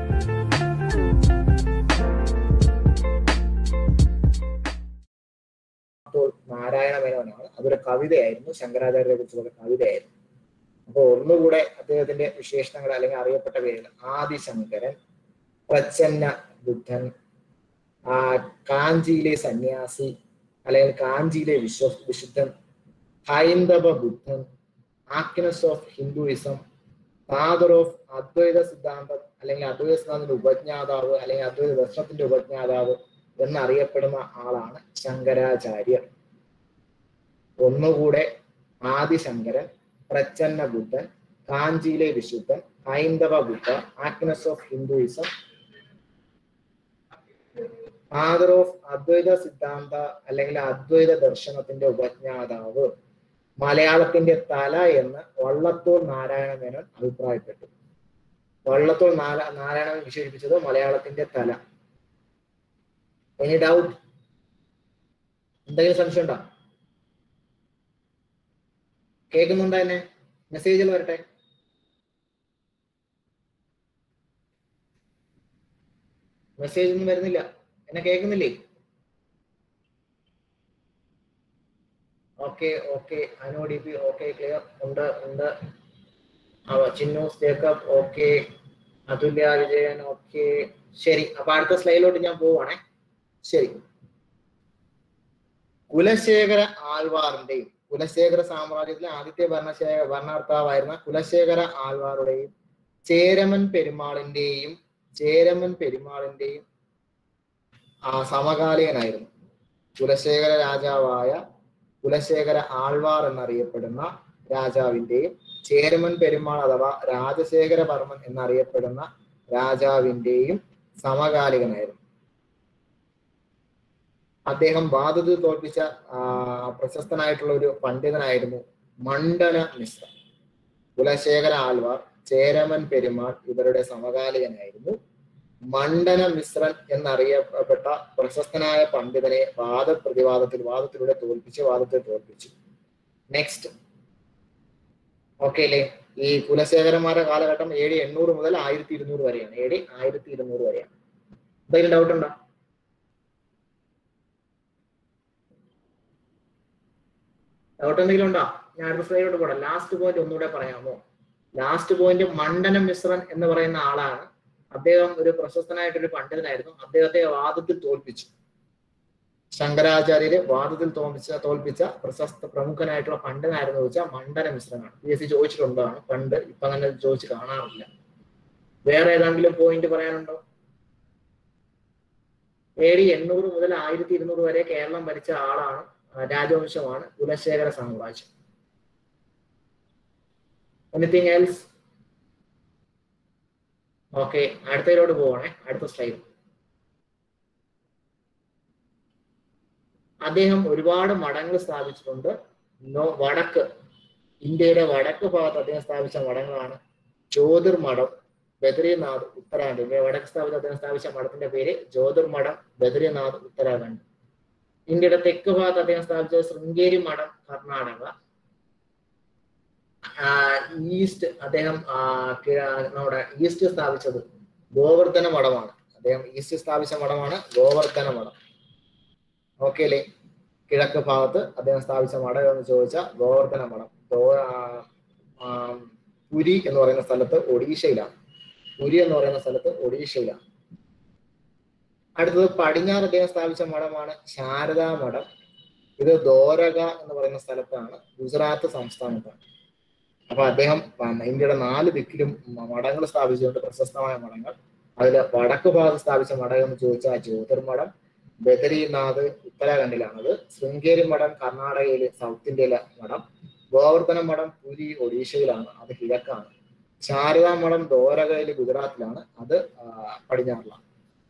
അപ്പോൾ നാരായണ മേനോനാണ് അതൊരു കവിതയായിരുന്നു ശങ്കരാചാര്യരെ കുറിച്ചുള്ള കവിതയായിരുന്നു അപ്പോൾ ഒന്നുകൂടെ അദ്ദേഹത്തിന്റെ വിശേഷണങ്ങൾ അല്ലെങ്കിൽ അറിയപ്പെട്ട പേരുകൾ ആദിശങ്കരൻ പ്രച്ഛന്ന ബുദ്ധൻ ആ കാഞ്ചിയിലെ സന്യാസി അല്ലെങ്കിൽ കാഞ്ചിയിലെ വിശ്വ വിശുദ്ധൻ ഹൈന്ദവ ബുദ്ധൻ Aquinas of Hinduism father of Advaita സിദ്ധാന്തം അല്ലെങ്കിൽ അദ്വൈത സിദ്ധാന്തത്തിന്റെ ഉപജ്ഞാതാവ് അല്ലെങ്കിൽ അദ്വൈത ദർശനത്തിന്റെ ഉപജ്ഞാതാവ് എന്നറിയപ്പെടുന്ന ആളാണ് ശങ്കരാചാര്യർ ഒന്നുകൂടെ ആദിശങ്കരൻ പ്രച്ഛന്ന ബുദ്ധൻ കാഞ്ചിയിലെ വിശുദ്ധൻ ഹൈന്ദവ ബുദ്ധ Aquinas of Hinduism father of Advaita സിദ്ധാന്ത അല്ലെങ്കിൽ അദ്വൈത ദർശനത്തിന്റെ ഉപജ്ഞാതാവ് മലയാളത്തിന്റെ തല എന്ന് വള്ളത്തോൾ നാരായണ മേനോൻ അഭിപ്രായപ്പെട്ടു വള്ളത്തോൾ നാരാ നാരായണൻ വിശേഷിപ്പിച്ചത് മലയാളത്തിന്റെ തല എനി ഡൗട്ട് എന്തെങ്കിലും സംശയം ഉണ്ടോ കേൾക്കുന്നുണ്ടോ എന്നെ മെസ്സേജിൽ വരട്ടെ മെസ്സേജ് ഒന്നും വരുന്നില്ല എന്നെ കേൾക്കുന്നില്ലേ okay okay Anu D P okay clear ഉണ്ട് ഉണ്ട് അവ ചിന്നൂസ് ജേക്കബ് ഓക്കെ അതുല്യ വിജയൻ ഓക്കെ ശരി അപ്പൊ അടുത്ത സ്ലൈഡിലോട്ട് ഞാൻ പോവാണേ ശരി കുലശേഖര ആൽവാറിന്റെയും കുലശേഖര സാമ്രാജ്യത്തിലെ ആദ്യത്തെ ഭരണശേഖര ഭരണകർത്താവായിരുന്ന കുലശേഖര ആൽവാറുടെയും ചേരമൻ പെരുമാളിന്റെയും ചേരമൻ പെരുമാളിന്റെയും ആ സമകാലികനായിരുന്നു കുലശേഖര രാജാവായ കുലശേഖര ആൾവാർ എന്നറിയപ്പെടുന്ന രാജാവിന്റെയും ചേരമൻ പെരുമാൾ അഥവാ രാജശേഖര വർമ്മൻ എന്നറിയപ്പെടുന്ന രാജാവിന്റെയും സമകാലികനായിരുന്നു അദ്ദേഹം വാദത്തിൽ തോൽപ്പിച്ച ആ, പ്രശസ്തനായിട്ടുള്ള ഒരു പണ്ഡിതനായിരുന്നു മണ്ഡന മിശ്ര കുലശേഖര ആൾവാർ ചേരമൻ പെരുമാൾ ഇവരുടെ സമകാലികനായിരുന്നു മണ്ഡന മിശ്രൻ എന്നറിയപ്പെട്ട പ്രശസ്തനായ പണ്ഡിതനെ വാദപ്രതിവാദത്തിൽ വാദത്തിലൂടെ തോൽപ്പിച്ച് വാദത്തെ തോൽപ്പിച്ചു നെക്സ്റ്റ് ഓക്കെ അല്ലേ ഈ കുലശേഖരന്മാരുടെ കാലഘട്ടം എ ഡി എണ്ണൂറ് മുതൽ ആയിരത്തി ഇരുന്നൂറ് വരെയാണ് എ ഡി ആയിരത്തി ഇരുന്നൂറ് വരെയാണ് എന്തെങ്കിലും ഡൗട്ട് ഉണ്ടോ ഡൗട്ട് എന്തെങ്കിലും ഉണ്ടോ ഞാൻ അടുത്ത സ്ലൈഡിലോട്ട് പോടാം ലാസ്റ്റ് പോയിന്റ് ഒന്നുകൂടെ പറയാമോ ലാസ്റ്റ് പോയിന്റ് മണ്ഡനം മിശ്രൻ എന്ന് പറയുന്ന ആളാണ് അദ്ദേഹം ഒരു പ്രശസ്തനായിട്ടൊരു പണ്ഡിതനായിരുന്നു അദ്ദേഹത്തെ വാദത്തിൽ തോൽപ്പിച്ചു ശങ്കരാചാര്യര് വാദത്തിൽ തോൽപ്പിച്ച തോൽപ്പിച്ച പ്രശസ്ത പ്രമുഖനായിട്ടുള്ള പണ്ഡിതനായിരുന്നു ചോദിച്ചാൽ മണ്ഡന മിശ്രനാണ് പി എസ് സി ചോദിച്ചിട്ടുള്ളതാണ് പണ്ട് ഇപ്പൊ അങ്ങനെ ചോദിച്ച് കാണാറില്ല വേറെ ഏതെങ്കിലും പോയിന്റ് പറയാനുണ്ടോ എ ഡി എണ്ണൂറ് മുതൽ ആയിരത്തി ഇരുന്നൂറ് വരെ കേരളം ഭരിച്ച ആളാണ് ആ, രാജവംശമാണ് കുലശേഖര സാമ്രാജ്യം എനിത്തിങ് എൽസ് ഓക്കെ അടുത്തതിലോട്ട് പോവാണേ അടുത്ത സ്ലൈഡ് അദ്ദേഹം ഒരുപാട് മഠങ്ങൾ സ്ഥാപിച്ചിട്ടുണ്ട് നോ വടക്ക് ഇന്ത്യയുടെ വടക്ക് ഭാഗത്ത് അദ്ദേഹം സ്ഥാപിച്ച മഠങ്ങളാണ് ജ്യോതിർമഠം ബദ്രീനാഥ് ഉത്തരാഖണ്ഡ് ഇന്ത്യ വടക്ക് സ്ഥാപിച്ച അദ്ദേഹം സ്ഥാപിച്ച മഠത്തിന്റെ പേര് ജ്യോതിർമഠം ബദ്രീനാഥ് ഉത്തരാഖണ്ഡ് ഇന്ത്യയുടെ തെക്ക് ഭാഗത്ത് അദ്ദേഹം സ്ഥാപിച്ചത് ശൃംഗേരി മഠം കർണാടക ഈസ്റ്റ് അദ്ദേഹം ആ, കി- നമ്മുടെ ഈസ്റ്റ് സ്ഥാപിച്ചത് ഗോവർദ്ധന മഠമാണ് അദ്ദേഹം ഈസ്റ്റ് സ്ഥാപിച്ച മഠമാണ് ഗോവർദ്ധന മഠം ഓക്കെ അല്ലേ കിഴക്ക് ഭാഗത്ത് അദ്ദേഹം സ്ഥാപിച്ച മഠം എന്ന് ചോദിച്ചാൽ ഗോവർദ്ധന മഠം ഗോ- ആ, ആ, പുരി എന്ന് പറയുന്ന സ്ഥലത്ത് ഒഡീഷയിലാണ് പുരി എന്ന് പറയുന്ന സ്ഥലത്ത് ഒഡീഷയിലാണ് അടുത്തത് പടിഞ്ഞാറ് അദ്ദേഹം സ്ഥാപിച്ച മഠമാണ് ശാരദാ മഠം ഇത് ദോരക എന്ന് പറയുന്ന സ്ഥലത്താണ് ഗുജറാത്ത് സംസ്ഥാനത്താണ് അപ്പൊ അദ്ദേഹം പ- ഇന്ത്യയുടെ നാല് ദിക്കിലും മഠങ്ങൾ സ്ഥാപിച്ചുകൊണ്ട് പ്രശസ്തമായ മഠങ്ങൾ അതിൽ വടക്ക് ഭാഗത്ത് സ്ഥാപിച്ച മഠം എന്ന് ചോദിച്ചാൽ ജ്യോതിർമഠം ബദരീനാഥ് ഉത്തരാഖണ്ഡിലാണത് ശൃംഗേരി മഠം കർണാടകയിലെ സൗത്ത് ഇന്ത്യയിലെ മഠം ഗോവർദ്ധന മഠം പുരി ഒഡീഷയിലാണ് അത് കിഴക്കാണ് ശാരദാ മഠം ദോരകയിലെ ഗുജറാത്തിലാണ് അത് ആ, പടിഞ്ഞാറിലാണ്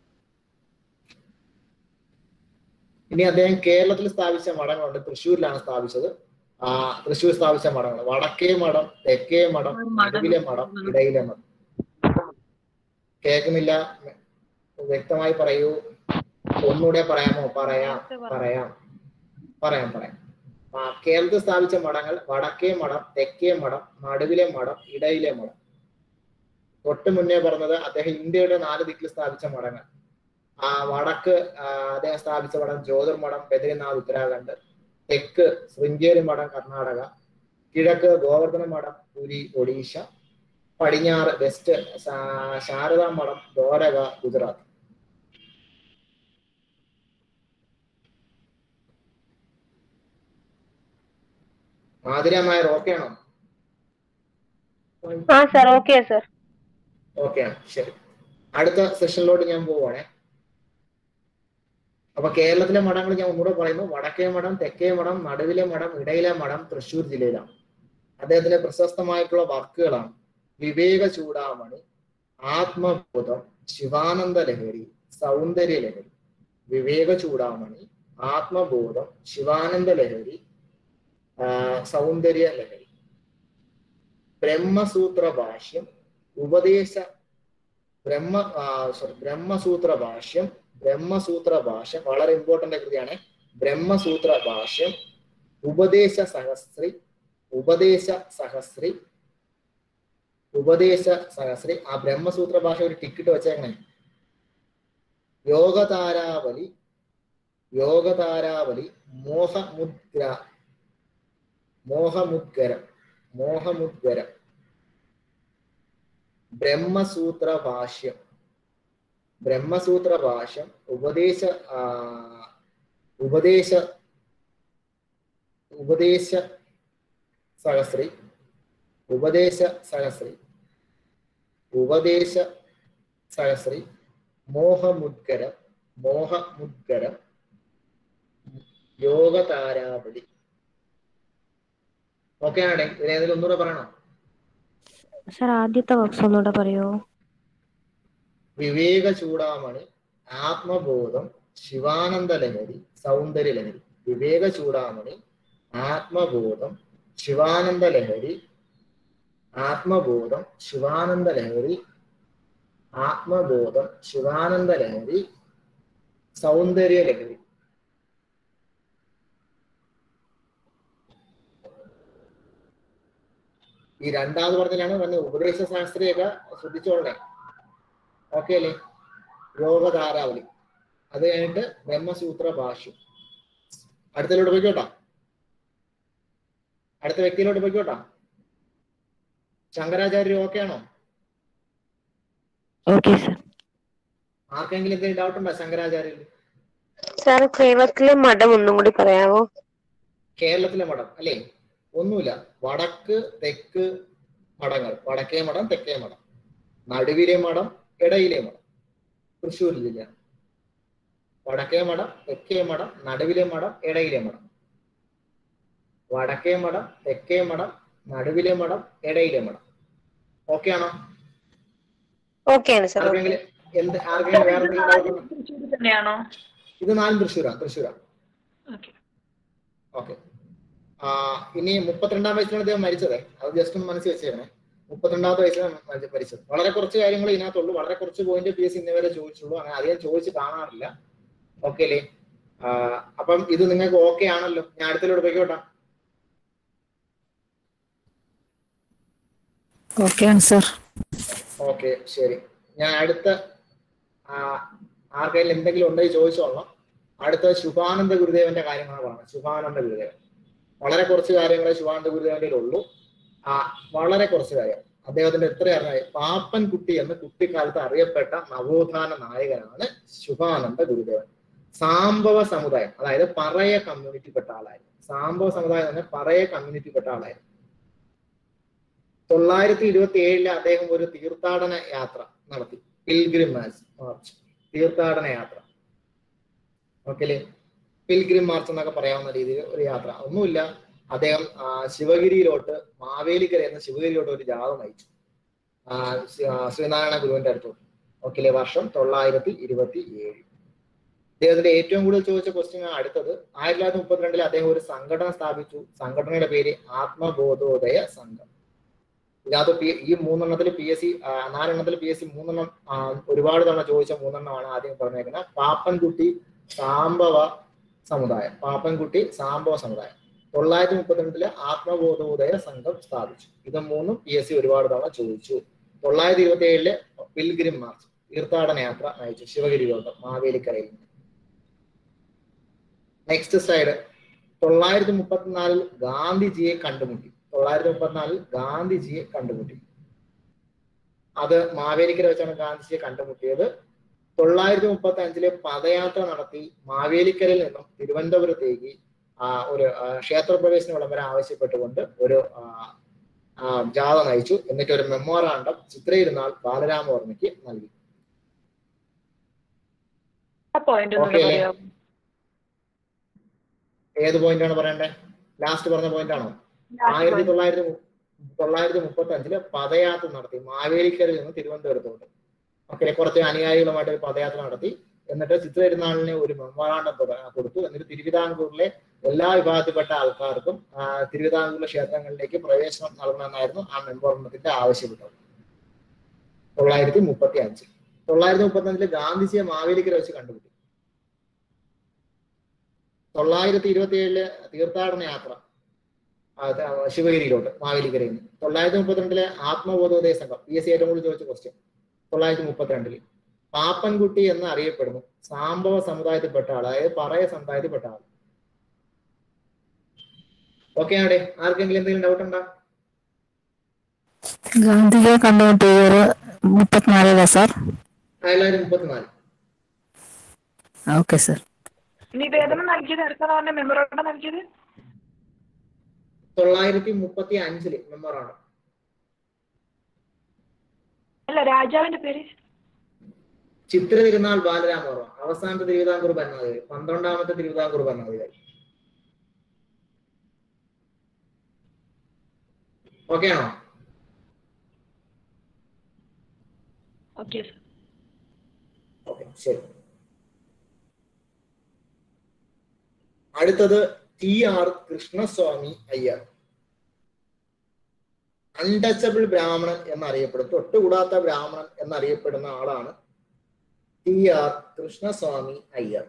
ഇനി അദ്ദേഹം കേരളത്തിൽ സ്ഥാപിച്ച മഠങ്ങളുണ്ട് തൃശ്ശൂരിലാണ് സ്ഥാപിച്ചത് ആ തൃശ്ശൂർ സ്ഥാപിച്ച മഠങ്ങൾ വടക്കേ മഠം തെക്കേ മഠം നടുവിലെ മഠം ഇടയിലെ മഠം കേൾക്കുന്നില്ല വ്യക്തമായി പറയൂ ഒന്നുകൂടെ പറയാമോ പറയാം പറയാം പറയാം പറയാം ആ കേരളത്തിൽ സ്ഥാപിച്ച മഠങ്ങൾ വടക്കേ മഠം തെക്കേ മഠം നടുവിലെ മഠം ഇടയിലെ മഠം തൊട്ട് മുന്നേ പറഞ്ഞത് അദ്ദേഹം ഇന്ത്യയുടെ നാല് ദിക്കിൽ സ്ഥാപിച്ച മഠങ്ങൾ ആ വടക്ക് ആ, അദ്ദേഹം സ്ഥാപിച്ച മഠം ജ്യോതിർമഠം ബദ്രിനാഥ് ഉത്തരാഖണ്ഡ് തെക്ക് ശൃംഗേരി മഠം കർണാടക കിഴക്ക് ഗോവർദ്ധന മഠം പുരി ഒഡീഷ പടിഞ്ഞാറ് വെസ്റ്റ് ശാ- ശാരദാ മഠം ദ്വാരക ഗുജറാത്ത് ആതിരമായർ ഓക്കെ ആണോ ആ സർ ഓക്കെ സർ ഓക്കെ ആണ് ശരി അടുത്ത സെഷനിലോട്ട് ഞാൻ പോവുകയാണേ അപ്പൊ കേരളത്തിലെ മഠങ്ങൾ ഞാൻ ഒന്നുകൂടെ പറയുന്നു വടക്കേ മഠം തെക്കേ മഠം നടുവിലെ മഠം ഇടയിലെ മഠം തൃശ്ശൂർ ജില്ലയിലാണ് അദ്ദേഹത്തിന്റെ പ്രശസ്തമായിട്ടുള്ള വർക്കുകളാണ് വിവേക ചൂടാമണി ആത്മബോധം ശിവാനന്ദ ലഹരി സൗന്ദര്യ ലഹരി വിവേക ചൂടാമണി ആത്മബോധം ശിവാനന്ദ ലഹരി ആ, സൗന്ദര്യ ലഹരി ബ്രഹ്മസൂത്ര ഭാഷ്യം ഉപദേശ ബ്രഹ്മ സോറി ബ്രഹ്മസൂത്ര ഭാഷ്യം ബ്രഹ്മസൂത്ര ഭാഷ്യം വളരെ ഇമ്പോർട്ടന്റ് കൃതിയാണ് ബ്രഹ്മസൂത്ര ഭാഷ്യം ഉപദേശ സഹസ്രി ഉപദേശ സഹസ്രി ഉപദേശ സഹസ്രി ആ ബ്രഹ്മസൂത്ര ഭാഷ ഒരു ടിക്കറ്റ് വെച്ചേക്കണേ യോഗതാരാവലി യോഗതാരാവലി മോഹമുദ്ര മോഹമുദ്ഗരം മോഹമുദ്ഗരം ബ്രഹ്മസൂത്ര ഭാഷ്യം ബ്രഹ്മസൂത്ര ഭാഷ്യം ഉപദേശ ആ, ഉപദേശ ഉപദേശ സഹസ്രി ഉപദേശ സഹസ്രി ഉപദേശ സഹസ്രി മോഹമുദ്ഗരം മോഹമുദ്ഗരം യോഗതാരാവലി ഓക്കെ ആണേ ഇതിനേതെങ്കിലും ഒന്നുകൂടെ പറയണോ സർ ആദ്യത്തെ ബോക്സ് ഒന്നുകൂടെ പറയോ വിവേക ചൂടാമണി ആത്മബോധം ശിവാനന്ദ ലഹരി സൗന്ദര്യ ലഹരി വിവേക ചൂടാമണി ആത്മബോധം ശിവാനന്ദ ലഹരി ആത്മബോധം ശിവാനന്ദ ലഹരി ആത്മബോധം ശിവാനന്ദ ലഹരി സൗന്ദര്യ ലഹരി ഈ രണ്ടാമത് പറഞ്ഞതിലാണ് പറഞ്ഞ ഉപദേശ ശാസ്ത്രിയൊക്കെ ശ്രദ്ധിച്ചോളണേ ഓക്കെ അല്ലേ യോഗധാരാവലി അത് കഴിഞ്ഞിട്ട് ബ്രഹ്മസൂത്ര ഭാഷ്യം അടുത്തതിലോട്ട് പോയിക്കോട്ടാ അടുത്ത വ്യക്തിയിലോട്ട് പോയിക്കോട്ടാ ശങ്കരാചാര്യ ഓക്കെ ആണോ ഓക്കെ സർ ആർക്കെങ്കിലും എന്തെങ്കിലും ഡൗട്ട് ഉണ്ടോ ശങ്കരാചാര്യയിൽ സാർ കേരളത്തിലെ മഠം ഒന്നും കൂടി പറയാമോ കേരളത്തിലെ മഠം അല്ലേ ഒന്നുമില്ല വടക്ക് തെക്ക് മഠങ്ങൾ വടക്കേ മഠം തെക്കേ മഠം നടുവിലെ മഠം ഇടയിലെ മഠം തൃശ്ശൂർ ജില്ല വടക്കേ മഠം തെക്കേ മഠം നടുവിലെ മഠം ഇടയിലെ മഠം വടക്കേ മഠം തെക്കേ മഠം നടുവിലെ മഠം ഇടയിലെ മഠം ഓക്കെ ആണോ ഓക്കെയാണ് സാർ ആർക്കെങ്കിലും എന്ത് ആർക്കെങ്കിലും വേറെ എന്തെങ്കിലും ഡൗട്ട് ഉണ്ടോ തൃശ്ശൂർ തന്നെയാണോ ഇത് നാലും തൃശ്ശൂരാണ് തൃശ്ശൂരാണ് ഓക്കെ ഓക്കെ ആ ഇനി മുപ്പത്തിരണ്ടാം വയസ്സിലാണ് അദ്ദേഹം മരിച്ചത് അത് ജസ്റ്റ് ഒന്ന് മനസ്സിൽ വെച്ചേക്കണേ മുപ്പത്തിരണ്ടാമത്തെ വയസ്സിലാണ് മരി- മരിച്ചത് വളരെ കുറച്ച് കാര്യങ്ങൾ ഇതിനകത്തുള്ളൂ വളരെ കുറച്ച് പോയിന്റ് പി എസ് സി ഇന്നേ വരെ ചോദിച്ചുള്ളൂ അങ്ങനെ അധികം ചോദിച്ച് കാണാറില്ല ഓക്കെ അല്ലേ ആ, അപ്പം ഇത് നിങ്ങൾക്ക് ഓക്കെ ആണല്ലോ ഞാൻ അടുത്തിലൂടെ പോയിക്കോട്ടെ ഓക്കെയാണ് സർ ഓക്കെ ശരി ഞാൻ അടുത്ത ആ, ആർക്കെങ്കിലും എന്തെങ്കിലും ഉണ്ടെങ്കിൽ ചോദിച്ചോളാം അടുത്ത ശുഭാനന്ദ ഗുരുദേവന്റെ കാര്യമാണ് പറയുന്നത് ശുഭാനന്ദ ഗുരുദേവൻ വളരെ കുറച്ച് കാര്യങ്ങളെ ശുഭാനന്ദ ഗുരുദേവന്റെ ഉള്ളൂ ആ വളരെ കുറച്ച് കാര്യം അദ്ദേഹത്തിന്റെ എത്ര അറിയാം പാപ്പൻ കുട്ടി എന്ന് കുട്ടിക്കാലത്ത് അറിയപ്പെട്ട നവോത്ഥാന നായകനാണ് ശുഭാനന്ദ ഗുരുദേവൻ സാംബവ സമുദായം അതായത് പറയ കമ്മ്യൂണിറ്റിപ്പെട്ട ആളായിരുന്നു സാംബവ സമുദായം തന്നെ പറയ കമ്മ്യൂണിറ്റിപ്പെട്ട ആളായിരുന്നു തൊള്ളായിരത്തി ഇരുപത്തി ഏഴില് അദ്ദേഹം ഒരു തീർത്ഥാടന യാത്ര നടത്തി പിൽഗ്രിം മാർച്ച് മാർച്ച് തീർത്ഥാടന യാത്ര ഓക്കെ അല്ലേ പിൽഗ്രിം മാർച്ച് എന്നൊക്കെ പറയാവുന്ന രീതിയിൽ ഒരു യാത്ര ഒന്നുമില്ല അദ്ദേഹം ആ, ശിവഗിരിയിലോട്ട് മാവേലിക്കര എന്ന ശിവഗിരിയിലോട്ട് ഒരു ജാഥ നയിച്ചു ആ, ശ്രീ- ആ, ശ്രീനാരായണ ഗുരുവിന്റെ അടുത്തോട്ട് ഓക്കെ അല്ലേ വർഷം തൊള്ളായിരത്തി ഇരുപത്തി ഏഴ് അദ്ദേഹത്തിന്റെ ഏറ്റവും കൂടുതൽ ചോദിച്ച ക്വസ്റ്റ്യൻ ആണ് അടുത്തത് ആയിരത്തി തൊള്ളായിരത്തി മുപ്പത്തിരണ്ടിൽ അദ്ദേഹം ഒരു സംഘടന സ്ഥാപിച്ചു സംഘടനയുടെ പേര് ആത്മബോധോദയ സംഘം ഇതിനകത്ത് പി- ഈ മൂന്നെണ്ണത്തിൽ പി എസ് സി നാലെണ്ണത്തിൽ പി എസ് സി മൂന്നെണ്ണം ആ, ഒരുപാട് തവണ ചോദിച്ച മൂന്നെണ്ണമാണ് ആദ്യം പറഞ്ഞേക്കുന്നത് പാപ്പൻകുട്ടി സാംബവ സമുദായം പാപ്പൻകുട്ടി സാംബവ സമുദായം തൊള്ളായിരത്തി മുപ്പത്തിരണ്ടില് ആത്മബോധോദയ സംഘം സ്ഥാപിച്ചു ഇത് മൂന്നും പി എസ് സി ഒരുപാട് തവണ ചോദിച്ചു തൊള്ളായിരത്തി ഇരുപത്തി ഏഴില് പിൽഗ്രിം മാർച്ച് തീർത്ഥാടന യാത്ര നയിച്ചു ശിവഗിരിയോട്ടം മാവേലിക്കരയിൽ നെക്സ്റ്റ് സ്ലൈഡ് തൊള്ളായിരത്തി മുപ്പത്തിനാലിൽ ഗാന്ധിജിയെ കണ്ടുമുട്ടി തൊള്ളായിരത്തി മുപ്പത്തിനാലിൽ ഗാന്ധിജിയെ കണ്ടുമുട്ടി അത് മാവേലിക്കര വെച്ചാണ് ഗാന്ധിജിയെ കണ്ടുമുട്ടിയത് തൊള്ളായിരത്തി മുപ്പത്തി അഞ്ചിലെ പദയാത്ര നടത്തി മാവേലിക്കരയിൽ നിന്നും തിരുവനന്തപുരത്തേക്ക് ആ, ഒരു ആ, ക്ഷേത്രപ്രവേശന വിളംബരം ആവശ്യപ്പെട്ടുകൊണ്ട് ഒരു ആ, ആ, ജാഥ നയിച്ചു എന്നിട്ട് ഒരു മെമ്മോറാണ്ടം ചിത്രയിരുന്നാൾ ബാലരാമവർമ്മയ്ക്ക് നൽകി ആ പോയിന്റ് Okay ഒന്നുകൂടെ അല്ലേ? പറയാമോ ഏത് പോയിന്റ് ആണ് പറയണ്ടേ ലാസ്റ്റ് പറഞ്ഞ പോയിന്റ് ആണോ ആയിരത്തി തൊള്ളായിരത്തി മു- തൊള്ളായിരത്തി മുപ്പത്തി അഞ്ചില് പദയാത്ര നടത്തി മാവേലിക്കരയിൽ നിന്ന് തിരുവനന്തപുരത്തോട്ട് ഓക്കെ കുറച്ച് അനുയായികളുമായിട്ട് ഒരു പദയാത്ര നടത്തി എന്നിട്ട് ചിത്രപെരുന്നാളിന് ഒരു മെമ്മോറാണ്ടം തുട- കൊടുത്തു എന്നിട്ട് തിരുവിതാംകൂറിലെ എല്ലാ വിഭാഗത്തിൽപ്പെട്ട ആൾക്കാർക്കും ആ, തിരുവിതാംകൂറിലെ ക്ഷേത്രങ്ങളിലേക്ക് പ്രവേശനം നൽകണമെന്നായിരുന്നു ആ മെമ്മോറാണ്ടത്തിന്റെ ആവശ്യപ്പെട്ടത് തൊള്ളായിരത്തി മുപ്പത്തി അഞ്ച് തൊള്ളായിരത്തി മുപ്പത്തി അഞ്ചില് ഗാന്ധിജിയെ മാവേലിക്കര വെച്ച് കണ്ടുപിടി തൊള്ളായിരത്തി ഇരുപത്തി ഏഴില് തീർത്ഥാടന യാത്ര അത് ശിവഗിരിയിലോട്ട് മാവേലിക്കരയിൽ നിന്ന് തൊള്ളായിരത്തി മുപ്പത്തിരണ്ടിലെ ആത്മബോധോദയ സംഘം പി എസ് സി ഏറ്റവും കൂടുതൽ ചോദിച്ച ക്വസ്റ്റ്യൻ തൊള്ളായിരത്തി മുപ്പത്തിരണ്ടില് പാപ്പൻകുട്ടി എന്ന് അറിയപ്പെടുന്നു സാംബവ സമുദായത്തിൽപ്പെട്ട ആൾ അതായത് പറയ സമുദായത്തിൽപ്പെട്ട ആൾ ഓക്കെ ആടെ ആർക്കെങ്കിലും എന്തെങ്കിലും ഡൗട്ട് ഉണ്ടോ ഗാന്ധിജിയെ കണ്ടുമുട്ടിയത് മുപ്പത്തിനാലിലെ സാർ തൊള്ളായിരത്തി മുപ്പത്തിനാല് ഓക്കെ സാർ നിവേദനം നൽകിയത് അടുത്താണ് പറഞ്ഞ മെമ്മോറാണ്ടം നൽകിയത് തൊള്ളായിരത്തി മുപ്പത്തി അഞ്ചില് മെമ്മോറാണ്ടം അല്ല രാജാവിന്റെ പേര് ചിത്ര തിരുനാൾ ബാലരാമവർമ്മ അവസാനത്തെ തിരുവിതാംകൂർ ഭരണാധികാരി പന്ത്രണ്ടാമത്തെ തിരുവിതാംകൂർ ഭരണാധികാരി ഓക്കെ ആണോ ഓക്കെ ഓക്കെ ശരി അടുത്തത് T R Krishnaswamy Iyer untouchable ബ്രാഹ്മണൻ എന്നറിയപ്പെടും തൊട്ടുകൂടാത്ത ബ്രാഹ്മണൻ എന്നറിയപ്പെടുന്ന ആളാണ് ടി ആർ കൃഷ്ണസ്വാമി അയ്യർ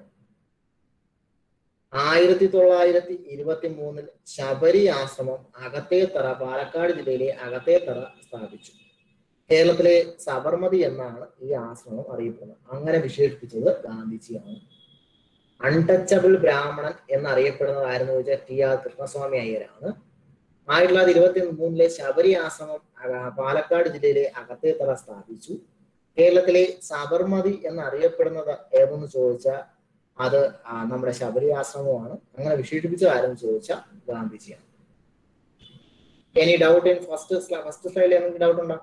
ആയിരത്തി തൊള്ളായിരത്തി ഇരുപത്തി മൂന്നിൽ ശബരി ആശ്രമം അകത്തേത്തറ പാലക്കാട് ജില്ലയിലെ അകത്തേത്തറ സ്ഥാപിച്ചു കേരളത്തിലെ സബർമതി എന്നാണ് ഈ ആശ്രമം അറിയപ്പെടുന്നത് അങ്ങനെ വിശേഷിപ്പിച്ചത് ഗാന്ധിജിയാണ് അൺടച്ചബിൾ ബ്രാഹ്മണൻ എന്നറിയപ്പെടുന്നത് ആരെന്ന് ചോദിച്ചാൽ ടി ആർ കൃഷ്ണസ്വാമി അയ്യരാണ് ആയിരത്തി തൊള്ളായിരത്തി ഇരുപത്തി മൂന്നിലെ ശബരി ആശ്രമം ആ, പാലക്കാട് ജില്ലയിലെ അകത്തേത്തറ സ്ഥാപിച്ചു കേരളത്തിലെ സബർമതി എന്നറിയപ്പെടുന്നത് ഏതെന്ന് ചോദിച്ചാൽ അത് ആ, നമ്മുടെ ശബരി ആശ്രമമാണ് അങ്ങനെ വിശേഷിപ്പിച്ചത് ആരെന്ന് ചോദിച്ചാൽ ഗാന്ധിജിയാണ് any doubt in first first സ്ലൈഡിൽ എന്തെങ്കിലും ഡൗട്ട് ഉണ്ടോ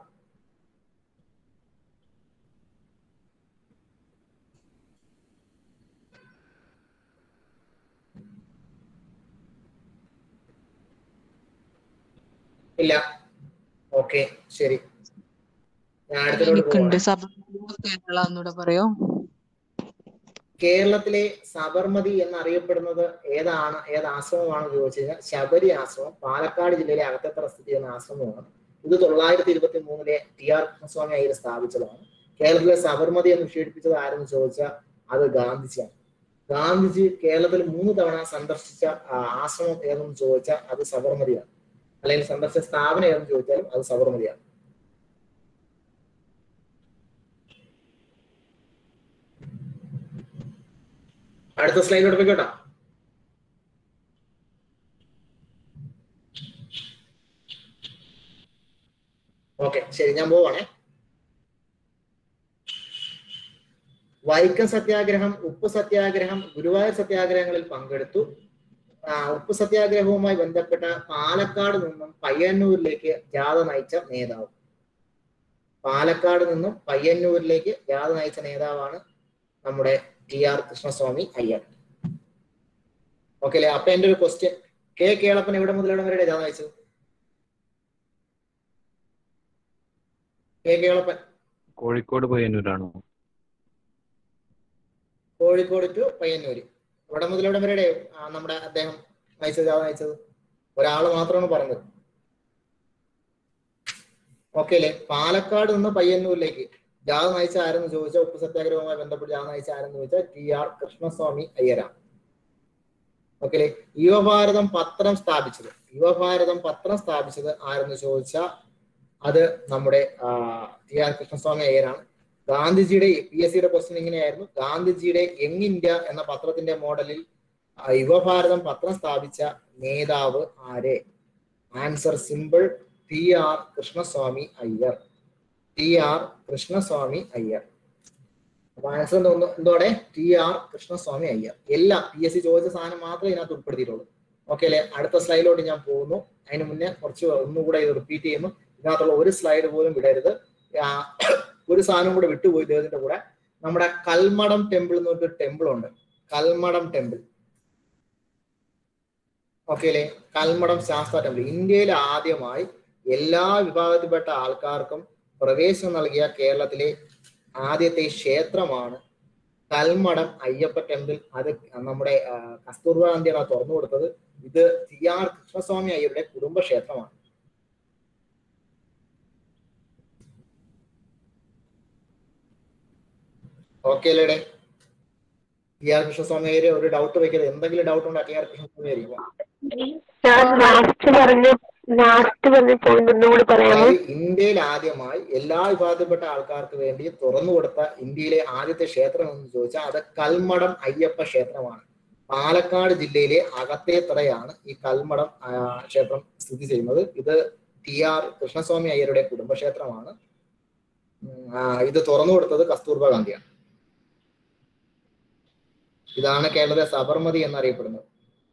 ഇല്ല ഓക്കെ ശരി ഞാൻ അടുത്തതിലോട്ട് എനിക്കുണ്ട് പോവാണ് സബർമതി കേരള എന്നൂടെ പറയോ കേരളത്തിലെ സബർമതി എന്നറിയപ്പെടുന്നത് ഏതാണ് ഏത് ആശ്രമമാണെന്ന് ചോദിച്ചു കഴിഞ്ഞാൽ ശബരി ആശ്രമം പാലക്കാട് ജില്ലയിലെ അകത്തത്ര സ്ഥിതി ചെയ്യുന്ന ആശ്രമമാണ് ഇത് തൊള്ളായിരത്തി ഇരുപത്തി മൂന്നിലെ ടി ആർ കൃഷ്ണസ്വാമി അയ്യർ സ്ഥാപിച്ചതാണ് കേരളത്തിലെ സബർമതി എന്ന് വിശേഷിപ്പിച്ചത് ആരെന്ന് ചോദിച്ചാൽ അത് ഗാന്ധിജിയാണ് ഗാന്ധിജി കേരളത്തിൽ മൂന്ന് തവണ സന്ദർശിച്ച ആ, ആശ്രമം ഏതെന്ന് ചോദിച്ചാൽ അത് സബർമതിയാണ് അല്ലെങ്കിൽ സന്ദർശിച്ച സ്ഥാപനം ഏതെന്ന് ചോദിച്ചാലും അത് സബർമതിയാണ് അടുത്ത സ്ലൈഡിലോട്ട് പോയിക്കോട്ടെ ഓക്കെ ശരി ഞാൻ പോവാണേ വൈക്കം സത്യാഗ്രഹം ഉപ്പ് സത്യാഗ്രഹം ഗുരുവായൂർ സത്യാഗ്രഹങ്ങളിൽ പങ്കെടുത്തു ആ, ഉപ്പ് സത്യാഗ്രഹവുമായി ബന്ധപ്പെട്ട പാലക്കാട് നിന്നും പയ്യന്നൂരിലേക്ക് ജാഥ നയിച്ച നേതാവ് പാലക്കാട് നിന്നും പയ്യന്നൂരിലേക്ക് ജാഥ നയിച്ച നേതാവാണ് നമ്മുടെ T R Krishnaswamy Iyer okay അല്ലേ അപ്പൊ എന്റെ ഒരു ക്വസ്റ്റ്യൻ കെ കേളപ്പൻ എവിടെ മുതൽ എവിടെ വരെ ജാഥ നയിച്ചത് കെ കേളപ്പൻ കോഴിക്കോട് പയ്യന്നൂരാണോ കോഴിക്കോട് ടു പയ്യന്നൂര് ഇവിടെ മുതൽ എവിടെ വരെ ആ, നമ്മുടെ അദ്ദേഹം നയിച്ചത് ജാഥ നയിച്ചത് ഒരാള് മാത്രമാണ് പറഞ്ഞത് ഓക്കെ അല്ലേ പാലക്കാട് നിന്ന് പയ്യന്നൂരിലേക്ക് ജാഥ നയിച്ച ആരെന്ന് ചോദിച്ചാൽ ഉപ്പ് സത്യാഗ്രഹവുമായി ബന്ധപ്പെട്ട് ജാഥ നയിച്ച ആരെന്ന് ചോദിച്ചാൽ ടി ആർ കൃഷ്ണസ്വാമി അയ്യരാണ് ഓക്കെ അല്ലേ യുവഭാരതം പത്രം സ്ഥാപിച്ചത് യുവഭാരതം പത്രം സ്ഥാപിച്ചത് ആരെന്ന് ചോദിച്ചാൽ അത് നമ്മുടെ ആ, ടി ആർ കൃഷ്ണസ്വാമി അയ്യരാണ് ഗാന്ധിജിയുടെ പി എസ് സിയുടെ ക്വസ്റ്റ്യൻ ഇങ്ങനെയായിരുന്നു ഗാന്ധിജിയുടെ യങ് ഇന്ത്യ എന്ന പത്രത്തിന്റെ മോഡലിൽ ആ, യുവഭാരതം പത്രം സ്ഥാപിച്ച നേതാവ് ആരെ answer simple T R Krishnaswamy Iyer T R Krishnaswamy Iyer അപ്പൊ ആൻസർ എന്തോ എന്തോടെ ടി ആർ കൃഷ്ണസ്വാമി അയ്യർ എല്ലാം പി എസ് സി ചോദിച്ച സാധനം മാത്രമേ ഇതിനകത്ത് ഉൾപ്പെടുത്തിയിട്ടുള്ളൂ ഓക്കെ അല്ലെ അടുത്ത സ്ലൈഡിലോട്ട് ഞാൻ പോകുന്നു അതിന് മുന്നേ കുറച്ച് ഒന്നുകൂടെ ഇത് റിപ്പീറ്റ് ചെയ്യുന്നു ഇതിനകത്തുള്ള ഒരു സ്ലൈഡ് പോലും വിടരുത് ആ, ഒരു സാധനം കൂടെ വിട്ടുപോയി ഇദ്ദേഹത്തിന്റെ കൂടെ നമ്മുടെ കൽമടം ടെമ്പിൾ എന്ന് പറഞ്ഞൊരു ടെമ്പിൾ ഉണ്ട് കൽമടം ടെമ്പിൾ ഓക്കെ അല്ലേ കൽമടം ശാസ്ത്ര ടെമ്പിൾ ഇന്ത്യയിൽ ആദ്യമായി എല്ലാ വിഭാഗത്തിൽപ്പെട്ട ആൾക്കാർക്കും പ്രവേശനം നൽകിയ കേരളത്തിലെ ആദ്യത്തെ ക്ഷേത്രമാണ് കൽമടം അയ്യപ്പ ടെമ്പിൾ അത് നമ്മുടെ ആ, കസ്തൂർബ ഗാന്ധിയാണ് അത് തുറന്നു കൊടുത്തത് ഇത് ടി ആർ കൃഷ്ണസ്വാമി അയ്യരുടെ കുടുംബക്ഷേത്രമാണ് ഓക്കെ അല്ലേടെ ടി ആർ കൃഷ്ണസ്വാമി അയ്യര് ഒരു ഡൗട്ട് വെക്കരുത് എന്തെങ്കിലും ഡൗട്ട് ഉണ്ടോ T R Krishnaswamy Iyer sir last പറഞ്ഞ ലാസ്റ്റ് പറഞ്ഞ പോയിന്റ് ഒന്നും കൂടി പറയാമോ അതായത് ഇന്ത്യയിൽ ആദ്യമായി എല്ലാ വിഭാഗത്തിൽപ്പെട്ട ആൾക്കാർക്ക് വേണ്ടി തുറന്നു കൊടുത്ത ഇന്ത്യയിലെ ആദ്യത്തെ ക്ഷേത്രം എന്ന് ചോദിച്ചാൽ അത് കൽമടം അയ്യപ്പ ക്ഷേത്രമാണ് പാലക്കാട് ജില്ലയിലെ അകത്തേത്തറയാണ് ഈ കൽമടം ആ, ക്ഷേത്രം സ്ഥിതി ചെയ്യുന്നത് ഇത് ടി ആർ കൃഷ്ണസ്വാമി അയ്യരുടെ കുടുംബക്ഷേത്രമാണ് ഉം, ആ, ഇത് തുറന്നു കൊടുത്തത് കസ്തൂർബ ഗാന്ധിയാണ് ഇതാണ് കേരളത്തിലെ സബർമതി എന്നറിയപ്പെടുന്നത്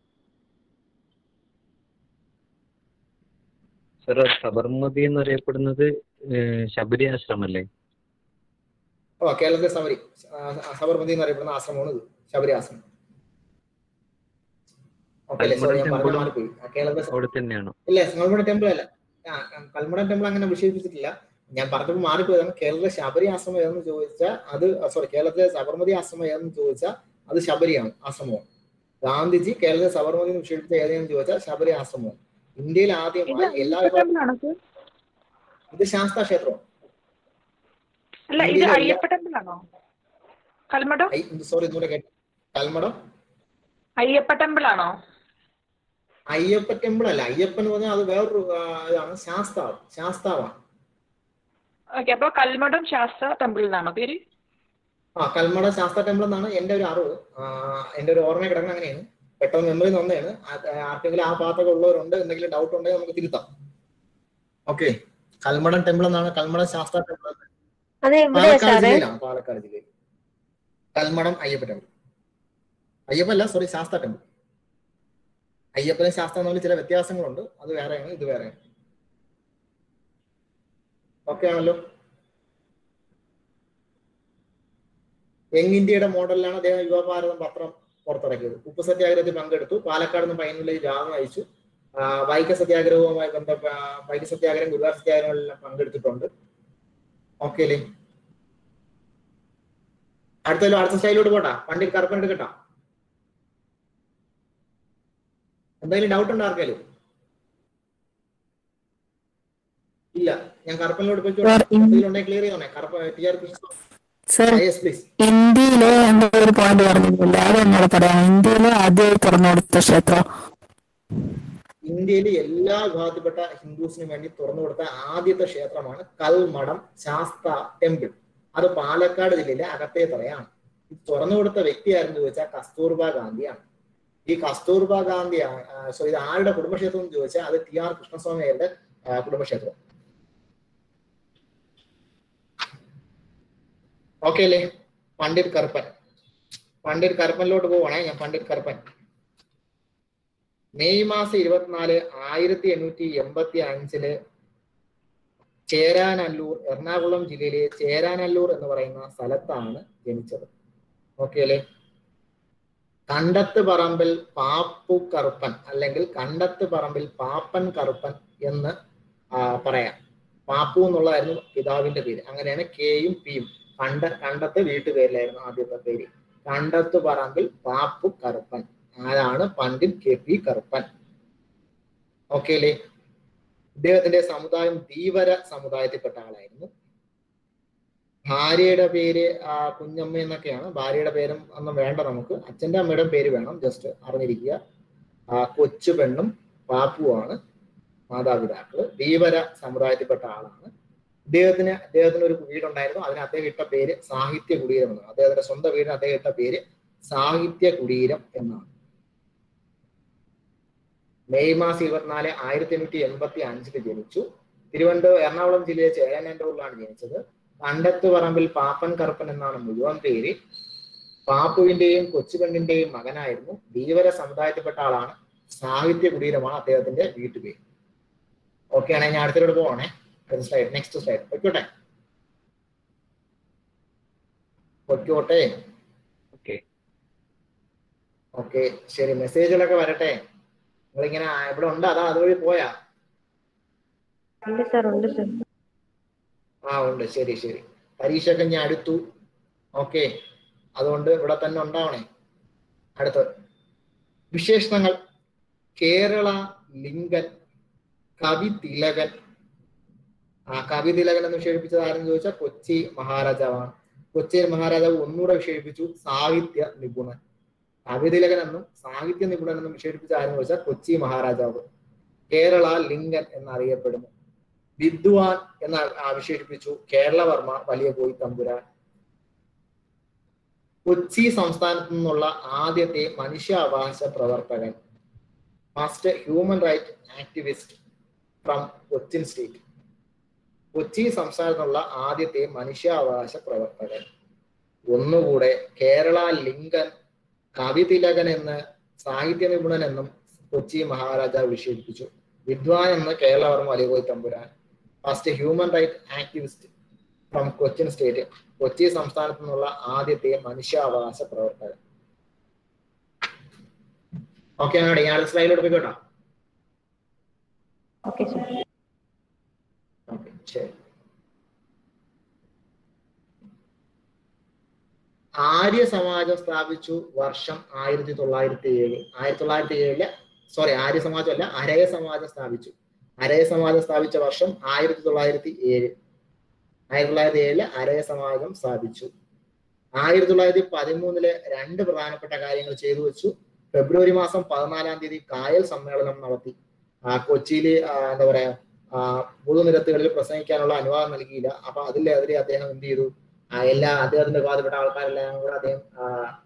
സർ സബർമതി എന്നറിയപ്പെടുന്നത് ഏഹ്, ശബരി ആശ്രമല്ലേ ഓ കേരളത്തിലെ സബരി ആ, സബർമതി എന്നറിയപ്പെടുന്ന ആശ്രമമാണ് ഇത് ശബരി ആശ്രമം ഓക്കെ അല്ലേ സോറി ഞാൻ കൽമടം പറഞ്ഞു temple മാറിപ്പോയി ആ, കേരളത്തിലെ അവിടെ തന്നെയാണോ ഇല്ല കൽമട ടെമ്പിൾ അല്ല ആ, കൽമട ടെമ്പിൾ അങ്ങനെ വിശേഷിപ്പിച്ചിട്ടില്ല ഞാൻ പറഞ്ഞപ്പോൾ മാറിപ്പോയതാണ് കേരളത്തിലെ ശബരി ആശ്രമം ഏതെന്ന് ചോദിച്ചാൽ അത് സോറി കേരളത്തിലെ സബർമതി ആശ്രമം ഏതെന്ന് ചോദിച്ചാൽ അത് ശബരിയാണ് ആശ്രമമാണ് ഗാന്ധിജി കേരളത്തിലെ സബർമതി എന്ന് വിശേഷിപ്പിച്ച ഏതെന്ന് ചോദിച്ചാൽ ശബരി ആശ്രമമാണ് ഇന്ത്യയിൽ ഇത് ആദ്യമായി എല്ലാ അയ്യപ്പ വിഭാഗം ടെമ്പിളാണോ സർ ഇത് ശാസ്താ ക്ഷേത്രമാണ് അല്ല ഇത് ഇന്ത്യയിലെ എല്ലാ- അയ്യപ്പ ടെമ്പിളാണോ കൽമടം സോറി ഇതുകൂടെ കേട്ടോ കൽമടം അയ്യപ്പ ടെമ്പിളാണോ അയ്യപ്പ ടെമ്പിൾ അല്ല അയ്യപ്പൻ എന്ന് പറഞ്ഞാൽ അത് വേറൊരു ആ, ഇതാണ് ശാസ്താവ് ശാസ്താവാണ് ഓക്കെ അപ്പൊ കൽമടം ശാസ്ത്ര ടെമ്പിൾ എന്നാണോ പേര് ആ കൽമട ശാസ്ത്ര ടെമ്പിൾ എന്നാണ് എന്റെ ഒരു അറിവ് ആ, എന്റെ ഒരു ഓർമ്മ കിടക്കുന്ന അങ്ങനെയാണ് പെട്ടെന്ന് മെമ്മറി വന്നതാണ് ആ- ആർക്കെങ്കിലും ആ ഭാഗത്തൊക്കെ ഉള്ളവരുണ്ട് എന്തെങ്കിലും ഡൗട്ട് ഉണ്ടെങ്കിൽ നമുക്ക് തിരുത്താം ഓക്കെ കൽമടം ടെമ്പിൾ എന്നാണ് കൽമടം ശാസ്ത്ര ടെമ്പിൾ അത് എവിടെയാ പാലക്കാട് സാറേ ജില്ലയിലാണ് പാലക്കാട് ജില്ലയിൽ കൽമടം അയ്യപ്പ ടെമ്പിൾ അയ്യപ്പല്ല സോറി ശാസ്ത്ര ടെമ്പിൾ അയ്യപ്പനും ശാസ്ത്രം തമ്മിൽ ചില വ്യത്യാസങ്ങളുണ്ട് അത് വേറെയാണ് ഇത് വേറെയാണ് ഓക്കെ ആണല്ലോ യങ് ഇന്ത്യയുടെ മോഡലിലാണ് അദ്ദേഹം യുവഭാരതം പത്രം പുറത്തിറക്കിയത് ഉപ്പ് സത്യാഗ്രഹത്തിൽ പങ്കെടുത്തു പാലക്കാട് നിന്ന് പയ്യന്നൂരിലേക്ക് ജാഥ നയിച്ചു ആ, വൈക്ക സത്യാഗ്രഹവുമായി ബന്ധപ്പെട്ട വൈക്ക സത്യാഗ്രഹം ഗുരുവായൂർ സത്യാഗ്രഹങ്ങളിലെല്ലാം പങ്കെടുത്തിട്ടുണ്ട് ഓക്കെ അല്ലേ അടുത്ത അടുത്ത സ്റ്റൈലോട്ട് പോട്ടാ പണ്ടിറ്റ് കറുപ്പൻ എടുക്കട്ടാ എന്തെങ്കിലും ഡൗട്ട് ഉണ്ടോ ആർക്കെങ്കിലും ഇല്ല ഞാൻ കറുപ്പനിലോട്ട് പോയിക്കോട്ടെ Sir, in- എന്തെങ്കിലും ഉണ്ടെങ്കിൽ ക്ലിയർ ചെയ്തോണേ Karuppa T R Krishna sir yes please ഇന്ത്യയിലെ എന്തോ ഒരു പോയിന്റ് പറഞ്ഞിട്ടില്ല അത് എന്നോട് പറയാം ഇന്ത്യയിലെ ആദ്യമായി തുറന്നു കൊടുത്ത ക്ഷേത്രം ഇന്ത്യയിലെ എല്ലാ വിഭാഗത്തിൽപ്പെട്ട ഹിന്ദുസിനും വേണ്ടി തുറന്നു കൊടുത്ത ആദ്യത്തെ ക്ഷേത്രമാണ് കൽമഠം ശാസ്ത ടെമ്പിൾ അത് പാലക്കാട് ജില്ലയിലെ അകത്തേത്തറയാണ് ഇത് തുറന്നു കൊടുത്ത വ്യക്തിയായിരുന്നു ചോദിച്ചാൽ കസ്തൂർബ ഗാന്ധിയാണ് ഈ കസ്തൂർബ ഗാന്ധി സോ ഇത് ആരുടെ കുടുംബക്ഷേത്രം എന്ന് ചോദിച്ചാൽ അത് ടി ആർ കൃഷ്ണസ്വാമി അയ്യരുടെ ആ, കുടുംബക്ഷേത്രം ഓക്കെ അല്ലേ പണ്ഡിറ്റ് കറുപ്പൻ പണ്ഡിറ്റ് കറുപ്പനിലോട്ട് പോവാണേ ഞാൻ പണ്ഡിറ്റ് കറുപ്പൻ മെയ് മാസം ഇരുപത്തിനാല് ആയിരത്തി എണ്ണൂറ്റി എൺപത്തി അഞ്ചില് ചേരാനല്ലൂർ എറണാകുളം ജില്ലയിലെ ചേരാനല്ലൂർ എന്ന് പറയുന്ന സ്ഥലത്താണ് ജനിച്ചത് ഓക്കെ അല്ലേ കണ്ടത്ത് പറമ്പിൽ പാപ്പു കറുപ്പൻ അല്ലെങ്കിൽ കണ്ടത്ത് പറമ്പിൽ പാപ്പൻ കറുപ്പൻ എന്ന് ആ, പറയാം പാപ്പു എന്നുള്ളതായിരുന്നു പിതാവിന്റെ പേര് അങ്ങനെയാണ് കെയും പിയും കണ്ട കണ്ടത്ത് വീട്ടുപേരിലായിരുന്നു ആദ്യത്തെ പേര് കണ്ടത്ത് പറമ്പിൽ പാപ്പു കറുപ്പൻ ആരാണ് Pandit K P Karuppan okay അല്ലേ ഇദ്ദേഹത്തിന്റെ സമുദായം ധീവര സമുദായത്തിൽപ്പെട്ട ആളായിരുന്നു ഭാര്യയുടെ പേര് ആ, കുഞ്ഞമ്മ എന്നൊക്കെയാണ് ഭാര്യയുടെ പേരും ഒന്നും വേണ്ട നമുക്ക് അച്ഛന്റെ അമ്മയുടെ പേര് വേണം ജസ്റ്റ് അറിഞ്ഞിരിക്കുക ആ, കൊച്ചു പെണ്ണും പാപ്പുവാണ് മാതാപിതാക്കള് ധീവര സമുദായത്തിൽപ്പെട്ട ആളാണ് അദ്ദേഹത്തിന് അദ്ദേഹത്തിന് ഒരു വീടുണ്ടായിരുന്നു അതിന് അദ്ദേഹം ഇട്ട പേര് സാഹിത്യ കുടീരം എന്നാണ് അദ്ദേഹത്തിന്റെ സ്വന്തം വീടിന് അദ്ദേഹം ഇട്ട പേര് സാഹിത്യ കുടീരം എന്നാണ് മെയ് മാസം ഇരുപത്തിനാല് ആയിരത്തി എണ്ണൂറ്റി എൺപത്തി അഞ്ചില് ജനിച്ചു തിരുവനന്തപുരം എറണാകുളം ജില്ലയിലെ ചേരാനന്തപുരിലാണ് ജനിച്ചത് കണ്ടത്ത് പറമ്പിൽ പാപ്പൻ കറുപ്പൻ എന്നാണ് മുഴുവൻ പേര് പാപ്പുവിന്റെയും കൊച്ചുപെണ്ണിന്റെയും മകനായിരുന്നു ധീവര സമുദായത്തിൽപ്പെട്ട ആളാണ് സാഹിത്യ കുടീരമാണ് അദ്ദേഹത്തിന്റെ വീട്ടുപേര് ഓക്കെ ആണെങ്കിൽ ഞാൻ അടുത്തോട്ട് പോവാണേ അടുത്ത സ്ലൈഡ് നെക്സ്റ്റ് സ്ലൈഡ് പൊയ്ക്കോട്ടെ പൊയ്ക്കോട്ടെ ഓക്കെ ഓക്കെ ശരി മെസ്സേജുകളൊക്കെ വരട്ടെ നിങ്ങളിങ്ങനെ ഇവിടെ ഉണ്ട് അതാ അതുവഴി പോയാ ഉണ്ട് സാർ ഉണ്ട് സാർ ആ ഉണ്ട് ശരി ശരി പരീക്ഷയൊക്കെ ഞാൻ അടുത്തു ഓക്കെ അതുകൊണ്ട് ഇവിടെ തന്നെ ഉണ്ടാവണേ അടുത്ത് വിശേഷണങ്ങൾ കേരള ലിംഗൻ കവി തിലകൻ ആ കവി തിലകൻ എന്ന് വിശേഷിപ്പിച്ചത് ആരെന്ന് ചോദിച്ചാൽ കൊച്ചി മഹാരാജാവാണ് കൊച്ചി മഹാരാജാവ് ഒന്നുകൂടെ വിശേഷിപ്പിച്ചു സാഹിത്യ നിപുണൻ കവി തിലകൻ എന്നും സാഹിത്യ നിപുണൻ എന്നും വിശേഷിപ്പിച്ച ആരെന്ന് ചോദിച്ചാൽ കൊച്ചി മഹാരാജാവ് കേരള ലിംഗൻ എന്നറിയപ്പെടുന്നു വിദ്വാൻ എന്ന് ആ- വിശേഷിപ്പിച്ചു കേരളവർമ്മ വലിയ പോയി തമ്പുരാൻ കൊച്ചി സംസ്ഥാനത്തു നിന്നുള്ള ആദ്യത്തെ മനുഷ്യാവകാശ പ്രവർത്തകൻ first human right activist from Cochin state Kochi സംസ്ഥാനത്തുള്ള ആദ്യത്തെ മനുഷ്യാവകാശ പ്രവർത്തകൻ ഒന്നുകൂടെ കേരള ലിംഗൻ കവിതിലകൻ എന്ന് സാഹിത്യ നിപുണൻ എന്നും കൊച്ചി മഹാരാജാവ് വിശേഷിപ്പിച്ചു വിദ്വാൻ എന്ന് കേരളവർമ്മ വലിയപോയി Thampuran first human right activist from Cochin state Kochi സംസ്ഥാനത്തു നിന്നുള്ള ആദ്യത്തെ മനുഷ്യാവകാശ പ്രവർത്തകൻ ഓക്കെ അങ്ങനെ ഞാൻ അടുത്ത സ്ലൈഡിലോട്ട് പോയിക്കോട്ടോ ഓക്കെ സാർ ഓക്കെ ശരി ആര്യ സമാജം സ്ഥാപിച്ചു വർഷം ആയിരത്തി തൊള്ളായിരത്തി ഏഴ് ആയിരത്തി തൊള്ളായിരത്തി ഏഴില് സോറി ആര്യ സമാജം അല്ല അരയ സമാജം സ്ഥാപിച്ചു അരയ സമാജം സ്ഥാപിച്ച വർഷം ആയിരത്തി തൊള്ളായിരത്തി ഏഴ് ആയിരത്തി തൊള്ളായിരത്തി ഏഴില് അരയ സമാജം സ്ഥാപിച്ചു ആയിരത്തി തൊള്ളായിരത്തി പതിമൂന്നില് രണ്ട് പ്രധാനപ്പെട്ട കാര്യങ്ങൾ ചെയ്തു വെച്ചു ഫെബ്രുവരി മാസം പതിനാലാം തീയതി കായൽ സമ്മേളനം നടത്തി ആ കൊച്ചിയില് ആ, എന്താ പറയാ ആ, പൊതുനിരത്തുകളിൽ പ്രസംഗിക്കാനുള്ള അനുവാദം നൽകിയില്ല അപ്പൊ അതിലെതിരെ അദ്ദേഹം എന്ത് ചെയ്തു ആ, എല്ലാ അദ്ദേഹത്തിന്റെ ബാധപ്പെട്ട ആൾക്കാരെല്ലാം കൂടെ അദ്ദേഹം ആ,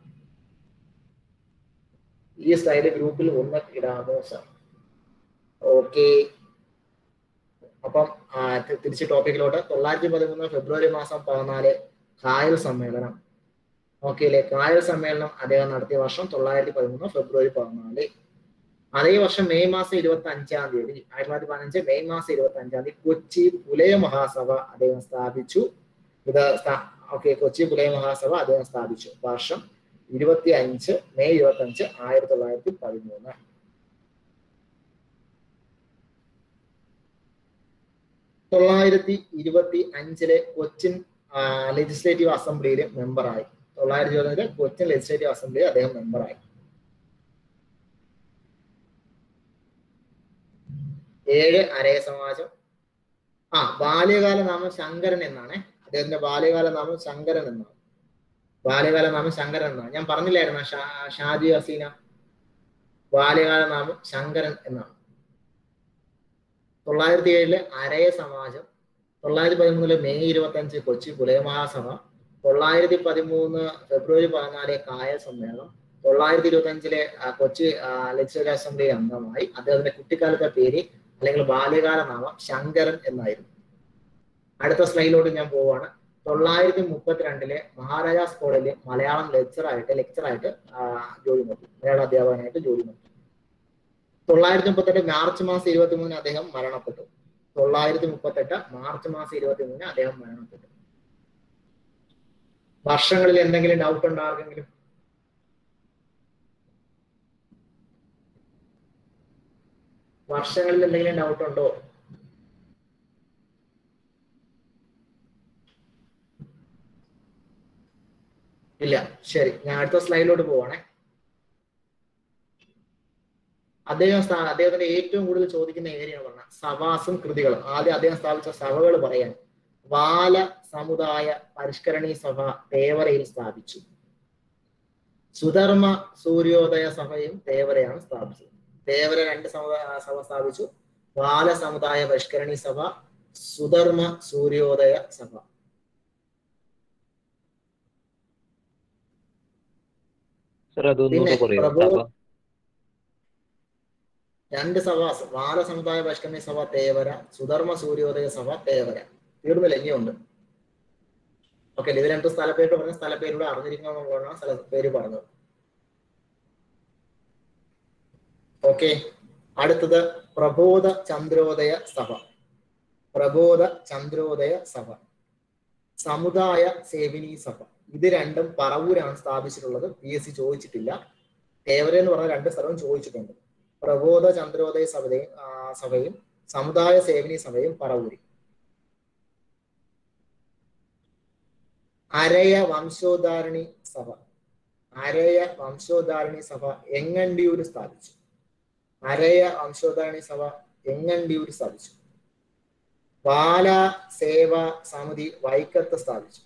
ഈ സ്ലൈഡ് ഗ്രൂപ്പിൽ ഒന്ന് ഇടാമോ സർ ഓക്കെ അപ്പം ആ, തി- തിരിച്ച് ടോപ്പിക്കിലോട്ട് തൊള്ളായിരത്തി പതിമൂന്ന് ഫെബ്രുവരി മാസം പതിനാല് കായൽ സമ്മേളനം ഓക്കെ അല്ലേ കായൽ സമ്മേളനം അദ്ദേഹം നടത്തിയ വർഷം തൊള്ളായിരത്തി പതിമൂന്ന് ഫെബ്രുവരി പതിനാല് അതേ വർഷം മെയ് മാസം ഇരുപത്തി അഞ്ചാം തീയതി ആയിരത്തി തൊള്ളായിരത്തി പതിനഞ്ച് മെയ് മാസം ഇരുപത്തി അഞ്ചാം തീയതി കൊച്ചി പുലയ മഹാസഭ അദ്ദേഹം സ്ഥാപിച്ചു ഇത് ഓക്കെ കൊച്ചി പുലയ മഹാസഭ അദ്ദേഹം സ്ഥാപിച്ചു വർഷം ഇരുപത്തി അഞ്ച് മെയ് ഇരുപത്തി അഞ്ച് ആയിരത്തി തൊള്ളായിരത്തി പതിമൂന്ന് തൊള്ളായിരത്തി ഇരുപത്തി അഞ്ചിലെ കൊച്ചിൻ ലെജിസ്ലേറ്റീവ് അസംബ്ലിയിലെ മെമ്പറായി തൊള്ളായിരത്തി ഇരുപത്തിലെ കൊച്ചിൻ ലെജിസ്ലേറ്റീവ് അസംബ്ലിയിൽ അദ്ദേഹം മെമ്പറായി ഏഴ് അരയ സമാജം ആ ബാല്യകാല നാമം ശങ്കരൻ എന്നാണ് അദ്ദേഹത്തിന്റെ ബാല്യകാല നാമം ശങ്കരൻ എന്നാണ് ബാല്യകാല നാമം ശങ്കരൻ എന്നാണ് ഞാൻ പറഞ്ഞില്ലായിരുന്നു ഷാ- ഷാജി ഹസീന ബാല്യകാല നാമം ശങ്കരൻ എന്നാണ് തൊള്ളായിരത്തി ഏഴില് അരയ സമാജം തൊള്ളായിരത്തി പതിമൂന്നില് മെയ് ഇരുപത്തി അഞ്ച് കൊച്ചി പുലയമഹാസഭ തൊള്ളായിരത്തി പതിമൂന്ന് ഫെബ്രുവരി പതിനാല് കായൽ സമ്മേളനം തൊള്ളായിരത്തി ഇരുപത്തി അഞ്ചിലെ കൊച്ചി ലെജിസ്ലേറ്റീവ് അസംബ്ലി അംഗമായി അദ്ദേഹത്തിന്റെ കുട്ടിക്കാലത്തെ പേര് അല്ലെങ്കിൽ ബാല്യകാല നാമം ശങ്കരൻ എന്നായിരുന്നു അടുത്ത സ്ലൈഡിലോട്ട് ഞാൻ പോവാണ് തൊള്ളായിരത്തി മുപ്പത്തിരണ്ടിലെ മഹാരാജാസ് കോളേജിലെ മലയാളം ലെക്ചറായിട്ട് ലെക്ചറായിട്ട് ജോലി നോക്കി മലയാള അധ്യാപകനായിട്ട് ജോലി നോക്കി തൊള്ളായിരത്തി മുപ്പത്തെട്ട് മാർച്ച് മാസം ഇരുപത്തി മൂന്നിന് അദ്ദേഹം മരണപ്പെട്ടു തൊള്ളായിരത്തി മുപ്പത്തെട്ട് മാർച്ച് മാസം ഇരുപത്തി മൂന്നിന് അദ്ദേഹം മരണപ്പെട്ടു വർഷങ്ങളിൽ എന്തെങ്കിലും ഡൗട്ട് ഉണ്ടോ ആർക്കെങ്കിലും വർഷങ്ങളിൽ എന്തെങ്കിലും ഡൗട്ട് ഉണ്ടോ ഇല്ല ശരി ഞാൻ അടുത്ത സ്ലൈഡിലോട്ട് പോവാണേ അദ്ദേഹം സ്ഥാ- അദ്ദേഹത്തിന്റെ ഏറ്റവും കൂടുതൽ ചോദിക്കുന്ന ഏരിയ പറഞ്ഞ സഭാസും കൃതികളും ആദ്യം അദ്ദേഹം സ്ഥാപിച്ച സഭകൾ പറയാൻ ബാല സമുദായ പരിഷ്കരണീ സഭ തേവരയിൽ സ്ഥാപിച്ചു സുധർമ്മ സൂര്യോദയ സഭയും തേവരയാണ് സ്ഥാപിച്ചത് തേവര രണ്ട് സമുദായ സഭ സ്ഥാപിച്ചു ബാലസമുദായ പരിഷ്കരണി സഭ സുധർമ്മ സൂര്യോദയ സഭ സർ അതൊന്നുകൂടെ പിന്നെ പറയോ പ്രബോധ സഭ രണ്ട് സഭ ബാലസമുദായ പരിഷ്കരണി സഭ തേവര സുധർമ്മ സൂര്യോദയ സഭ തേവര തീർന്നില്ല ഇനിയുണ്ട് ഓക്കെ ഇത് രണ്ട് സ്ഥലപ്പേര് പറഞ്ഞ സ്ഥലപ്പേരൂടെ അറിഞ്ഞിരിക്കണമെന്നുള്ളതാണ് സ്ഥല പേര് പറഞ്ഞത് ഓക്കെ അടുത്തത് പ്രബോധ ചന്ദ്രോദയ സഭ പ്രബോധ ചന്ദ്രോദയ സഭ സമുദായ സേവിനി സഭ ഇത് രണ്ടും പറവൂരാണ് സ്ഥാപിച്ചിട്ടുള്ളത് പി എസ് സി ചോദിച്ചിട്ടില്ല തേവര എന്ന് പറഞ്ഞ രണ്ട് സ്ഥലവും ചോദിച്ചിട്ടുണ്ട് പ്രബോധ ചന്ദ്രോദയ സഭയും ആ, സഭയും സമുദായ സേവിനി സഭയും പറവൂരി അരയ വംശോദ്ധാരണി സഭ അരയ വംശോദ്ധാരണി സഭ എങ്ങണ്ടിയൂർ സ്ഥാപിച്ചു അരയ വംശോദ്ധാരണി സഭ എങ്ങണ്ടിയൂർ സ്ഥാപിച്ചു ബാല സേവാ സമിതി വൈക്കത്ത് സ്ഥാപിച്ചു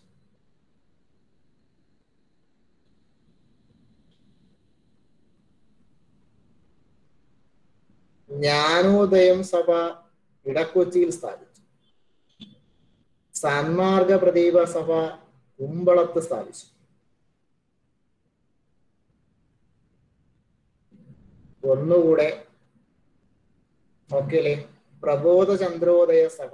ജ്ഞാനോദയം സഭ ഇടക്കൊച്ചിയിൽ സ്ഥാപിച്ചു സന്മാർഗ പ്രദീപ സഭ കുമ്പളത്ത് സ്ഥാപിച്ചു ഒന്നുകൂടെ ഓക്കെ അല്ലേ പ്രബോധ ചന്ദ്രോദയ സഭ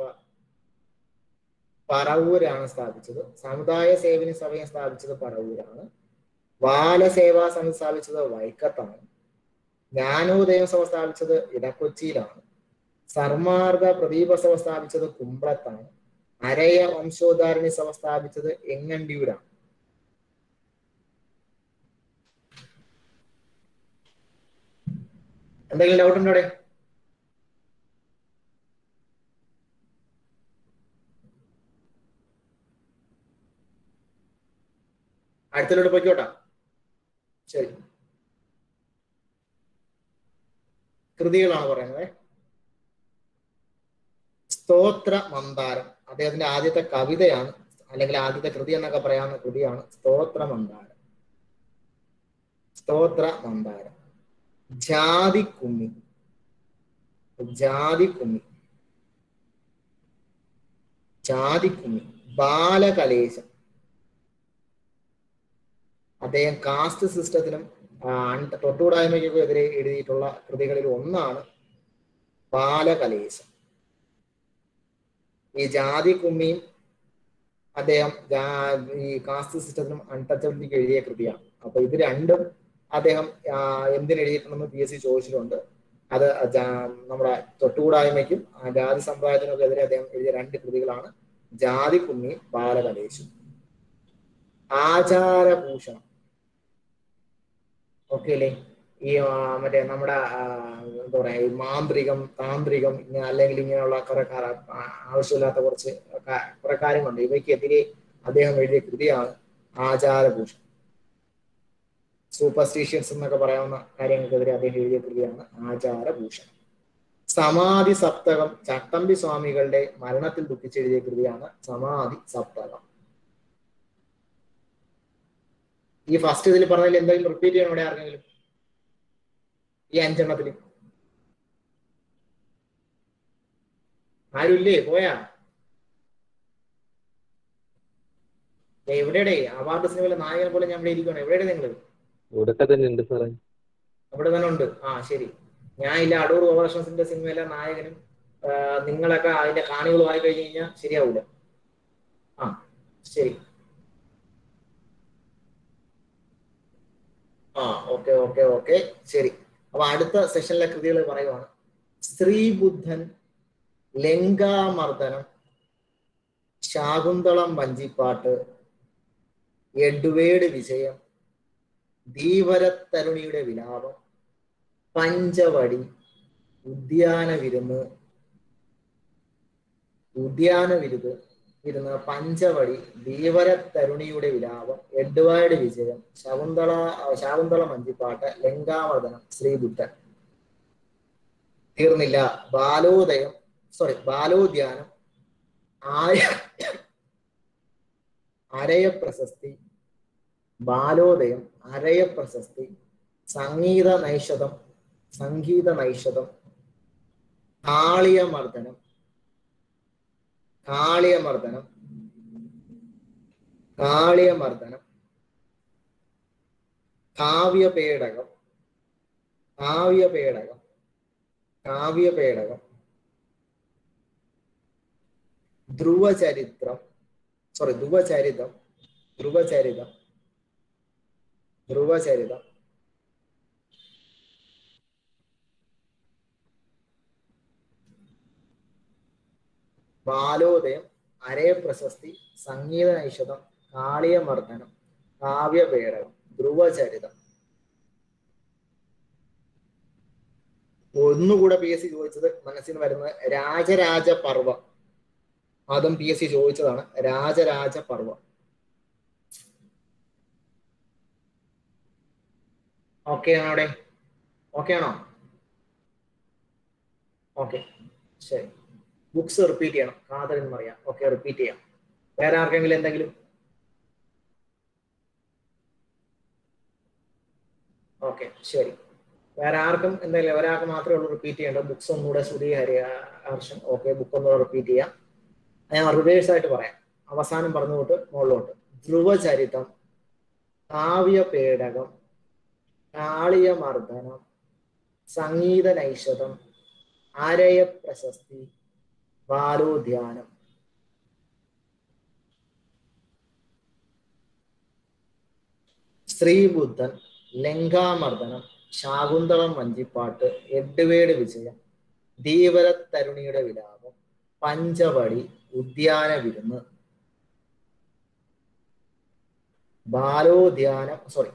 പറവൂരാണ് സ്ഥാപിച്ചത് സമുദായ സേവനി സഭയെ സ്ഥാപിച്ചത് പറവൂരാണ് ബാലസേവാ സമിതി സ്ഥാപിച്ചത് വൈക്കത്താണ് ജ്ഞാനോദയം സഭ സ്ഥാപിച്ചത് ഇടക്കൊച്ചിയിലാണ് സർമാർഗ പ്രദീപ സഭ സ്ഥാപിച്ചത് കുമ്പളത്താണ് അരയ വംശോദ്ധാരണി സഭ സ്ഥാപിച്ചത് എങ്ങണ്ടിയൂരാണ് എന്തെങ്കിലും ഡൗട്ട് ഉണ്ടോ അവിടെ അടുത്തതിലോട്ട് പൊയ്ക്കോട്ടാ ശരി കൃതികളാണ് പറയുന്നത് സ്തോത്ര മന്ദാരം അദ്ദേഹത്തിന്റെ ആദ്യത്തെ കവിതയാണ് അല്ലെങ്കിൽ ആദ്യത്തെ കൃതി എന്നൊക്കെ പറയാവുന്ന കൃതിയാണ് സ്തോത്ര മന്ദാരം സ്തോത്ര മന്ദാരം ജാതി കുമ്മി ജാതി കുമ്മി ജാതി കുമ്മി ബാലകലേശം അദ്ദേഹം കാസ്റ്റ് സിസ്റ്റത്തിനും ആ, അണ്ട- തൊട്ടുകൂടായ്മയ്ക്കും എതിരെ എഴുതിയിട്ടുള്ള കൃതികളിൽ ഒന്നാണ് ബാലകലേശം ഈ ജാതി കുമ്മിയും അദ്ദേഹം ജാ- ഈ കാസ്റ്റ് സിസ്റ്റത്തിനും അൺടച്ചബിലിറ്റിക്ക് എഴുതിയ കൃതിയാണ് അപ്പൊ ഇത് രണ്ടും അദ്ദേഹം ആ, എന്തിനെഴുതിയിട്ടുണ്ടെന്ന് പി എസ് സി ചോദിച്ചിട്ടുണ്ട് അത് ജാ- നമ്മുടെ തൊട്ടുകൂടായ്മയ്ക്കും ആ ജാതി സമ്പ്രദായത്തിനൊക്കെ എതിരെ അദ്ദേഹം എഴുതിയ രണ്ട് കൃതികളാണ് ജാതി കുമ്മിയും ബാലകലേശും ആചാരഭൂഷണം ഓക്കെ അല്ലേ ഈ ആ, മറ്റേ നമ്മുടെ ആ, എന്താ പറയാ ഈ മാന്ത്രികം താന്ത്രികം ഇങ്ങനെ അല്ലെങ്കിൽ ഇങ്ങനെയുള്ള കുറെ കാ- ആ, ആവശ്യമില്ലാത്ത കുറച്ച് കാ- കുറെ കാര്യങ്ങളുണ്ട് ഇവയ്ക്കെതിരെ അദ്ദേഹം എഴുതിയ കൃതിയാണ് ആചാരഭൂഷണം സൂപ്പർസ്റ്റീഷ്യൻസ് എന്നൊക്കെ പറയാവുന്ന കാര്യങ്ങൾക്കെതിരെ അദ്ദേഹം എഴുതിയ കൃതിയാണ് ആചാരഭൂഷണം സമാധി സപ്തകം ചട്ടമ്പി സ്വാമികളുടെ മരണത്തിൽ ദുഃഖിച്ചെഴുതിയ കൃതിയാണ് സമാധി സപ്തകം ഈ ഫസ്റ്റ് ഇതിൽ പറഞ്ഞതിൽ എന്തെങ്കിലും റിപ്പീറ്റ് ചെയ്യണം ഇവിടെ ആർക്കെങ്കിലും ഈ അഞ്ചെണ്ണത്തിൽ ആരുമില്ലേ പോയാ ഏ, എവിടെയുടെ അവാർഡ് സിനിമയിലെ നായകനെ പോലെ ഞാൻ ഇവിടെ ഇരിക്കണം എവിടെയാണ് നിങ്ങൾ ഇവിടൊക്കെ തന്നെ ഉണ്ട് സാറേ അവിടെ തന്നെ ഉണ്ട് ആ ശരി ഞാൻ ഇല്ല അടൂർ ഗോപാലകൃഷ്ണന്റെ സിനിമയിലെ നായകനും ആ, നിങ്ങളൊക്കെ അതിന്റെ കാണികളും ആയി കഴിഞ്ഞു കഴിഞ്ഞാൽ ശരിയാവൂല ആ ശരി ആ ഓക്കെ ഓക്കെ ഓക്കെ ശരി അപ്പൊ അടുത്ത സെഷനിലെ കൃതികൾ പറയുവാണ് സ്ത്രീബുദ്ധൻ ലങ്കാമർദ്ദനം ശാകുന്തളം വഞ്ചിപ്പാട്ട് എഡ്വേഡ് വിജയം ധീവരത്തരുണിയുടെ വിലാപം പഞ്ചവടി ഉദ്യാന വിരുന്ന് ഉദ്യാന വിരുത് ഇരുന്ന് പഞ്ചവടി ധീവരത്തരുണിയുടെ വിലാപം എഡ്വേർഡ് വിജയം ശകുന്തള ശാകുന്തള മഞ്ചിപ്പാട്ട് ലങ്കാവർദ്ധനം ശ്രീബുദ്ധൻ തീർന്നില്ല ബാലോദയം സോറി ബാലോദ്യാനം ആയ അരയ പ്രശസ്തി ബാലോദയം അരയ പ്രശസ്തി സംഗീത നൈഷതം സംഗീത നൈഷതം കാളിയമർദ്ദനം കാളിയമർദ്ദനം കാളിയമർദ്ദനം കാവ്യപേടകം കാവ്യപേടകം കാവ്യപേടകം ധ്രുവചരിത്രം സോറി ധ്രുവചരിതം ധ്രുവചരിതം ധ്രുവചരിതം ബാലോദയം അരേ പ്രശസ്തി സംഗീത നൈഷധം കാളിയമർദ്ദനം കാവ്യപേടകം ധ്രുവചരിതം ഒന്നുകൂടെ പി എസ് സി ചോദിച്ചത് മനസ്സിന് വരുന്നത് രാജരാജ പർവം അതും പി എസ് സി ചോദിച്ചതാണ് രാജരാജ പർവം ഓക്കെ ആണോ അവിടെ ഓക്കെ ആണോ ഓക്കെ ശരി ബുക്സ് റിപ്പീറ്റ് ചെയ്യണം കാതൽ പറയാം ഓക്കെ റിപ്പീറ്റ് ചെയ്യാം വേറെ ആർക്കെങ്കിലും എന്തെങ്കിലും ഓക്കെ ശരി വേറെ ആർക്കും എന്തെങ്കിലും ഒരാൾക്ക് മാത്രമേ ഉള്ളൂ റിപ്പീറ്റ് ചെയ്യേണ്ടത് ബുക്സ് ഒന്നുകൂടെ ശ്രുതി ഹരി ഹർഷൻ ഓക്കെ ബുക്ക് ഒന്നുകൂടെ റിപ്പീറ്റ് ചെയ്യാം ഞാൻ റിവേഴ്സ് ആയിട്ട് പറയാം അവസാനം പറഞ്ഞുകൊണ്ട് മുകളിലോട്ട് ധ്രുവചരിതം കാവ്യപേടകം കാളിയമർദ്ദനം സംഗീത നൈഷധം ആരയ പ്രശസ്തി ബാലോദ്യാനം ശ്രീബുദ്ധൻ ലങ്കാമർദ്ദനം ശാകുന്തളം വഞ്ചിപ്പാട്ട് എഡ്വേഡ് വിജയം ധീവര തരുണിയുടെ വിലാപം പഞ്ചവടി ഉദ്യാന വിരുന്ന് ബാലോദ്യാനം സോറി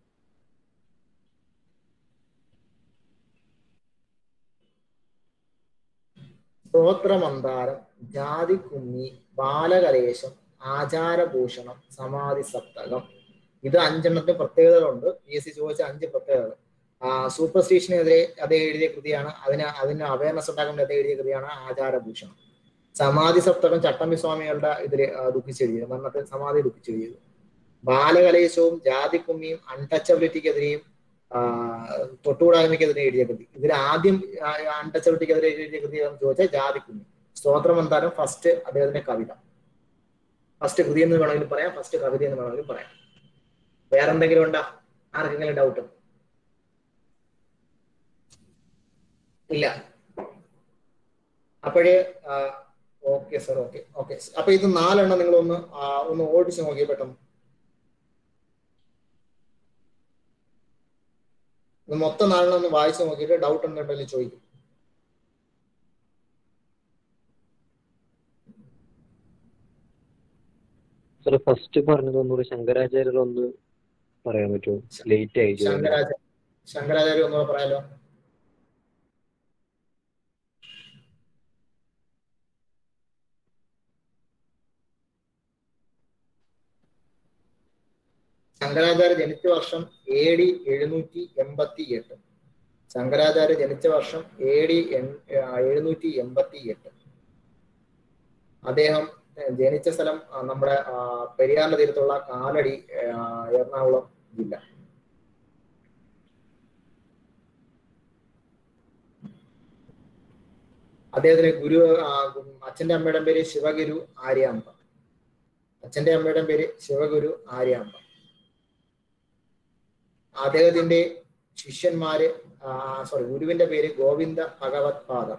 സ്തോത്രമന്താരം ജാതിക്കുമ്മി ബാലകലേശം ആചാരഭൂഷണം സമാധി സപ്തകം ഇത് അഞ്ചെണ്ണത്തിന് പ്രത്യേകതകളുണ്ട് പി എസ് സി ചോദിച്ച അഞ്ച് പ്രത്യേകതകൾ ആ സൂപ്പർസ്റ്റീഷനെതിരെ അതേ എഴുതിയ കൃതിയാണ് അതിന് അതിന് അവയർനെസ് ഉണ്ടാക്കാൻ അതേ എഴുതിയ കൃതിയാണ് ആചാരഭൂഷണം സമാധി സപ്തകം ചട്ടമ്പി സ്വാമികളുടെ ഇതില് ആ, ദുഃഖിച്ചെഴുതിയത് മരണത്തിൽ സമാധി ദുഃഖിച്ചെഴുതിയത് ബാലകലേശവും ജാതിക്കുമ്മിയും അൺടച്ചബിലിറ്റിക്കെതിരെയും തൊട്ടുകൂടായ്മയ്ക്കെതിരെ എഴുതിയ കൃതി ഇതിൽ ആദ്യം അൺടച്ചബിലിറ്റിക്കെതിരെ എഴുതിയ കൃതി എന്ന് ചോദിച്ചാൽ ജാതിക്കുമ്മി സ്തോത്രമന്താരം ഫസ്റ്റ് അദ്ദേഹത്തിന്റെ കവിത ഫസ്റ്റ് കൃതി എന്ന് വേണമെങ്കിലും പറയാം ഫസ്റ്റ് കവിത എന്ന് വേണമെങ്കിലും പറയാം വേറെ എന്തെങ്കിലും ഉണ്ടോ ആർക്കെങ്കിലും ഡൗട്ട് ഇല്ല അപ്പോഴേ ഓക്കെ സർ ഓക്കെ ഓക്കെ അപ്പൊ ഇത് നാലെണ്ണം നിങ്ങൾ ഒന്ന് ആ, ഒന്ന് ഓടിച്ച് നോക്കിയേ പെട്ടെന്ന് ഇത് മൊത്തം നാലെണ്ണം ഒന്ന് വായിച്ചു നോക്കിയിട്ട് ഡൗട്ട് ഉണ്ടെങ്കിൽ ചോദിക്കും സാർ ഫസ്റ്റ് പറഞ്ഞത് ഒന്നുകൂടി ശങ്കരാചാര്യർ ഒന്ന് പറയാൻ പറ്റുമോ ലേറ്റ് ആയി join. ശങ്കരാചാര്യ ശങ്കരാചാര്യ ഒന്നുകൂടെ പറയാലോ ശങ്കരാചാര്യ ജനിച്ച വർഷം എ ഡി എഴുന്നൂറ്റി എൺപത്തി എട്ട് ശങ്കരാചാര്യ ജനിച്ച വർഷം എ ഡി എഴുന്നൂറ്റി എൺപത്തി എട്ട് അദ്ദേഹം ഏഹ്, ജനിച്ച സ്ഥലം ആ, നമ്മുടെ ആ, പെരിയാറിന്റെ തീരത്തുള്ള കാലടി ആ, എറണാകുളം ജില്ല അദ്ദേഹത്തിന് ഗുരു ആ, അച്ഛന്റെ അമ്മയുടെ പേര് ശിവഗുരു ആര്യാമ്പ അച്ഛന്റെ അമ്മയുടെ പേര് ശിവഗുരു ആര്യാമ്പ അദ്ദേഹത്തിന്റെ ശിഷ്യന്മാര് സോറി ഗുരുവിന്റെ പേര് ഗോവിന്ദ ഭഗവത് പാദം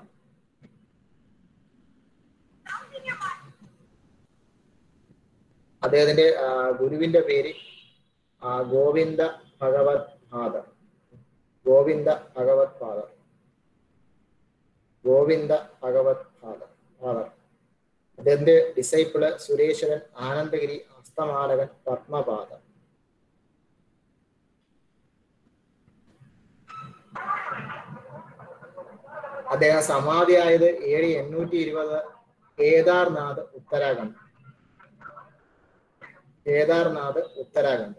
അദ്ദേഹത്തിന്റെ ആ, ഗുരുവിന്റെ പേര് ആ, ഗോവിന്ദ ഭഗവത് പാദം ഗോവിന്ദ ഭഗവത് പാദം ഗോവിന്ദ ഭഗവത് പാദം പാദം അദ്ദേഹത്തിന്റെ ഡിസൈപ്പിള് സുരേശ്വരൻ ആനന്ദഗിരി ഹസ്തമാലകൻ പത്മപാദം അദ്ദേഹം സമാധിയായത് ഏഴ് എണ്ണൂറ്റി ഇരുപത് കേദാർനാഥ് ഉത്തരാഖണ്ഡ് കേദാർനാഥ് ഉത്തരാഖണ്ഡ്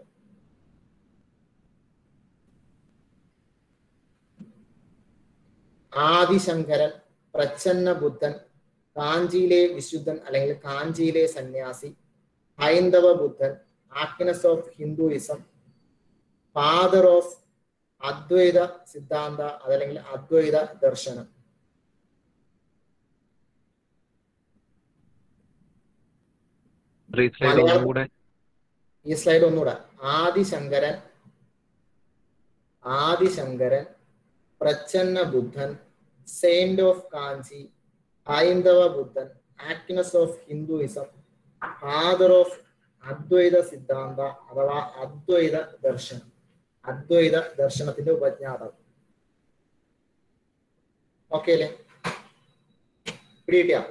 ആദിശങ്കരൻ പ്രച്ഛന്ന ബുദ്ധൻ കാഞ്ചിയിലെ വിശുദ്ധൻ അല്ലെങ്കിൽ കാഞ്ചിയിലെ സന്യാസി ഹൈന്ദവ ബുദ്ധൻ Aquinas of Hinduism father of Advaita സിദ്ധാന്ത അതല്ലെങ്കിൽ അദ്വൈത ദർശനം സാർ ഈ സ്ലൈഡ് ഒന്നും കൂടെ ഈ സ്ലൈഡ് ഒന്നുകൂടെ ആദിശങ്കരൻ ആദിശങ്കരൻ പ്രച്ഛന്ന ബുദ്ധൻ സെയിന്റ് ഓഫ് കാഞ്ചി ഹൈന്ദവ ബുദ്ധൻ Aquinas of Hinduism father of Advaita സിദ്ധാന്ത അഥവാ അദ്വൈത ദർശനം അദ്വൈത ദർശനത്തിന്റെ ഉപജ്ഞാതാവ് ഓക്കെ അല്ലേ പിടികിട്ടിയാ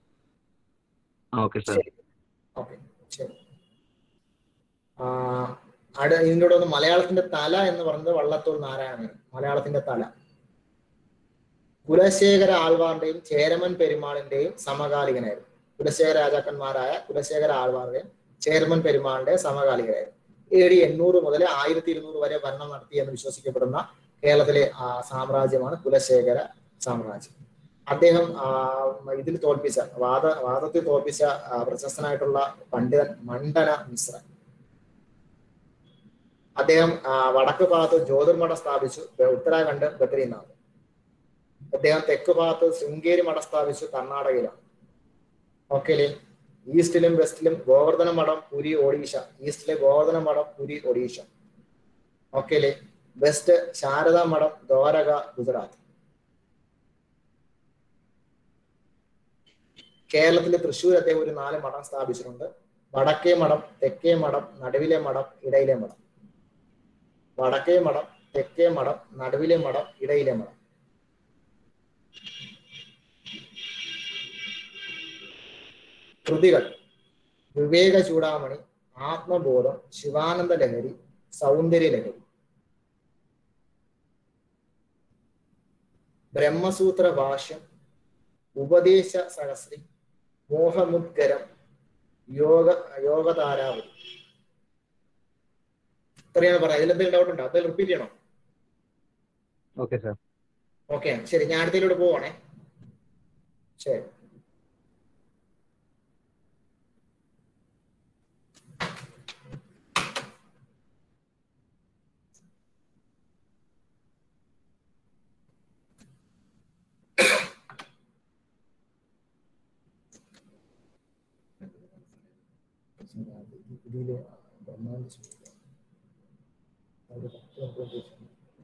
ആ ഓക്കെ സാർ ശരി ഓക്കെ ശരി ആ, അട ഇതിൻ്റെ കൂടെ ഒന്ന് മലയാളത്തിന്റെ തല എന്ന് പറയുന്നത് വള്ളത്തോൾ നാരായണൻ മലയാളത്തിന്റെ തല കുലശേഖര ആൾവാറിന്റെയും ചേരമൻ പെരുമാളിന്റെയും സമകാലികനായിരുന്നു കുലശേഖര രാജാക്കന്മാരായ കുലശേഖര ആൾവാറിന്റെയും ചേരമൻ പെരുമാളിന്റെ സമകാലികനായിരുന്നു എ ഡി എണ്ണൂറ് മുതൽ ആയിരത്തി ഇരുന്നൂറ് വരെ ഭരണം നടത്തി എന്ന് വിശ്വസിക്കപ്പെടുന്ന കേരളത്തിലെ ആ, സാമ്രാജ്യമാണ് കുലശേഖര സാമ്രാജ്യം അദ്ദേഹം ആ, ഇതിൽ തോൽപ്പിച്ച വാദ വാദത്തിൽ തോൽപ്പിച്ച ആ, പ്രശസ്തനായിട്ടുള്ള പണ്ഡിതൻ മണ്ഡന മിശ്ര അദ്ദേഹം ആ, വടക്ക് ഭാഗത്ത് ജ്യോതിർമഠം സ്ഥാപിച്ചു ബ- ഉത്തരാഖണ്ഡ് ബദ്രീനാഥ് അദ്ദേഹം തെക്ക് ഭാഗത്ത് ശൃംഗേരി മഠം സ്ഥാപിച്ചു കർണാടകയിലാണ് ഓക്കെ അല്ലേ ഈസ്റ്റിലും വെസ്റ്റിലും ഗോവർദ്ധന മഠം പുരി ഒഡീഷ ഈസ്റ്റിലെ ഗോവർദ്ധന മഠം പുരി ഒഡീഷ ഓക്കെ അല്ലേ വെസ്റ്റ് ശാരദാ മഠം ദ്വാരക ഗുജറാത്ത് കേരളത്തിലെ തൃശ്ശൂർ അദ്ദേഹം ഒരു നാല് മഠം സ്ഥാപിച്ചിട്ടുണ്ട് വടക്കേ മഠം തെക്കേ മഠം നടുവിലെ മഠം ഇടയിലെ മഠം വടക്കേ മഠം തെക്കേ മഠം നടുവിലെ മഠം ഇടയിലെ മഠം കൃതികൾ വിവേക ചൂടാമണി ആത്മബോധം ശിവാനന്ദ ലഹരി സൗന്ദര്യ ലഹരി ബ്രഹ്മസൂത്ര ഭാഷ്യം ഉപദേശ സഹസ്രി മോഹമുദ്ഗരം യോഗ യോഗതാരാവലി ഇത്രയാണ് പറയാം ഇതിലെന്തെങ്കിലും ഡൗട്ട് ഉണ്ടോ അതെല്ലാം റിപ്പീറ്റ് ചെയ്യണോ ഓക്കെ സാർ ഓക്കെ ശരി ഞാൻ അടുത്തതിലൂടെ പോവാണേ ശരി ഇതില് ബ്രഹ്മാണ്ഡ സൂത്രം. ഒരു പത്ത് മുപ്പത് ദിവസം.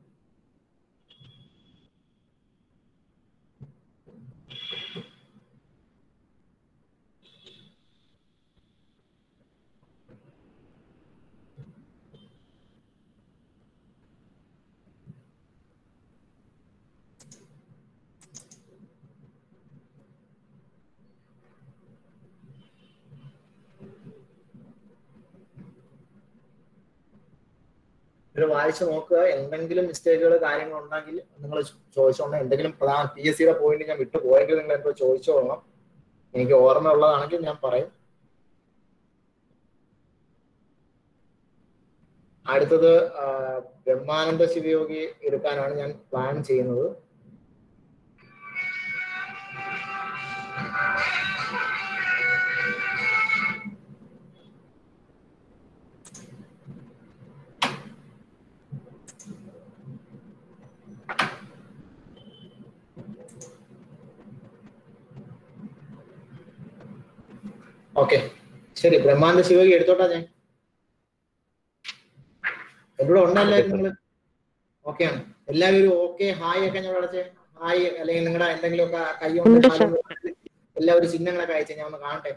ഇത് വായിച്ചു നോക്കുക എന്തെങ്കിലും മിസ്റ്റേക്കുകൾ കാര്യങ്ങൾ ഉണ്ടെങ്കിൽ നിങ്ങൾ ചോദിച്ചോണം എന്തെങ്കിലും പ്രധാന പി എസ് സിയുടെ പോയിന്റ് ഞാൻ വിട്ടു പോയെങ്കിൽ നിങ്ങൾ എന്തോ ചോദിച്ചോളണം എനിക്ക് ഓർമ്മ ഉള്ളതാണെങ്കിൽ ഞാൻ പറയും അടുത്തത് ആ, ബ്രഹ്മാനന്ദ ശിവയോഗി എടുക്കാനാണ് ഞാൻ പ്ലാൻ ചെയ്യുന്നത് ഓക്കെ ശരി ബ്രഹ്മാനന്ദ ശിവയോഗി എടുത്തോട്ടാ ഞാൻ എവിടെ ഉണ്ടല്ലായിരുന്നു നിങ്ങൾ ഓക്കെ ആണ് എല്ലാവരും ഓക്കെ ഹായ് ഒക്കെ ഞാൻ വിളിച്ചേ ഹായ് അല്ലെങ്കിൽ നിങ്ങളുടെ എന്തെങ്കിലുമൊക്കെ കൈ കൊണ്ട് ഉണ്ട് കാലും കൊണ്ട് എല്ലാവരും ചിഹ്നങ്ങളൊക്കെ അയച്ചേ ഞാൻ ഒന്ന് കാണട്ടെ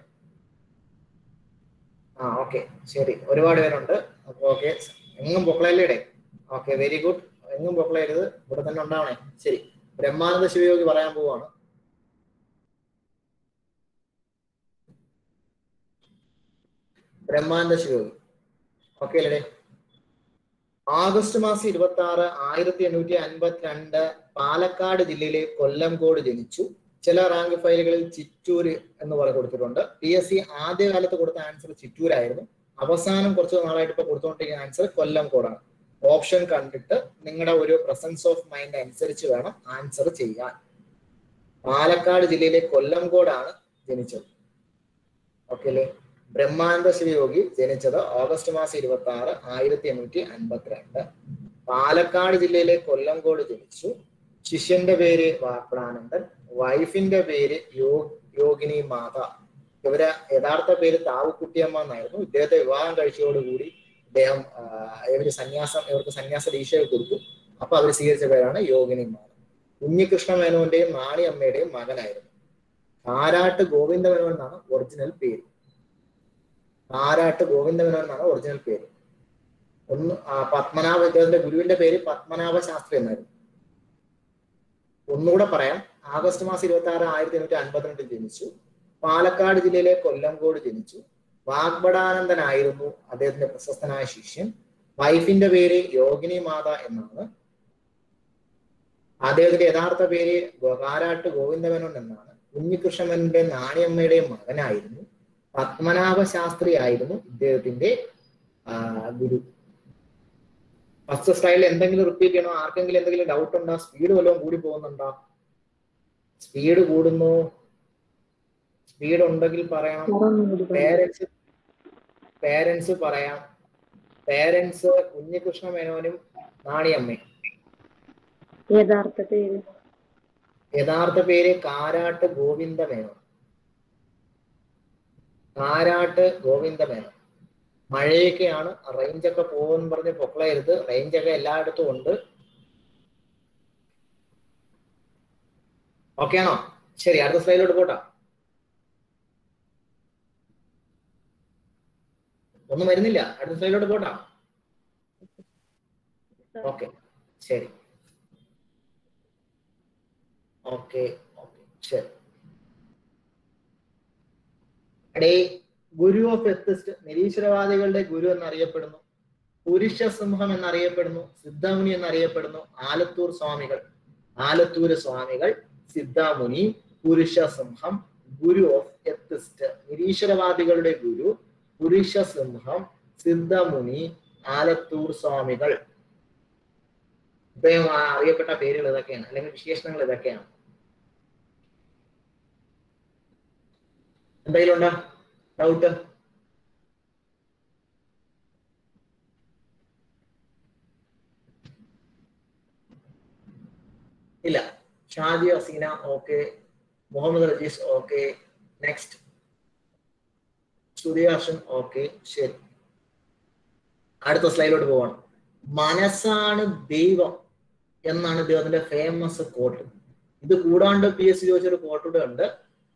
ആ ഓക്കെ ശരി ഒരുപാട് പേരുണ്ട് അപ്പൊ ഓക്കെ എങ്ങും പൊക്കളല്ലേ ഓക്കെ വെരി ഗുഡ് എങ്ങും പൊക്കളയരുത് ഇവിടെ തന്നെ ഉണ്ടാവണേ ശരി ബ്രഹ്മാനന്ദ ശിവയോഗി പറയാൻ പോവാണ് ബ്രഹ്മാനന്ദ ശിവയോഗി ഓക്കെ അല്ലേ ആഗസ്റ്റ് മാസം ഇരുപത്തി ആറ് ആയിരത്തി എണ്ണൂറ്റി അൻപത്തിരണ്ട് പാലക്കാട് ജില്ലയിലെ കൊല്ലംകോട് ജനിച്ചു ചില റാങ്ക് ഫയലുകളിൽ ചിറ്റൂര് എന്ന് പറ കൊടുത്തിട്ടുണ്ട് പി എസ് സി ആദ്യകാലത്ത് കൊടുത്ത ആൻസർ ചിറ്റൂരായിരുന്നു അവസാനം കുറച്ച് നാളായിട്ട് ഇപ്പൊ കൊടുത്തുകൊണ്ടിരിക്കുന്ന ആൻസർ കൊല്ലംകോടാണ് ഓപ്ഷൻ കണ്ടിട്ട് നിങ്ങളുടെ ഒരു പ്രസൻസ് ഓഫ് മൈൻഡ് അനുസരിച്ച് വേണം ആൻസർ ചെയ്യാൻ പാലക്കാട് ജില്ലയിലെ കൊല്ലംകോടാണ് ജനിച്ചത് ഓക്കെ അല്ലേ ബ്രഹ്മാനന്ദ ശിവയോഗി ജനിച്ചത് ഓഗസ്റ്റ് മാസം ഇരുപത്തി ആറ് ആയിരത്തി എണ്ണൂറ്റി അൻപത്തിരണ്ട് പാലക്കാട് ജില്ലയിലെ കൊല്ലംകോട് ജനിച്ചു ശിഷ്യന്റെ പേര് വാപ്പടാനന്ദൻ വൈഫിന്റെ പേര് യോ യോഗിനി മാത ഇവരെ യഥാർത്ഥ പേര് താവുക്കുട്ടിയമ്മ എന്നായിരുന്നു ഇദ്ദേഹത്തെ വിവാഹം കഴിച്ചതോടുകൂടി ഇദ്ദേഹം ആ, ഇവര് സന്യാസം ഇവർക്ക് സന്യാസ ദീക്ഷയൊക്കെ കൊടുത്തു അപ്പൊ അവർ സ്വീകരിച്ച പേരാണ് യോഗിനിമാർ കുഞ്ഞികൃഷ്ണ മേനോന്റെയും നാണിയമ്മയുടെയും മകനായിരുന്നു കാരാട്ട് ഗോവിന്ദ മേനോൻ എന്നാണ് ഒറിജിനൽ പേര് കാരാട്ട് ഗോവിന്ദ മേനോൻ എന്നാണ് ഒറിജിനൽ പേര് ഒന്ന് ആ, പത്മനാഭ ഇദ്ദേഹത്തിന്റെ ഗുരുവിന്റെ പേര് പത്മനാഭ ശാസ്ത്രി എന്നായിരുന്നു ഒന്നുകൂടെ പറയാം ആഗസ്റ്റ് മാസം ഇരുപത്തി ആറ് ആയിരത്തി എണ്ണൂറ്റി അൻപത്തിരണ്ടിൽ ജനിച്ചു പാലക്കാട് ജില്ലയിലെ കൊല്ലങ്കോട് ജനിച്ചു വാഗ്ബടാനന്ദനായിരുന്നു അദ്ദേഹത്തിന്റെ പ്രശസ്തനായ ശിഷ്യൻ വൈഫിന്റെ പേര് യോഗിനി മാത എന്നാണ് അദ്ദേഹത്തിന്റെ യഥാർത്ഥ പേര് കാരാട്ട് ഗോവിന്ദമേനോൻ എന്നാണ് കുഞ്ഞികൃഷ്ണമേനോന്റെ നാണിയമ്മയുടെയും മകനായിരുന്നു പത്മനാഭ ശാസ്ത്രി ആയിരുന്നു ഇദ്ദേഹത്തിന്റെ ആ, ഗുരു ഫസ്റ്റ് സ്റ്റൈലിൽ എന്തെങ്കിലും റിപ്പീറ്റ് ചെയ്യണോ ആർക്കെങ്കിലും എന്തെങ്കിലും ഡൗട്ട് ഉണ്ടോ സ്പീഡ് വല്ലതും കൂടി പോകുന്നുണ്ടോ സ്പീഡ് കൂടുന്നു സ്പീഡ് ഉണ്ടെങ്കിൽ പറയണം പേരൻസ് പേരൻസ് പറയാം പേരൻസ് കുഞ്ഞികൃഷ്ണ മേനോനും നാണിയമ്മയും യഥാർത്ഥ പേര് യഥാർത്ഥ പേര് കാരാട്ട് ഗോവിന്ദ മേനോൻ കാരാട്ട് ഗോവിന്ദ മേനോൻ മഴയൊക്കെയാണ് റേഞ്ചൊക്കെ പോകുമെന്ന് പറഞ്ഞ് പൊക്കളയരുത് റേഞ്ചൊക്കെ എല്ലായിടത്തും ഉണ്ട് ഓക്കെ ആണോ ശരി അടുത്ത സ്ലൈഡിലോട്ട് പോട്ടാ ഒന്നും വരുന്നില്ല അടുത്ത സ്ലൈഡിലോട്ട് പോട്ടാ ഓക്കെ ശരി ഓക്കെ ഓക്കെ ശരി എടേ ഗുരു ഓഫ് എത്തിസ്റ്റ് നിരീശ്വരവാദികളുടെ ഗുരു എന്നറിയപ്പെടുന്നു പുരുഷ സിംഹം എന്നറിയപ്പെടുന്നു സിദ്ധാമുനി എന്നറിയപ്പെടുന്നു ആലത്തൂർ സ്വാമികൾ ആലത്തൂര് സ്വാമികൾ സിദ്ധാമുനി പുരുഷ സിംഹം ഗുരു ഓഫ് എത്തിസ്റ്റ് നിരീശ്വരവാദികളുടെ ഗുരു പുരുഷ സിംഹം സിദ്ധമുനി ആലത്തൂർ സ്വാമികൾ ഇദ്ദേഹം ആ അറിയപ്പെട്ട പേരുകൾ ഇതൊക്കെയാണ് അല്ലെങ്കിൽ വിശേഷണങ്ങൾ ഇതൊക്കെയാണ് എന്തെങ്കിലും ഉണ്ടോ ഡൗട്ട് ഇല്ല Shaji Haseena okay Muhammad Rejees okay next Suryaharshan okay ശരി അടുത്ത സ്ലൈഡിലോട്ട് പോവാണ് മനസ്സാണ് ദൈവം എന്നാണ് ഇദ്ദേഹത്തിന്റെ ഫേമസ് കോട്ട് ഇത് കൂടാണ്ട് പി എസ് സി ചോദിച്ചൊരു കോട്ടൂടെ ഉണ്ട്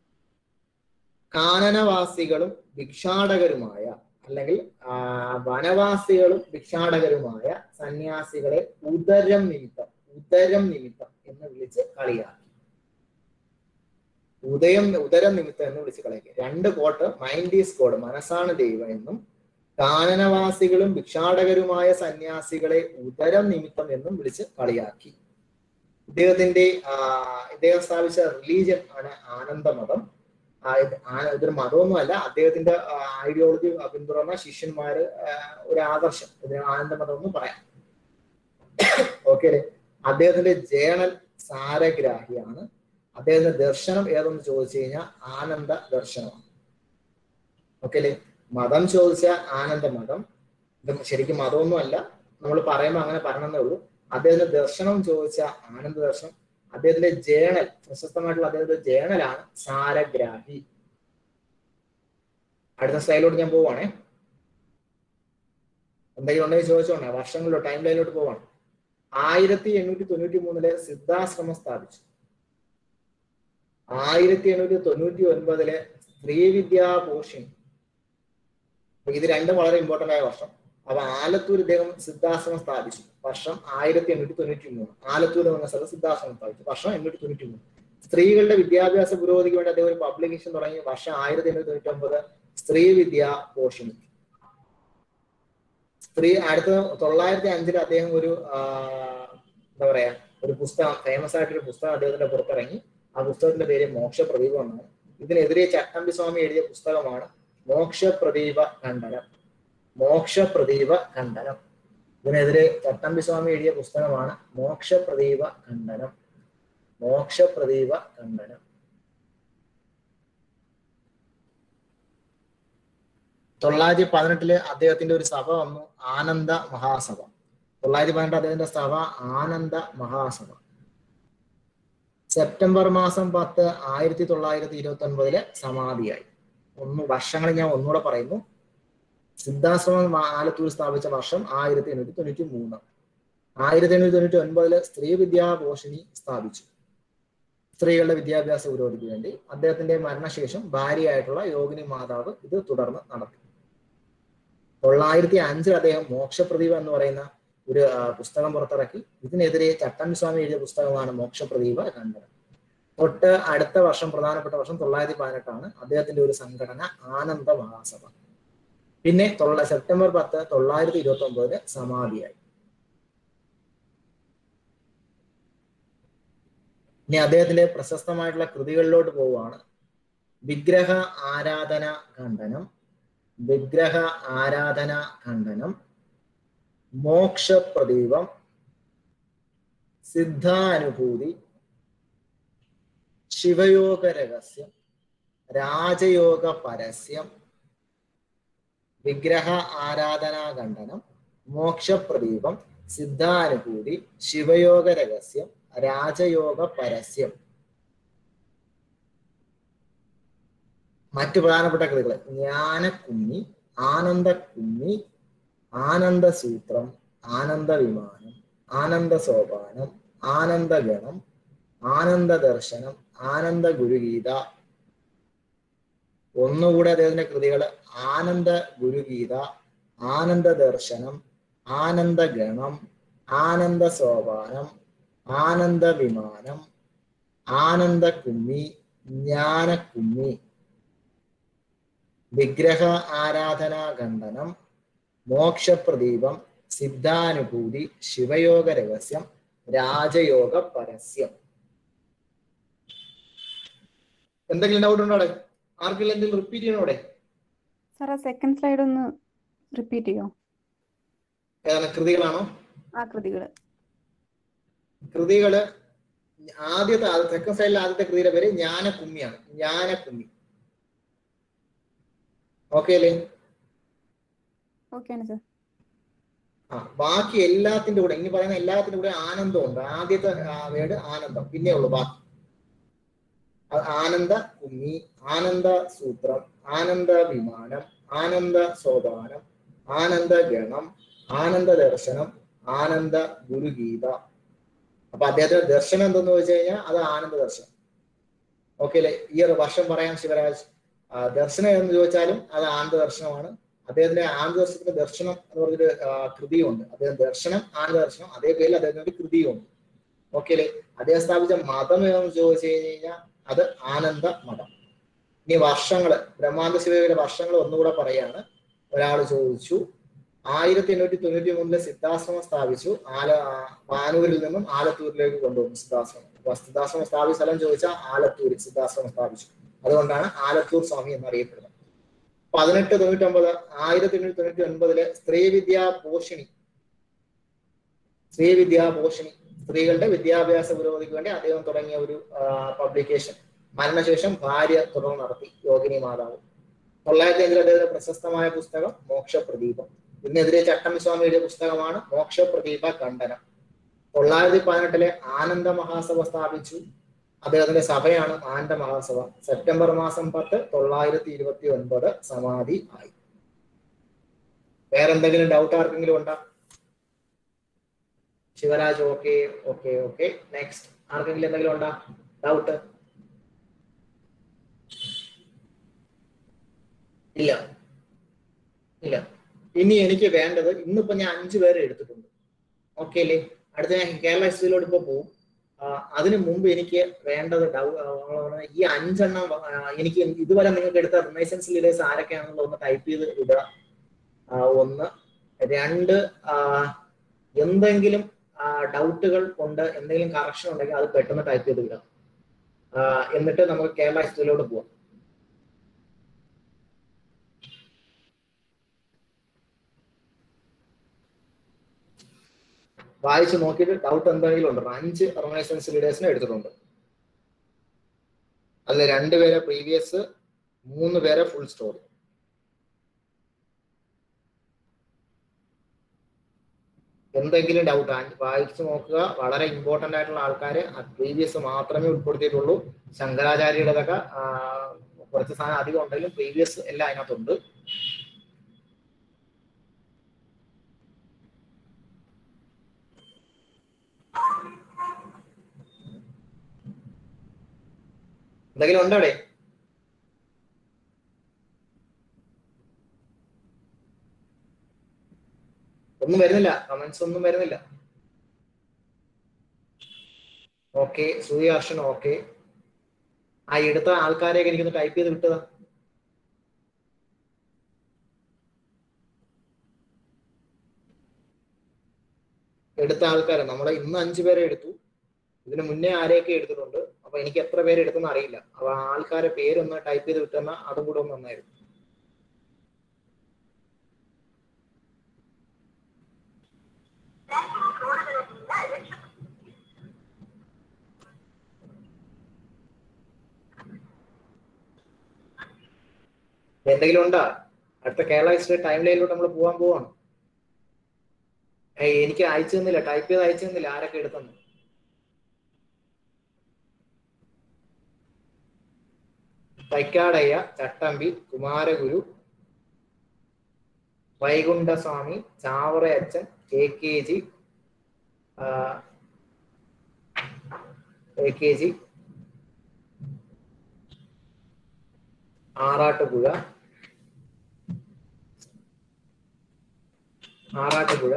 കാനനവാസികളും ഭിക്ഷാടകരുമായ അല്ലെങ്കിൽ ആ, വനവാസികളും ഭിക്ഷാടകരുമായ സന്യാസികളെ ഉദരം നിമിത്തം ഉദരം നിമിത്തം എന്ന് വിളിച്ച് കളിയാക്കി ഉദയം ഉദരം നിമിത്തം എന്ന് വിളിച്ച് കളിയാക്കി രണ്ട് കോട്ട് മൈൻഡ് ഈസ് കോഡ് മനസ്സാണ് ദൈവം എന്നും കാനനവാസികളും ഭിക്ഷാടകരുമായ സന്യാസികളെ ഉദരം നിമിത്തം എന്നും വിളിച്ച് കളിയാക്കി ഇദ്ദേഹത്തിന്റെ ആ, ഇദ്ദേഹം സ്ഥാപിച്ച റിലീജിയൻ ആണ് ആനന്ദമതം ആ, ഇത് ആ- ഇതൊരു മതമൊന്നുമല്ല അദ്ദേഹത്തിന്റെ ഐഡിയോളജി പിന്തുടർന്ന ശിഷ്യന്മാര് ആ, ഒരു ആദർശം ഇതിന് ആനന്ദമതം എന്ന് പറയാം ഓക്കെ അല്ലേ അദ്ദേഹത്തിന്റെ ജേണൽ സാരഗ്രാഹിയാണ് അദ്ദേഹത്തിന്റെ ദർശനം ഏതെന്ന് ചോദിച്ചു കഴിഞ്ഞാൽ ആനന്ദ ദർശനമാണ് ഓക്കെ അല്ലേ മതം ചോദിച്ച ആനന്ദ മതം ഇത് ശരിക്കും മതമൊന്നുമല്ല നമ്മൾ പറയുമ്പോൾ അങ്ങനെ പറയണമെന്നേ ഉള്ളൂ അദ്ദേഹത്തിന്റെ ദർശനം ചോദിച്ച ആനന്ദ ദർശനം അദ്ദേഹത്തിന്റെ ജേണൽ പ്രശസ്തമായിട്ടുള്ള അദ്ദേഹത്തിന്റെ ജേണലാണ് സാരഗ്രാഹി അടുത്ത സ്ലൈഡിലോട്ട് ഞാൻ പോവാണേ എന്തെങ്കിലും ഉണ്ടെങ്കിൽ ചോദിച്ചോണേ വർഷങ്ങളിലോ ടൈം ലൈനിലോട്ട് പോവാണ് ആയിരത്തി എണ്ണൂറ്റി തൊണ്ണൂറ്റി മൂന്നില് സിദ്ധാശ്രമം സ്ഥാപിച്ചു ആയിരത്തി എണ്ണൂറ്റി തൊണ്ണൂറ്റി ഒൻപതില് സ്ത്രീവിദ്യാഭൂഷൺ അപ്പൊ ഇത് രണ്ടും വളരെ ഇമ്പോർട്ടന്റ് ആയ വർഷം അപ്പൊ ആലത്തൂർ ഇദ്ദേഹം സിദ്ധാശ്രമം സ്ഥാപിച്ചു വർഷം ആയിരത്തി എണ്ണൂറ്റി തൊണ്ണൂറ്റി മൂന്ന് ആലത്തൂർ എന്ന സ്ഥലത്ത് സിദ്ധാശ്രമം സ്ഥാപിച്ചു വർഷം എണ്ണൂറ്റി തൊണ്ണൂറ്റി മൂന്ന് സ്ത്രീകളുടെ വിദ്യാഭ്യാസ പുരോഗതിക്ക് വേണ്ടി അദ്ദേഹം ഒരു പബ്ലിക്കേഷൻ തുടങ്ങി വർഷം ആയിരത്തി എണ്ണൂറ്റി തൊണ്ണൂറ്റി ഒമ്പത് സ്ത്രീ വിദ്യ പോഷണി സ്ത്രീ അടുത്ത തൊള്ളായിരത്തി അഞ്ചിൽ അദ്ദേഹം ഒരു ആ, എന്താ പറയാ ഒരു പുസ്തകം ഫേമസ് ആയിട്ടൊരു പുസ്തകം അദ്ദേഹത്തിന്റെ പുറത്തിറങ്ങി ആ പുസ്തകത്തിന്റെ പേര് മോക്ഷപ്രദീപം എന്നാണ് ഇതിനെതിരെ ചട്ടമ്പി സ്വാമി എഴുതിയ പുസ്തകമാണ് മോക്ഷപ്രദീപ ഖണ്ഡനം മോക്ഷപ്രദീപ ഖണ്ഡനം ഇതിനെതിരെ ചട്ടമ്പി സ്വാമി എഴുതിയ പുസ്തകമാണ് മോക്ഷപ്രദീപ ഖണ്ഡനം മോക്ഷപ്രദീപ ഖണ്ഡനം തൊള്ളായിരത്തി പതിനെട്ടില് അദ്ദേഹത്തിന്റെ ഒരു സഭ വന്നു ആനന്ദ മഹാസഭ തൊള്ളായിരത്തി പതിനെട്ട് അദ്ദേഹത്തിന്റെ സഭ ആനന്ദ മഹാസഭ സെപ്റ്റംബർ മാസം പത്ത് ആയിരത്തി തൊള്ളായിരത്തി ഇരുപത്തി ഒൻപതില് സമാധിയായി ഒന്ന് വർഷങ്ങൾ ഞാൻ ഒന്നുകൂടെ പറയുന്നു സിദ്ധാശ്രമം ആലത്തൂർ സ്ഥാപിച്ച വർഷം ആയിരത്തി എണ്ണൂറ്റി തൊണ്ണൂറ്റി മൂന്ന് ആയിരത്തി എണ്ണൂറ്റി തൊണ്ണൂറ്റി ഒൻപതില് സ്ത്രീ വിദ്യാഭൂഷണി സ്ഥാപിച്ചു സ്ത്രീകളുടെ വിദ്യാഭ്യാസ പുരോഗതിക്ക് വേണ്ടി അദ്ദേഹത്തിന്റെ മരണശേഷം ഭാര്യയായിട്ടുള്ള യോഗിനി മാതാവ് ഇത് തുടർന്ന് നടത്തി തൊള്ളായിരത്തി അഞ്ചിൽ അദ്ദേഹം മോക്ഷപ്രദീപ് എന്ന് പറയുന്ന ഒരു ആ, പുസ്തകം പുറത്തിറക്കി ഇതിനെതിരെ ചട്ടമ്പി സ്വാമി എഴുതിയ പുസ്തകമാണ് മോക്ഷപ്രദീപ ഖണ്ഡനം തൊട്ട് അടുത്ത വർഷം പ്രധാനപ്പെട്ട വർഷം തൊള്ളായിരത്തി പതിനെട്ടാണ് അദ്ദേഹത്തിന്റെ ഒരു സംഘടന ആനന്ദ മഹാസഭ പിന്നെ തൊള്ള സെപ്റ്റംബർ പത്ത് തൊള്ളായിരത്തി ഇരുപത്തി ഒമ്പതിന് സമാധിയായി ഇനി അദ്ദേഹത്തിന്റെ പ്രശസ്തമായിട്ടുള്ള കൃതികളിലോട്ട് പോവുകയാണ് വിഗ്രഹ ആരാധന ഖണ്ഡനം വിഗ്രഹ ആരാധന ഖണ്ഡനം മോക്ഷപ്രദീപം സിദ്ധാനുഭൂതി ശിവയോഗ രഹസ്യം രാജയോഗ പരസ്യം വിഗ്രഹ ആരാധനാ ഖണ്ഡനം മോക്ഷപ്രദീപം സിദ്ധാനുഭൂതി ശിവയോഗ രഹസ്യം രാജയോഗ പരസ്യം മറ്റു പ്രധാനപ്പെട്ട കൃതികൾ ജ്ഞാനക്കുമ്മി ആനന്ദക്കുമ്മി ആനന്ദസൂത്രം ആനന്ദവിമാനം ആനന്ദ സോപാനം ആനന്ദഗണം ആനന്ദ ദർശനം ആനന്ദ ഗുരുഗീത ഒന്നുകൂടെ അദ്ദേഹത്തിന്റെ കൃതികൾ ആനന്ദ ഗുരുഗീത ആനന്ദ ദർശനം ആനന്ദഗണം ആനന്ദ സോപാനം ആനന്ദ വിമാനം ആനന്ദ കുമ്മി ജ്ഞാനക്കുമ്മി വിഗ്രഹ ആരാധനാ ഖണ്ഡനം മോക്ഷപ്രദീപം സിദ്ധാനുഭൂതി ശിവയോഗ രഹസ്യം രാജയോഗ പരസ്യം എന്തെങ്കിലും ഡൗട്ട് ഉണ്ടോ അവിടെ ആർക്കെങ്കിലും എന്തെങ്കിലും റിപ്പീറ്റ് ചെയ്യണോ അവിടെ സാർ ആ സെക്കൻഡ് സ്ലൈഡ് ഒന്ന് റിപ്പീറ്റ് ചെയ്യോ ഏതാണ് കൃതികളാണോ ആ കൃതികൾ കൃതികള് ആദ്യത്തെ സെക്കൻഡ് സൈഡിലെ ആദ്യത്തെ കൃതിയുടെ പേര് ജ്ഞാനക്കുമ്മിയാണ് ജ്ഞാനക്കുമ്മി ഓക്കെ അല്ലേ ഓക്കെയാണ് സാർ ആ ബാക്കി എല്ലാത്തിന്റെ കൂടെ ഇനി പറയുന്ന എല്ലാത്തിന്റെ കൂടെ ആനന്ദമുണ്ട് ആദ്യത്തെ വേർഡ് ആനന്ദം പിന്നെ ഉള്ളു ബാക്കി അത് ആനന്ദ കുമ്മി ആനന്ദ സൂത്രം ആനന്ദ വിമാനം ആനന്ദ സോപാനം ആനന്ദ ഗണം ആനന്ദ ദർശനം ആനന്ദ ഗുരുഗീത അപ്പൊ അദ്ദേഹത്തിന്റെ ദർശനം എന്തെന്ന് വെച്ച് കഴിഞ്ഞാൽ അത് ആനന്ദ ദർശനം ഓക്കെ അല്ലെ ഈ ഒരു വർഷം പറയാം ശിവരാജ് ആ, ദർശനം എന്ന് ചോദിച്ചാലും അത് ആനന്ദ ദർശനമാണ് അദ്ദേഹത്തിന്റെ ആനന്ദ ദർശനത്തിന്റെ ദർശനം എന്ന് പറഞ്ഞൊരു ആ, കൃതിയുണ്ട് അദ്ദേഹം ദർശനം ആനന്ദ ദർശനം അതേ പേരിൽ അദ്ദേഹത്തിന്റെ ഒരു കൃതിയുണ്ട് ഓക്കെ അല്ലെ അദ്ദേഹം സ്ഥാപിച്ച മതം എന്ന് ചോദിച്ചു കഴിഞ്ഞാൽ അത് ആനന്ദ മതം ഇനി വർഷങ്ങള് ബ്രഹ്മാനന്ദ ശിവയുടെ വർഷങ്ങൾ ഒന്നുകൂടെ പറയാണ് ഒരാൾ ചോദിച്ചു ആയിരത്തി എണ്ണൂറ്റി തൊണ്ണൂറ്റി മൂന്നില് സിദ്ധാശ്രമം സ്ഥാപിച്ചു ആല പാനൂരിൽ നിന്നും ആലത്തൂരിലേക്ക് കൊണ്ടുവന്നു സിദ്ധാശ്രമം അപ്പൊ സിദ്ധാശ്രമം സ്ഥാപിച്ച സ്ഥലം ചോദിച്ചാൽ ആലത്തൂരിൽ സിദ്ധാശ്രമം സ്ഥാപിച്ചു അതുകൊണ്ടാണ് ആലത്തൂർ സ്വാമി എന്നറിയപ്പെടുന്നത് പതിനെട്ട് തൊണ്ണൂറ്റി ഒമ്പത് ആയിരത്തി എണ്ണൂറ്റി തൊണ്ണൂറ്റി ഒൻപതില് സ്ത്രീ വിദ്യാ പോഷിണി സ്ത്രീ വിദ്യാ പോഷിണി സ്ത്രീകളുടെ വിദ്യാഭ്യാസ പുരോഗതിക്ക് വേണ്ടി അദ്ദേഹം തുടങ്ങിയ ഒരു പബ്ലിക്കേഷൻ മരണശേഷം ഭാര്യ തുടർന്ന് നടത്തി യോഗിനി മാതാവ് തൊള്ളായിരത്തി അഞ്ചിൽ അദ്ദേഹത്തിന്റെ പ്രശസ്തമായ പുസ്തകം മോക്ഷപ്രദീപം ഇതിനെതിരെ ചട്ടമ്പി സ്വാമി എഴുതിയ പുസ്തകമാണ് മോക്ഷപ്രദീപ ഖണ്ഡനം തൊള്ളായിരത്തി പതിനെട്ടിലെ ആനന്ദ മഹാസഭ സ്ഥാപിച്ചു അദ്ദേഹത്തിന്റെ സഭയാണ് ആനന്ദ മഹാസഭ സെപ്റ്റംബർ മാസം പത്ത് തൊള്ളായിരത്തി ഇരുപത്തി ഒൻപത് സമാധി ആയി വേറെന്തെങ്കിലും ഡൗട്ട് ആർക്കെങ്കിലും ഉണ്ടോ Sivaraj okay okay okay next ആർക്കെങ്കിലും എന്തെങ്കിലും ഉണ്ടോ ഡൗട്ട് ഇല്ല ഇല്ല ഇനി എനിക്ക് വേണ്ടത് ഇന്നിപ്പോ ഞാൻ അഞ്ചു പേരെ എടുത്തിട്ടുണ്ട് ഓക്കെ അല്ലേ അടുത്ത ഞാൻ കേരള ഹിസ്റ്ററിയിലോട്ട് ഇപ്പൊ പോകും ആ, അതിനു മുമ്പ് എനിക്ക് വേണ്ടത് ഡൗ ആ, ഈ അഞ്ചെണ്ണം ആ, എനിക്ക് ഇതുവരെ നിങ്ങൾക്ക് എടുത്ത റിനൈസൻസ് ലീഡേഴ്സ് ആരൊക്കെയാണെന്നുള്ള ഒന്ന് ടൈപ്പ് ചെയ്ത് ഇടുക ആ, ഒന്ന് രണ്ട് ആ, എന്തെങ്കിലും ഡൗട്ടുകൾ കൊണ്ട് എന്തെങ്കിലും കറക്ഷൻ ഉണ്ടെങ്കിൽ അത് പെട്ടെന്ന് ടൈപ്പ് ചെയ്ത് വിടാം ആ, എന്നിട്ട് നമുക്ക് കേരള ഹിസ്റ്ററിയിലോട്ട് പോവാം വായിച്ച് നോക്കിയിട്ട് ഡൗട്ട് എന്തെങ്കിലും ഉണ്ടോ അഞ്ച് ഓർഗനൈസേഷൻസ് ലീഡേഴ്സിനെ എടുത്തിട്ടുണ്ട് അതിൽ രണ്ടുപേരെ പ്രീവിയസ് മൂന്ന് പേരെ ഫുൾ സ്റ്റോറി എന്തെങ്കിലും ഡൗട്ട് വായിച്ചു നോക്കുക വളരെ ഇമ്പോർട്ടന്റ് ആയിട്ടുള്ള ആൾക്കാര് പ്രീവിയസ് മാത്രമേ ഉൾപ്പെടുത്തിയിട്ടുള്ളൂ ശങ്കരാചാര്യയുടേതൊക്കെ കുറച്ച് സാധനം അധികം ഉണ്ടെങ്കിലും പ്രീവിയസ് എല്ലാം അതിനകത്തുണ്ട് എന്തെങ്കിലും ഉണ്ടോ അവിടെ ഒന്നും വരുന്നില്ല കമന്റ്സ് ഒന്നും വരുന്നില്ല ഓക്കെ സൂര്യാർഷൻ ഓക്കെ ആ എടുത്ത ആൾക്കാരെയൊക്കെ എനിക്കൊന്ന് ടൈപ്പ് ചെയ്ത് വിട്ടതാ എടുത്ത ആൾക്കാരെ നമ്മളെ ഇന്ന് അഞ്ചു പേരെ എടുത്തു ഇതിന് മുന്നേ ആരെയൊക്കെ എടുത്തിട്ടുണ്ട് അപ്പൊ എനിക്ക് എത്ര പേര് എടുത്തെന്ന് അറിയില്ല അപ്പൊ ആ ആൾക്കാരെ പേരൊന്ന് ടൈപ്പ് ചെയ്ത് വിട്ടെന്നാൽ അതും കൂടെ ഒന്ന് നന്നായിരുന്നു എന്തെങ്കിലും ഉണ്ടോ അടുത്ത കേരള ഹിസ്റ്ററി ടൈം ലൈനിലോട്ട് നമ്മൾ പോകാൻ പോവാണ് ഏയ് എനിക്ക് അയച്ചു തന്നില്ല ടൈപ്പ് ചെയ്ത് അയച്ചു തന്നില്ല ആരൊക്കെ എടുത്തെന്ന് Thycaudayya Chattambi Kumaraguru Vaikundaswami Chavarayachan K K G K K G Arattupuzha Arattupuzha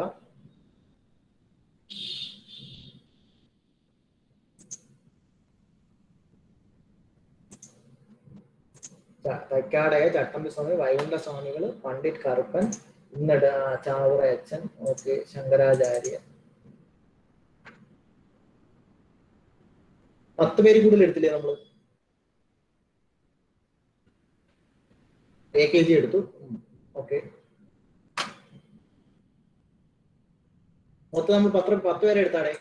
Thycaudaya Chattambi Swami Vaikunda Swamikal Pandit Karuppan ഇന്നട ചാവറയച്ചൻ ഓക്കെ ശങ്കരാചാര്യ പത്ത് പേര് കൂടുതൽ എടുത്തില്ലേ നമ്മള് എ കെ ജി എടുത്തു ഓക്കെ മൊത്തം നമ്മൾ പത്ര പത്ത് പേരെ എടുത്താടേ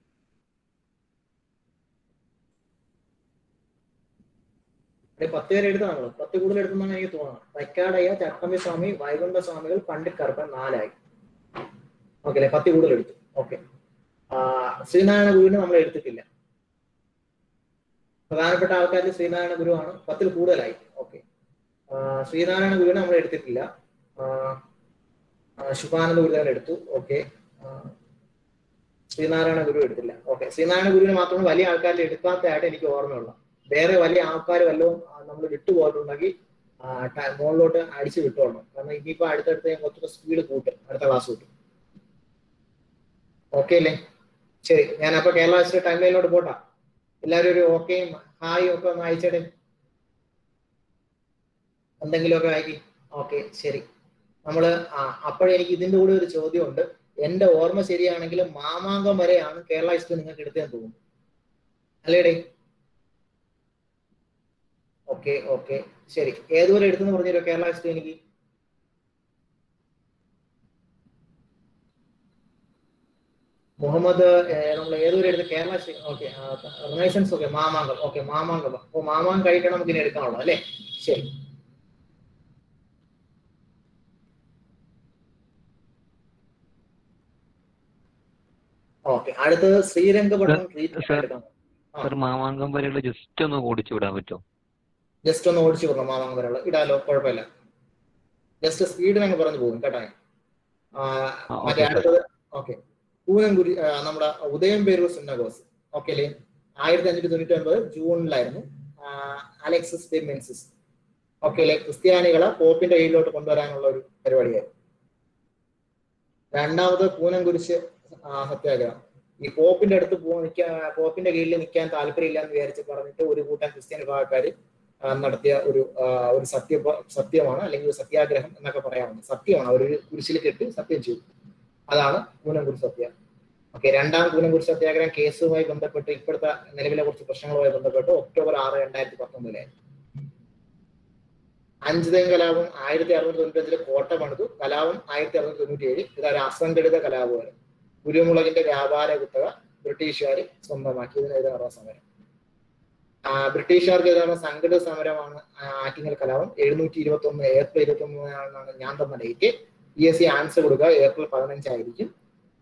ഏ, പത്ത് പേരെ എടുത്ത നമ്മൾ പത്ത് കൂടുതൽ എടുത്തെന്നാണ് എനിക്ക് തോന്നുന്നത് തൈക്കാടയ്യ ചട്ടമ്പി സ്വാമി വൈകുണ്ഠ സ്വാമികൾ പണ്ഡിറ്റ് കറുപ്പൻ നാലായി ഓക്കെ അല്ലെ പത്ത് കൂടുതൽ എടുത്തു ഓക്കെ ശ്രീനാരായണ ഗുരുവിനെ നമ്മൾ എടുത്തിട്ടില്ല പ്രധാനപ്പെട്ട ആൾക്കാരിൽ ശ്രീനാരായണ ഗുരുവാണ് പത്തിൽ കൂടുതലായി ഓക്കെ ശ്രീനാരായണ ഗുരുവിനെ നമ്മൾ എടുത്തിട്ടില്ല ആ, ആ, ശുഭാനന്ദ ഗുരുദേവൻ എടുത്തു ഓക്കെ ശ്രീനാരായണ ഗുരു എടുത്തില്ല ഓക്കെ ശ്രീനാരായണ ഗുരുവിനെ മാത്രമേ വലിയ ആൾക്കാരിൽ എടുക്കാത്തതായിട്ട് എനിക്ക് ഓർമ്മയുള്ളൂ വേറെ വലിയ ആൾക്കാർ വല്ലതും നമ്മൾ വിട്ടുപോയിട്ടുണ്ടെങ്കിൽ ആ, ട- മുകളിലോട്ട് അടിച്ച് വിട്ടോളണം കാരണം ഇനിയിപ്പോ അടുത്തടുത്ത് ഞാൻ കുറച്ചുകൂടെ സ്പീഡ് കൂട്ടും അടുത്ത ക്ലാസ് കൂട്ടും ഓക്കെ അല്ലേ ശരി ഞാൻ അപ്പൊ കേരള ഹിസ്റ്ററി ടൈം ലൈനിലോട്ട് പോട്ടാ എല്ലാവരും ഒരു ഓക്കെയും ഹായും ഒക്കെ ഒന്ന് അയച്ചേടെ എന്തെങ്കിലുമൊക്കെ അയക്കി ഓക്കെ ശരി നമ്മള് ആ അപ്പോഴെനിക്ക് ഇതിന്റെ കൂടെ ഒരു ചോദ്യമുണ്ട് എന്റെ ഓർമ്മ ശരിയാണെങ്കിൽ മാമാങ്കം വരെയാണ് കേരള ഹിസ്റ്ററി നിങ്ങൾക്ക് എടുത്തതെന്ന് തോന്നുന്നു അല്ലേടേ ഓക്കെ ഓക്കെ ശരി ഏതുവരെ എടുത്തെന്ന് പറഞ്ഞല്ലോ കേരള ഹിസ്റ്ററി എനിക്ക് മുഹമ്മദ് ഏഹ്, നമ്മൾ ഏതുവരെ എടുത്ത് Kerala okay renaissance okay Mamankam okay Mamankam അപ്പൊ മാമാങ്കം കഴിക്കണം നമുക്ക് ഇനി എടുക്കാനുള്ളൂ അല്ലേ ശരി ഓക്കെ അടുത്തത് ശ്രീരംഗപട്ടണം ട്രീറ്റ്മെന്റ് സർ എടുക്കണം ആ. സർ മാമാങ്കം വരെയുള്ള ജസ്റ്റ് ഒന്ന് ഓടിച്ചു വിടാൻ പറ്റുമോ ജസ്റ്റ് ഒന്ന് ഓടിച്ചു വിടണം മാമാങ്കം വരെയുള്ള ഇടാലോ കുഴപ്പമില്ല ജസ്റ്റ് സ്പീഡിന് അങ്ങ് പറഞ്ഞു പോകും കേട്ടോ ആ, ആ, മറ്റേ ഓക്കെ സർ അടുത്തത് ഓക്കെ പൂനംകുരി ആ, നമ്മുടെ ഉദയം പേരൂർ സുന്നഗോസ് ഓക്കെ അല്ലേ ആയിരത്തി അഞ്ഞൂറ്റി തൊണ്ണൂറ്റി ഒൻപത് ജൂണിലായിരുന്നു ആ, അലക്സിസ് ഡി മെൻസിസ് ഓക്കെ അല്ലേ ക്രിസ്ത്യാനികളെ പോപ്പിന്റെ കീഴിലോട്ട് കൊണ്ടുവരാനുള്ള ഒരു പരിപാടിയായിരുന്നു രണ്ടാമത് പൂനംകുരിശ് ആ, സത്യാഗ്രഹം ഈ പോപ്പിന്റെ അടുത്ത് പോ നിൽക്കാൻ പോപ്പിന്റെ കീഴിൽ നിൽക്കാൻ താല്പര്യമില്ല എന്ന് വിചാരിച്ച് പറഞ്ഞിട്ട് ഒരു കൂട്ടം ക്രിസ്ത്യൻ വിഭാഗക്കാർ നടത്തിയ ഒരു ആ, ഒരു സത്യ സത്യമാണ് അല്ലെങ്കിൽ ഒരു സത്യാഗ്രഹം എന്നൊക്കെ പറയാവുന്നത് സത്യമാണ് അവർ കുരിശിൽ കെട്ടി സത്യം ചെയ്തു അതാണ് കൂനംകുരി സത്യ ഓക്കെ രണ്ടാം കൂനംകുരി സത്യാഗ്രഹം കേസുമായി ബന്ധപ്പെട്ട് ഇപ്പോഴത്തെ നിലവിലെ കുറച്ച് പ്രശ്നങ്ങളുമായി ബന്ധപ്പെട്ട് ഒക്ടോബർ ആറ് രണ്ടായിരത്തി പത്തൊമ്പതിലായിരുന്നു അഞ്ചുതേം കലാപം ആയിരത്തി അറുന്നൂറ്റി തൊണ്ണൂറ്റഞ്ചില് കോട്ട പണിതു കലാപം ആയിരത്തി അറുന്നൂറ്റി തൊണ്ണൂറ്റി ഏഴ് ഇതൊരു അസംഘടിത കലാപമായിരുന്നു കുരുമുളകിന്റെ വ്യാപാര കുത്തക ബ്രിട്ടീഷുകാർ സ്വന്തമാക്കി ഇതിനെതിരെ നടന്ന സമരം ആ, ബ്രിട്ടീഷുകാർക്കെതിരാன സംഘടിത സമരമാണ് ആ, ആറ്റിങ്ങൽ കലാപം എഴുന്നൂറ്റി ഇരുപത്തി ഒന്ന് ഏപ്രിൽ ഇരുപത്തി ഒന്നിനാണ് ഞാൻ തന്ന date P S C answer കൊടുക്കുക ഏപ്രിൽ പതിനഞ്ചായിരിക്കും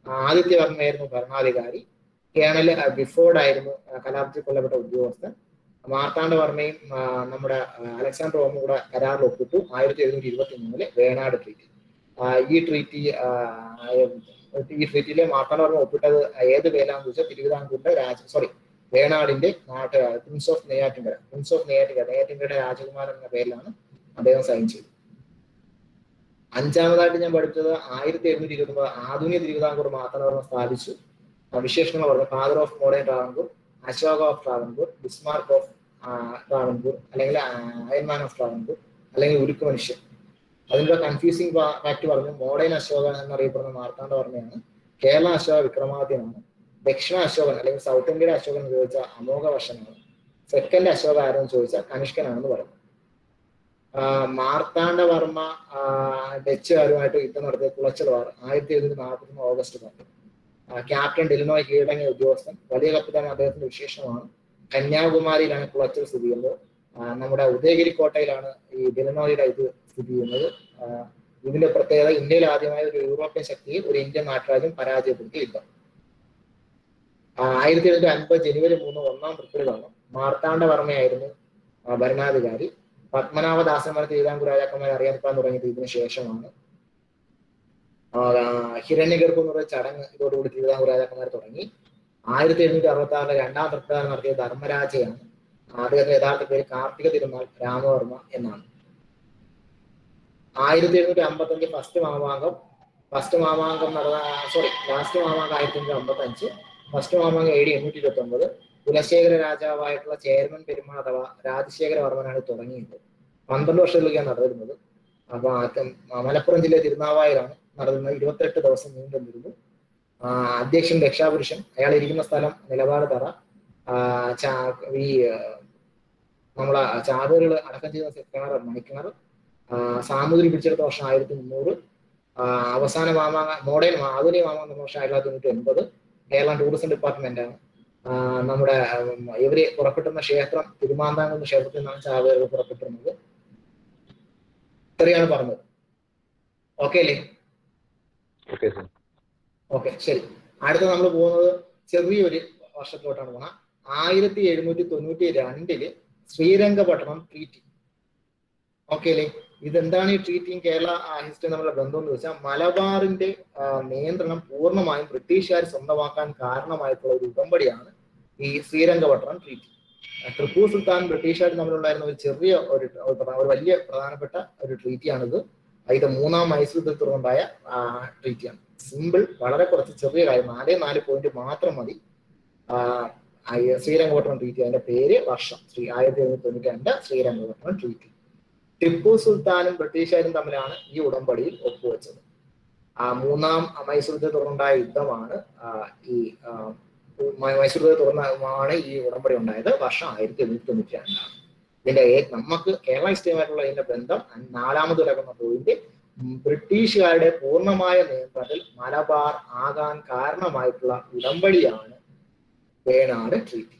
ആദിത്യവർമ്മയായിരുന്നു ഭരണാധികാരി കേണൽ ബിഫോർഡ് ആയിരുന്നു ആ, കലാപത്തിൽ കൊല്ലപ്പെട്ട ഉദ്യോഗസ്ഥൻ മാർത്താണ്ഡവർമ്മയും ആ, നമ്മുടെ ആ, അലക്സാണ്ടർ ഓമും കൂടെ കരാറിൽ ഒപ്പിട്ടു ആയിരത്തി എഴുന്നൂറ്റി ഇരുപത്തി മൂന്നില് വേണാട് ട്രീറ്റി ആ, ഈ ട്രീറ്റി ആ, ഈ ട്രീറ്റിയിലെ മാർത്താണ്ഡവർമ്മ ഒപ്പിട്ടത് ഏത് പേരാണെന്ന് ചോദിച്ചാൽ തിരുവിതാംകൂറിന്റെ രാജ സോറി വേണാടിന്റെ നാട്ട് prince of Neyyattinkara prince of Neyyattinkara നെയ്യാറ്റിൻകരയുടെ രാജകുമാരൻ എന്ന പേരിലാണ് അദ്ദേഹം സൈൻ ചെയ്തത് അഞ്ചാമതായിട്ട് ഞാൻ പഠിച്ചത് ആയിരത്തി എഴുന്നൂറ്റി ഇരുപത്തി ഒമ്പത് ആധുനിക തിരുവിതാംകൂർ മാർത്താണ്ഡവർമ്മ സ്ഥാപിച്ചു ആ, വിശേഷണങ്ങൾ പറഞ്ഞു father of modern Travancore Ashoka of Travancore Bismarck of Travancore അല്ലെങ്കിൽ അയൻമാൻ ഓഫ് ട്രാവൻകൂർ അല്ലെങ്കിൽ ഉരുക്ക് മനുഷ്യൻ അതിന്റെ കൺഫ്യൂസിംഗ് ഫാക്ട് പറഞ്ഞു മോഡേൺ അശോകൻ എന്നറിയപ്പെടുന്ന മാർത്താണ്ഡവർമ്മയാണ് കേരള അശോക വിക്രമാദിത്യനാണ് ദക്ഷിണ അശോകൻ അല്ലെങ്കിൽ സൗത്ത് ഇന്ത്യയുടെ അശോകൻ എന്ന് ചോദിച്ചാൽ അമോഘ വർഷനാണ് സെക്കൻഡ് അശോക ആരെന്ന് ചോദിച്ചാൽ കനിഷ്കനാണെന്ന് പറഞ്ഞു ആ, മാർത്താണ്ഡവർമ്മ ആ, ഡച്ചുകാരുമായിട്ട് യുദ്ധം നടത്തിയ കുളച്ചൽ വാർ ആയിരത്തി എഴുന്നൂറ്റി നാൽപ്പത്തി ഒന്ന് ഓഗസ്റ്റ് പത്ത് ആ, ക്യാപ്റ്റൻ ഡെലിനോയ് കീഴടങ്ങിയ ഉദ്യോഗസ്ഥൻ വലിയ കപ്പിത്താൻ അദ്ദേഹത്തിന്റെ വിശേഷമാണ് കന്യാകുമാരിയിലാണ് കുളച്ചൽ സ്ഥിതി ചെയ്യുന്നത് ആ, നമ്മുടെ ഉദയഗിരി കോട്ടയിലാണ് ഈ ഡെലിനോയുടെ ഇത് സ്ഥിതി ചെയ്യുന്നത് ആ, ഇതിന്റെ പ്രത്യേകത ഇന്ത്യയിൽ ആദ്യമായി ഒരു യൂറോപ്യൻ ശക്തിയെ ഒരു ഇന്ത്യൻ നാട്ടുരാജ്യം പരാജയപ്പെടുത്തിയ യുദ്ധം ആ, ആയിരത്തി എഴുന്നൂറ്റി അൻപത് ജനുവരി മൂന്ന് ഒന്നാം തൃപ്പൂരിലാണ് മാർത്താണ്ഡവർമ്മയായിരുന്നു ആ, ഭരണാധികാരി പത്മനാഭദാസന്മാർ തിരുവിതാംകൂർ രാജാക്കന്മാരെ അറിയപ്പെടാൻ തുടങ്ങിയത് ഇതിനു ശേഷമാണ് ആ, ഹിരണ്യഗർഭം എന്ന് പറയുന്ന ചടങ്ങ് ഇതോടുകൂടി തിരുവിതാംകൂർ രാജാക്കന്മാർ തുടങ്ങി ആയിരത്തി എഴുന്നൂറ്റി അറുപത്തി ആറിലെ രണ്ടാം തൃപ്താരം നടത്തിയ ധർമ്മരാജയാണ് അദ്ദേഹത്തിന്റെ യഥാർത്ഥ പേര് കാർത്തിക തിരുനാൾ രാമവർമ്മ എന്നാണ് ആയിരത്തി എഴുന്നൂറ്റി അമ്പത്തി അഞ്ച് ഫസ്റ്റ് മാമാങ്കം ഫസ്റ്റ് മാമാങ്കം നടന്ന സോറി ലാസ്റ്റ് മാമാങ്കം ആയിരത്തി എണ്ണൂറ്റി അമ്പത്തി അഞ്ച് ഫസ്റ്റ് മാമാങ്കം എ ഡി എണ്ണൂറ്റി ഇരുപത്തി ഒമ്പത് കുലശേഖര രാജാവായിട്ടുള്ള ചെയർമാൻ പെരുമാൾ അഥവാ രാജശേഖര വർമ്മനാണ് തുടങ്ങിയത് പന്ത്രണ്ട് വർഷത്തിലേക്കാണ് നടന്നിരുന്നത് അപ്പൊ ആദ്യം മലപ്പുറം ജില്ലയിലെ തിരുനാവായിലാണ് നടന്നത് ഇരുപത്തെട്ട് ദിവസം നീണ്ടു നിന്നിരുന്നു ആ, അധ്യക്ഷൻ രക്ഷാപുരുഷൻ അയാൾ ഇരിക്കുന്ന സ്ഥലം നിലപാട് തറ ആ, ചാ- ഈ ആ, നമ്മളെ ചാതുകൾ അടക്കം ചെയ്യുന്ന കിണർ മണിക്കിണർ ആ, സാമൂതിരി പിടിച്ചെടുത്ത വർഷം ആയിരത്തി മുന്നൂറ് ആ, അവസാന മാമാങ്ക മോഡേൺ മാ- ആധുനിക മാമാങ്ക നടന്ന വർഷം ആയിരത്തി തൊള്ളായിരത്തി തൊണ്ണൂറ്റി ഒൻപത് കേരള ടൂറിസം ഡിപ്പാർട്ട്മെന്റ് ആണ് ആ, നമ്മുടെ ഉം, ഇവര് പുറപ്പെട്ടുന്ന ക്ഷേത്രം തിരുമാന്താംകുന്ന് ക്ഷേത്രത്തിൽ നിന്നാണ് ചാവേറുകൾ പുറപ്പെട്ടിരുന്നത് ഇത്രയാണ് പറഞ്ഞത് ഓക്കെ അല്ലേ ഓക്കെ സർ ഓക്കെ ശരി അടുത്ത നമ്മൾ പോകുന്നത് ചെറിയൊരു വർഷത്തിലോട്ടാണ് പോണ ആയിരത്തി എഴുന്നൂറ്റി തൊണ്ണൂറ്റി രണ്ടില് ശ്രീരംഗപട്ടണം ട്രീറ്റി ഓക്കെ അല്ലേ ഇതെന്താണ് ഈ ട്രീറ്റിയും കേരള ഹിസ്റ്ററി തമ്മിലുള്ള ബന്ധം എന്ന് വെച്ചാൽ മലബാറിന്റെ ആ, നിയന്ത്രണം പൂർണ്ണമായും ബ്രിട്ടീഷുകാർ സ്വന്തമാക്കാൻ കാരണമായിട്ടുള്ള ഒരു ഉടമ്പടിയാണ് ഈ ശ്രീരംഗപട്ടണം ട്രീറ്റി ടിപ്പു സുൽത്താൻ ബ്രിട്ടീഷുകാർ തമ്മിലുണ്ടായിരുന്ന ഒരു ചെറിയ ഒരു ഒരു പ്രധാ- ഒരു വലിയ പ്രധാനപ്പെട്ട ഒരു ട്രീറ്റിയാണിത് ഇത് മൂന്നാം മൈസൂർ യുദ്ധത്തിൽ തുടർന്നുണ്ടായ ട്രീറ്റിയാണ് സിമ്പിൾ വളരെ കുറച്ച് ചെറിയ കാര്യം നാലേ നാല് പോയിന്റ് മാത്രം മതി ആ, ആ, ഈ ശ്രീരംഗപട്ടണം ട്രീറ്റി അതിന്റെ പേര് വർഷം ശ്രീ ആയിരത്തി എഴുന്നൂറ്റി തൊണ്ണൂറ്റി രണ്ട് ശ്രീരംഗപട്ടണം ട്രീറ്റി ടിപ്പു സുൽത്താനും ബ്രിട്ടീഷുകാരും തമ്മിലാണ് ഈ ഉടമ്പടിയിൽ ഒപ്പുവെച്ചത് ആ മൂന്നാം മൈസൂർ യുദ്ധത്തെ തുടർന്നുണ്ടായ യുദ്ധമാണ് ആ, ഈ ആ, മ- മൈസൂർ യുദ്ധത്തെ തുടർന്നാണ് ഈ ഉടമ്പടി ഉണ്ടായത് വർഷം ആയിരത്തി എഴുന്നൂറ്റി തൊണ്ണൂറ്റി രണ്ടാണ് ഇതിന്റെ ഏ- നമുക്ക് കേരള ഹിസ്റ്ററിയുമായിട്ടുള്ള ഇതിന്റെ ബന്ധം നാലാമത് കിടക്കുന്ന പോയിന്റ് ഉം, ബ്രിട്ടീഷുകാരുടെ പൂർണ്ണമായ നിയന്ത്രണത്തിൽ മലബാർ ആകാൻ കാരണമായിട്ടുള്ള ഉടമ്പടിയാണ് വേണാട് ട്രീറ്റി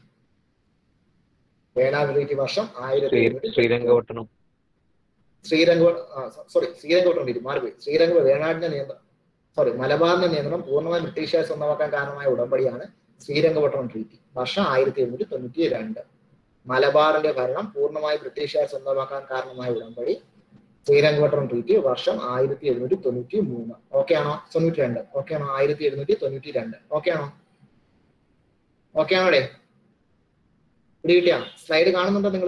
വേണാട് ട്രീറ്റി വർഷം ആയിരത്തി ശ്രീ എഴുന്നൂറ്റി ശ്രീരംഗപട്ടണം ശ്രീരംഗ സോറി ശ്രീരംഗപട്ടണം ട്രീറ്റി മാറിപ്പോയി ശ്രീരംഗ വേണാടിന്റെ നിയന്ത്രണം സോറി മലബാറിന്റെ നിയന്ത്രണം പൂർണ്ണമായും ബ്രിട്ടീഷുകാർ സ്വന്തമാക്കാൻ കാരണമായ ഉടമ്പടിയാണ് ശ്രീരംഗപട്ടണം ട്രീറ്റി വർഷം ആയിരത്തി എഴുന്നൂറ്റി തൊണ്ണൂറ്റി രണ്ട് മലബാറിന്റെ ഭരണം പൂർണ്ണമായി ബ്രിട്ടീഷുകാർ സ്വന്തമാക്കാൻ കാരണമായ ഉടമ്പടി ശ്രീരംഗപട്ടണം ട്രീറ്റി വർഷം ആയിരത്തി എഴുന്നൂറ്റി തൊണ്ണൂറ്റി മൂന്ന് ഓക്കെ ആണോ തൊണ്ണൂറ്റി രണ്ട് ഓക്കെ ആണോ ആയിരത്തി എഴുന്നൂറ്റി തൊണ്ണൂറ്റി രണ്ട് ഓക്കെ ആണോ ഓക്കെ ആണോ അല്ലേ ഇവിടെ കിട്ടിയാ സ്ലൈഡ് കാണുന്നുണ്ടോ നിങ്ങൾ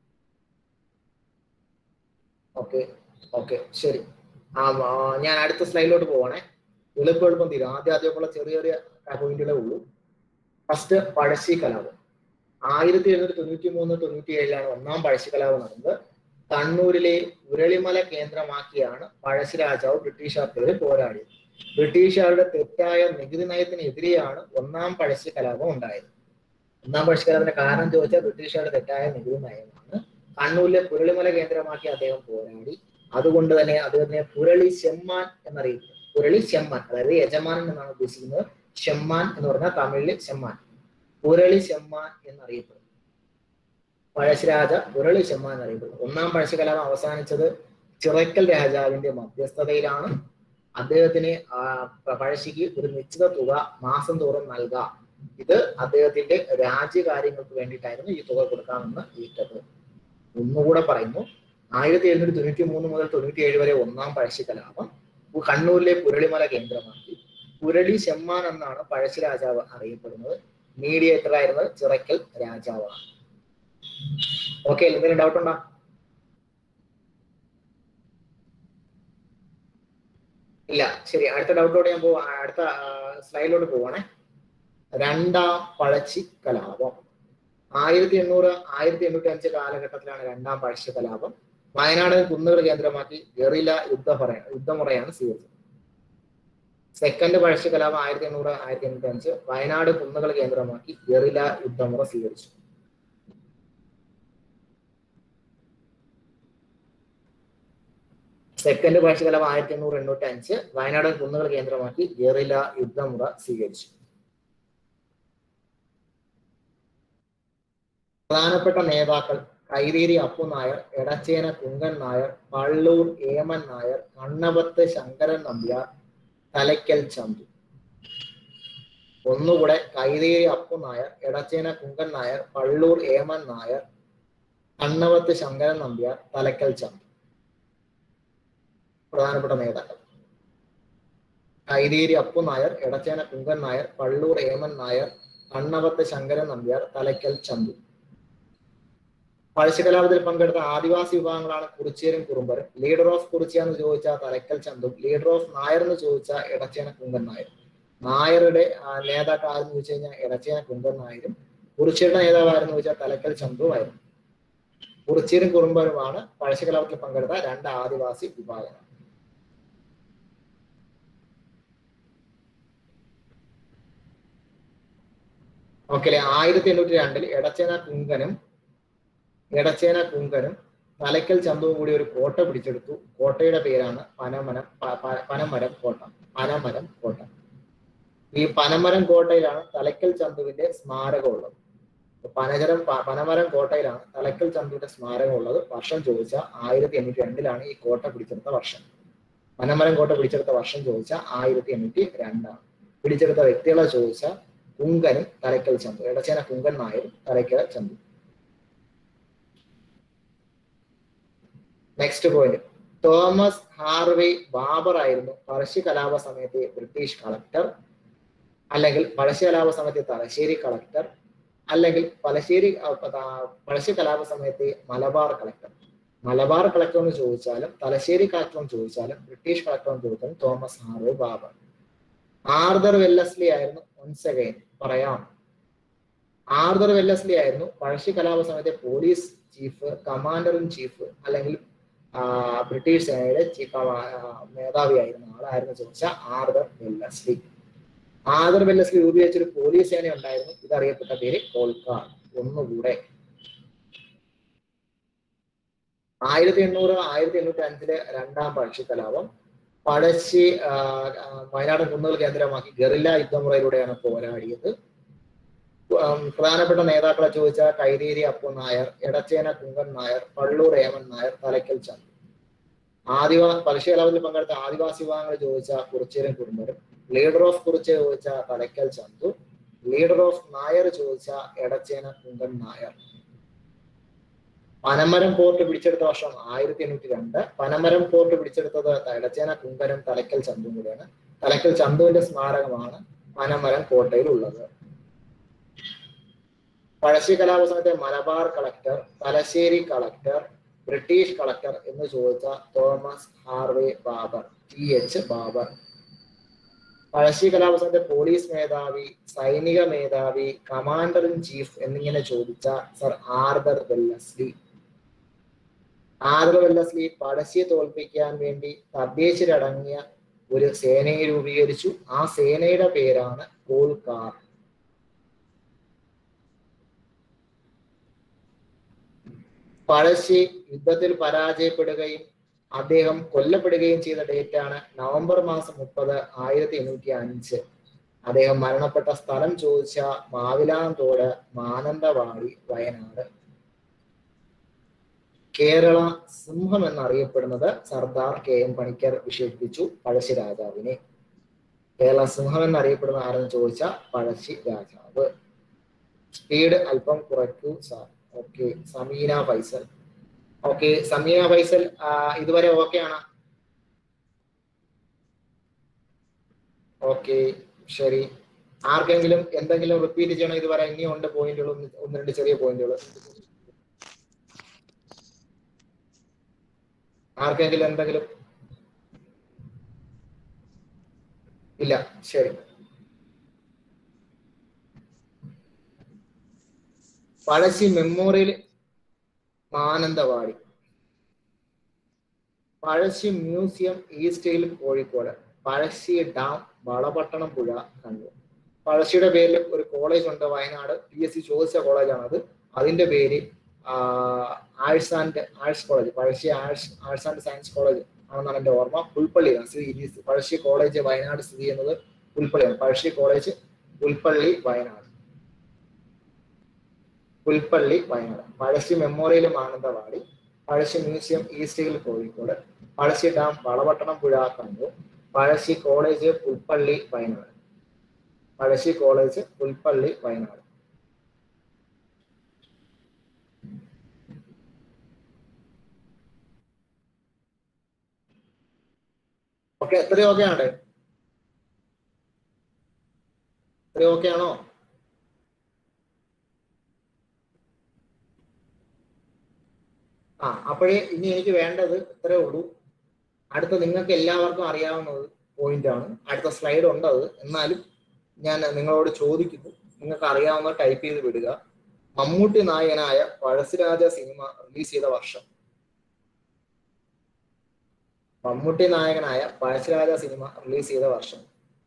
ഓക്കെ ഓക്കെ ശരി ആ ആ, ഞാൻ അടുത്ത സ്ലൈഡിലോട്ട് പോവാണേ എളുപ്പം എളുപ്പം തീരും ആദ്യം ആദ്യമൊക്കെയുള്ള ചെറിയ ചെറിയ പോയിന്റുകളേ ഉള്ളൂ ഫസ്റ്റ് പഴശ്ശി കലാപം ആയിരത്തി എഴുന്നൂറ്റി തൊണ്ണൂറ്റി മൂന്ന് തൊണ്ണൂറ്റി ഏഴിലാണ് ഒന്നാം പഴശ്ശി കലാപം നടന്നത് കണ്ണൂരിലെ ഉരളിമല കേന്ദ്രമാക്കിയാണ് പഴശ്ശി രാജാവ് ബ്രിട്ടീഷുകാർക്കെതിരെ പോരാടിയത് ബ്രിട്ടീഷുകാരുടെ തെറ്റായ നികുതി നയത്തിനെതിരെയാണ് ഒന്നാം പഴശ്ശി കലാപം ഉണ്ടായത് ഒന്നാം പഴശ്ശി കലാപത്തിന്റെ കാരണം ചോദിച്ചാൽ ബ്രിട്ടീഷുകാരുടെ തെറ്റായ നികുതി നയമാണ് കണ്ണൂരിലെ പുരളിമല കേന്ദ്രമാക്കി അദ്ദേഹം പോരാടി അതുകൊണ്ട് തന്നെ അദ്ദേഹത്തിനെ പുരളി ചെമ്മാൻ എന്നറിയപ്പെടും പുരളി ചെമ്മാൻ അതായത് യജമാനൻ എന്നാണ് ഉദ്ദേശിക്കുന്നത് ചെമ്മാൻ എന്ന് പറഞ്ഞാൽ തമിഴില് ചെമ്മാൻ പുരളി ചെമ്മാൻ എന്നറിയപ്പെടും പഴശ്ശിരാജ പുരളി ചെമ്മാൻ എന്നറിയപ്പെടും ഒന്നാം പഴശ്ശിക്കലാപം അവസാനിച്ചത് ചിറക്കൽ രാജാവിന്റെ മധ്യസ്ഥതയിലാണ് അദ്ദേഹത്തിന് ആ, പഴശ്ശിക്ക് ഒരു നിശ്ചിത തുക മാസം തോറും നൽകാം ഇത് അദ്ദേഹത്തിന്റെ രാജ്യകാര്യങ്ങൾക്ക് വേണ്ടിയിട്ടായിരുന്നു ഈ തുക കൊടുക്കാമെന്ന് ഏറ്റത് ഒന്നുകൂടെ പറയുന്നു ആയിരത്തി എഴുന്നൂറ്റി തൊണ്ണൂറ്റി മൂന്ന് മുതൽ തൊണ്ണൂറ്റി ഏഴ് വരെ ഒന്നാം പഴശ്ശി കലാപം കണ്ണൂരിലെ പുരളിമല കേന്ദ്രമാക്കി പുരളി ചെമ്മാൻ എന്നാണ് പഴശ്ശി രാജാവ് അറിയപ്പെടുന്നത് മീഡിയേറ്റർ ആയിരുന്നത് ചിറക്കൽ രാജാവാണ് ഓക്കെ എന്തെങ്കിലും ഡൗട്ട് ഉണ്ടോ ഇല്ല ശരി അടുത്ത ഡൗട്ടോടെ ഞാൻ പോവാ അടുത്ത സ്ലൈഡിലോട്ട് പോവാണേ രണ്ടാം പഴശ്ശി കലാപം ആയിരത്തി എണ്ണൂറ് ആയിരത്തി എണ്ണൂറ്റി അഞ്ച് കാലഘട്ടത്തിലാണ് രണ്ടാം പഴശ്ശി കലാപം വയനാട് കുന്നുകൾ കേന്ദ്രമാക്കി ഗറില യുദ്ധമുറ യുദ്ധമുറയാണ് സ്വീകരിച്ചത് സെക്കൻഡ് പഴശ്ശി കലാപം ആയിരത്തി എണ്ണൂറ് ആയിരത്തി എണ്ണൂറ്റി അഞ്ച് വയനാട് കുന്നുകൾ കേന്ദ്രമാക്കി ഗറില യുദ്ധമുറ സ്വീകരിച്ചു സെക്കൻഡ് പഴശ്ശി കലാപം ആയിരത്തി എണ്ണൂറ് എണ്ണൂറ്റി അഞ്ച് വയനാട് കുന്നുകൾ കേന്ദ്രമാക്കി ഗറില യുദ്ധമുറ സ്വീകരിച്ചു പ്രധാനപ്പെട്ട നേതാക്കൾ കൈതേരി അപ്പു നായർ എടച്ചേന കുങ്കൻ നായർ പള്ളൂർ ഏമൻ നായർ കണ്ണപത്ത് ശങ്കരൻ നമ്പ്യാർ തലയ്ക്കൽ ചന്തു ഒന്നുകൂടെ കൈതേരി അപ്പു നായർ എടച്ചേന കുങ്കൻ നായർ പള്ളൂർ ഏമൻ നായർ കണ്ണവത്ത് ശങ്കരൻ നമ്പ്യാർ തലയ്ക്കൽ ചന്തു പ്രധാനപ്പെട്ട നേതാക്കൾ കൈതേരി അപ്പു നായർ എടച്ചേന കുങ്കൻ നായർ പള്ളൂർ ഏമൻ നായർ കണ്ണവത്ത് ശങ്കരൻ നമ്പ്യാർ തലയ്ക്കൽ ചന്തു പഴശ്ശികലാപത്തിൽ പങ്കെടുത്ത ആദിവാസി വിഭാഗങ്ങളാണ് കുറിച്യരും കുറുമ്പരും ലീഡർ ഓഫ് കുറിച്യ എന്ന് ചോദിച്ചാൽ തലക്കൽ ചന്തും ലീഡർ ഓഫ് നായർ എന്ന് ചോദിച്ചാൽ ഇടച്ചേന കുങ്കൻ നായർ നായരുടെ ആ, നേതാക്കൾ ആരെന്ന് ചോദിച്ചു കഴിഞ്ഞാൽ ഇടച്ചേന കുങ്കൻ നായരും കുറിച്യരുടെ നേതാവാരെന്ന് ചോദിച്ചാൽ തലക്കൽ ചന്തുവായിരുന്നു കുറിച്യരും കുറുമ്പരുമാണ് പഴശ്ശികലാപത്തിൽ പങ്കെടുത്ത രണ്ട് ആദിവാസി വിഭാഗങ്ങൾ ഓക്കെ അല്ലെ ആയിരത്തി എണ്ണൂറ്റി രണ്ടിൽ എടച്ചേന കുങ്കനും എടച്ചേന കുങ്കനും തലക്കൽ ചന്തവും കൂടി ഒരു കോട്ട പിടിച്ചെടുത്തു കോട്ടയുടെ പേരാണ് പനമരം പ- പ- പനമരം കോട്ട പനമരം കോട്ട ഈ പനമരം കോട്ടയിലാണ് തലക്കൽ ചന്തുവിന്റെ സ്മാരകം ഉള്ളത് അപ്പൊ പനചരം പ- പനമരം കോട്ടയിലാണ് തലക്കൽ ചന്തുവിന്റെ സ്മാരകം ഉള്ളത് വർഷം ചോദിച്ചാൽ ആയിരത്തി എണ്ണൂറ്റി രണ്ടിലാണ് ഈ കോട്ട പിടിച്ചെടുത്ത വർഷം പനമരം കോട്ട പിടിച്ചെടുത്ത വർഷം ചോദിച്ചാൽ ആയിരത്തി എണ്ണൂറ്റി രണ്ടാണ് പിടിച്ചെടുത്ത വ്യക്തികളെ ചോദിച്ചാൽ കുങ്കനും തലക്കൽ ചന്തു എടച്ചേന കുങ്കൻ നായരും Thalakkal Chandu next point Thomas Harvey Baber ആയിരുന്നു പഴശ്ശി കലാപ സമയത്തെ ബ്രിട്ടീഷ് കളക്ടർ അല്ലെങ്കിൽ പഴശ്ശി കലാപ സമയത്തെ തലശ്ശേരി കളക്ടർ അല്ലെങ്കിൽ പലശ്ശേരി ആ, പ- പഴശ്ശി കലാപ സമയത്തെ മലബാർ കളക്ടർ മലബാർ കളക്ടർ എന്ന് ചോദിച്ചാലും തലശ്ശേരി കളക്ടർ എന്ന് ചോദിച്ചാലും ബ്രിട്ടീഷ് കളക്ടർ എന്ന് ചോദിച്ചാലും Thomas Harvey Baber Arthur Wellesley ആയിരുന്നു once again പറയാം ആർദർ വെല്ലസ്ലി ആയിരുന്നു പഴശ്ശി കലാപ സമയത്തെ police chief commander in chief അല്ലെങ്കിൽ ആ, ബ്രിട്ടീഷ് സേനയുടെ ചീഫ് മേധാവിയായിരുന്ന ആളായിരുന്നു ചോദിച്ചാൽ ആർദർ വെല്ലസ്ലി ആർദർ വെല്ലസ്ലി രൂപീകരിച്ചൊരു പോലീസ് സേന ഉണ്ടായിരുന്നു ഇതറിയപ്പെട്ട പേര് കോൾക്കാർ ഒന്നുകൂടെ ആയിരത്തി എണ്ണൂറ് ആയിരത്തി എണ്ണൂറ്റി അഞ്ചിലെ രണ്ടാം പഴശ്ശി കലാപം പഴശ്ശി ആ, ആ, വയനാട് കുന്നുകൾ കേന്ദ്രമാക്കി ഗറില്ല യുദ്ധമുറയിലൂടെയാണ് പോരാടിയത് ഉം, പ്രധാനപ്പെട്ട നേതാക്കളെ ചോദിച്ചാൽ കൈതേരി അപ്പു നായർ എടച്ചേന കുങ്കൻ നായർ പള്ളൂർ ഏമൻ നായർ തലക്കൽ ചന്തു ആദിവാ പഴശ്ശി കലാപത്തിൽ പങ്കെടുത്ത ആദിവാസി വിഭാഗങ്ങൾ ചോദിച്ചാൽ കുറിച്ചേരും കുടുംബരും ലീഡർ ഓഫ് കുറിച്ച് ചോദിച്ചാൽ തലക്കൽ ചന്തു ലീഡർ ഓഫ് നായർ ചോദിച്ചാൽ എടച്ചേന കുങ്കൻ നായർ പനമരം പോർട്ട് പിടിച്ചെടുത്ത വർഷം ആയിരത്തി എണ്ണൂറ്റി രണ്ട് പനമരം പോർട്ട് പിടിച്ചെടുത്തത് എടച്ചേന കുങ്കനും തലക്കൽ ചന്തും കൂടെയാണ് തലക്കൽ ചന്തുവിന്റെ സ്മാരകമാണ് പനമരം കോട്ടയിൽ ഉള്ളത് പഴശ്ശി കലാപ സമയത്തെ Malabar collector Thalassery collector British collector എന്ന് ചോദിച്ച Thomas Harvey Baber T H Baber Pazhassi കലാപ സമയത്തെ പോലീസ് മേധാവി സൈനിക മേധാവി കമാൻഡർ ഇൻ ചീഫ് എന്നിങ്ങനെ ചോദിച്ച sir Arthur Wellesley Arthur Wellesley പഴശ്ശിയെ തോൽപ്പിക്കാൻ വേണ്ടി തദ്ദേശീയരടങ്ങിയ ഒരു സേനയെ രൂപീകരിച്ചു ആ സേനയുടെ പേരാണ് കോൾക്കാർ പഴശ്ശി യുദ്ധത്തിൽ പരാജയപ്പെടുകയും അദ്ദേഹം കൊല്ലപ്പെടുകയും ചെയ്ത ഡേറ്റ് ആണ് നവംബർ മാസം മുപ്പത് ആയിരത്തി എണ്ണൂറ്റി അഞ്ച് അദ്ദേഹം മരണപ്പെട്ട സ്ഥലം ചോദിച്ച മാവിലാന്തോട് മാനന്തവാടി വയനാട് കേരള സിംഹം എന്നറിയപ്പെടുന്നത് സർദാർ കെ എം പണിക്കർ വിശേഷിപ്പിച്ചു പഴശ്ശി രാജാവിനെ കേരള സിംഹം എന്നറിയപ്പെടുന്ന ആരെന്ന് ചോദിച്ചാൽ പഴശ്ശി രാജാവ് സ്പീഡ് അല്പം കുറയ്ക്കൂ sir okay Sameena Faisal okay Sameena Faisal ആ, ഇതുവരെ ഓക്കെ ആണ് ഓക്കെ ശരി ആർക്കെങ്കിലും എന്തെങ്കിലും റിപ്പീറ്റ് ചെയ്യണം ഇതുവരെ ഇനിയും ഉണ്ട് പോയിന്റുകൾ ഒന്ന് രണ്ട് ചെറിയ പോയിന്റുകൾ ആർക്കെങ്കിലും എന്തെങ്കിലും ഇല്ല ശരി Pazhassi memorial Mananthavady Pazhassi museum East Hill Kozhikode Pazhassi dam Valapattanam പുഴ കണ്ണൂർ പഴശ്ശിയുടെ പേരിൽ ഒരു കോളേജ് ഉണ്ട് വയനാട് പി എസ് സി ചോദിച്ച കോളേജാണ് അത് അതിന്റെ പേര് arts and arts college Pazhassi arts arts and science college ആണെന്നാണ് എന്റെ ഓർമ്മ പുൽപ്പള്ളിയാണ് സ്ഥിതി പഴശ്ശി കോളേജ് വയനാട് സ്ഥിതി ചെയ്യുന്നത് പുൽപ്പള്ളിയാണ് Pazhassi college Pulpally Wayanad Pulpally Wayanad Pazhassi memorial Mananthavady Pazhassi museum East Hill Kozhikode Pazhassi dam Valapattanam പുഴ Kannur Pazhassi college Pulpally Wayanad Pazhassi college Pulpally Wayanad okay എത്രയും ഓക്കെ ആണ് എത്രയും ഓക്കെ ആണോ ആ അപ്പോഴേ ഇനി എനിക്ക് വേണ്ടത് ഇത്രേ ഉള്ളൂ അടുത്ത നിങ്ങൾക്ക് എല്ലാവർക്കും അറിയാവുന്നത് പോയിന്റ് ആണ് അടുത്ത സ്ലൈഡ് ഉണ്ട് അത് എന്നാലും ഞാൻ നിങ്ങളോട് ചോദിക്കുന്നു നിങ്ങൾക്ക് അറിയാവുന്ന ടൈപ്പ് ചെയ്ത് വിടുക മമ്മൂട്ടി നായകനായ പഴശ്ശിരാജ സിനിമ റിലീസ് ചെയ്ത വർഷം മമ്മൂട്ടി നായകനായ പഴശ്ശിരാജ സിനിമ റിലീസ് ചെയ്ത വർഷം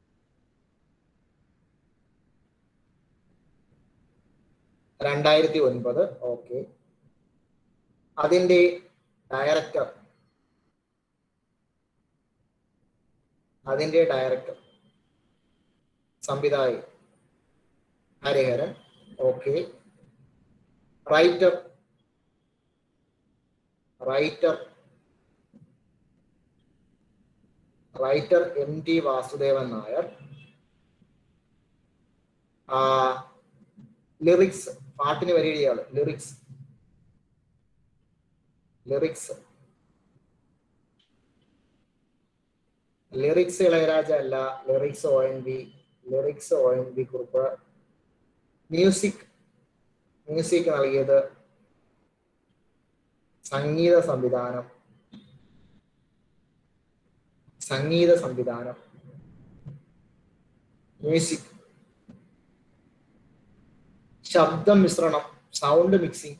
രണ്ടായിരത്തി ഒൻപത് ഓക്കെ അതിന്റെ ഡയറക്ടർ അതിന്റെ ഡയറക്ടർ സംവിധായകൻ Hariharan okay writer writer writer M T Vasudevan Nair ആ ലിറിക്സ് പാട്ടിന് വരികയാണ് ലിറിക്സ് ലിറിക്സ് ലിറിക്സ് ഇളയരാജ അല്ല lyrics O N V lyrics O N V Kurup music music നൽകിയത് സംഗീത സംവിധാനം സംഗീത സംവിധാനം മ്യൂസിക് ശബ്ദ മിശ്രണം സൗണ്ട് മിക്സിംഗ്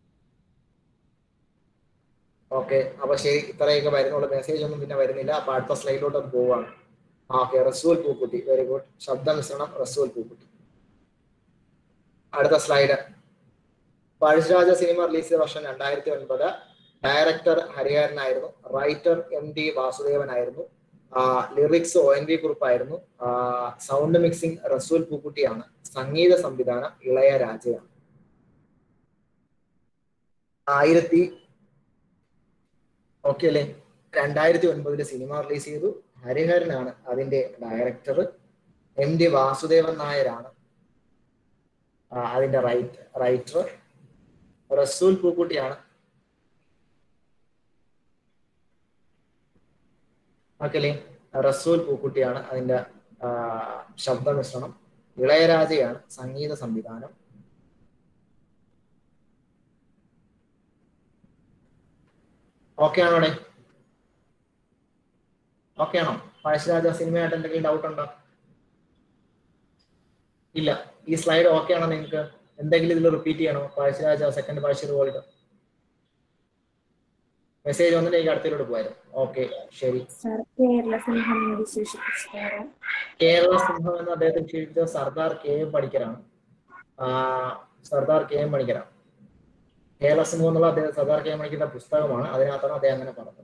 ഓക്കെ അപ്പൊ ശരി ഇത്രയൊക്കെ വരുന്നുള്ള മെസ്സേജ് ഒന്നും പിന്നെ വരുന്നില്ല അപ്പൊ അടുത്ത സ്ലൈഡിലോട്ട് അത് പോവാണ് ഓക്കെ റസൂൽ പൂക്കുട്ടി വെരി ഗുഡ് ശബ്ദ മിശ്രണം റസൂൽ പൂക്കുട്ടി അടുത്ത സ്ലൈഡ് പഴശ്ശിരാജ സിനിമ റിലീസ് ചെയ്ത വർഷം രണ്ടായിരത്തി ഒൻപത് ഡയറക്ടർ ഹരിഹരനായിരുന്നു റൈറ്റർ എം ഡി വാസുദേവനായിരുന്നു ലിറിക്സ് ഒ എൻ വി കുറിപ്പായിരുന്നു സൗണ്ട് മിക്സിംഗ് റസൂൽ പൂക്കുട്ടിയാണ് സംഗീത സംവിധാനം ഇളയരാജയാണ് ആയിരത്തി ഓക്കെ അല്ലേ രണ്ടായിരത്തി ഒൻപതില് സിനിമ റിലീസ് ചെയ്തു ഹരിഹരനാണ് അതിന്റെ ഡയറക്ടർ എം ഡി വാസുദേവൻ നായരാണ് ആ, അതിന്റെ റൈറ്റ് റൈറ്റർ റസൂൽ പൂക്കുട്ടിയാണ് ഓക്കെ അല്ലേ റസൂൽ പൂക്കുട്ടിയാണ് അതിന്റെ ആ, ശബ്ദ മിശ്രണം ഇളയരാജയാണ് സംഗീത സംവിധാനം ഓക്കെ ആണോ അവിടെ ഓക്കെ ആണോ പഴശ്ശിരാജ സിനിമയായിട്ട് എന്തെങ്കിലും ഡൗട്ട് ഉണ്ടോ ഇല്ല ഈ സ്ലൈഡ് ഓക്കെ ആണോ നിങ്ങൾക്ക് എന്തെങ്കിലും ഇതിൽ റിപ്പീറ്റ് ചെയ്യണോ പഴശ്ശിരാജ സെക്കൻഡ് പഴശ്ശിര വേൾഡ് മെസ്സേജ് വന്നിട്ട് എനിക്ക് അടുത്തതിലോട്ട് പോയാലും ഓക്കെ ശരി സർ കേരള സിംഹം എന്ന് വിശേഷിപ്പിച്ചാറ് കേരള സിംഹം എന്ന് അദ്ദേഹത്തെ വിശേഷിപ്പിച്ച സർദാർ കെ എം പണിക്കരാണ് ആ, സർദാർ കെ എം പണിക്കരാണ് കേരള സിംഹം എന്നുള്ള അദ്ദേഹം സർദാർ കെ എം പണിക്കരുടെ പുസ്തകമാണ് അതിനകത്താണ് അദ്ദേഹം അങ്ങനെ പറഞ്ഞത്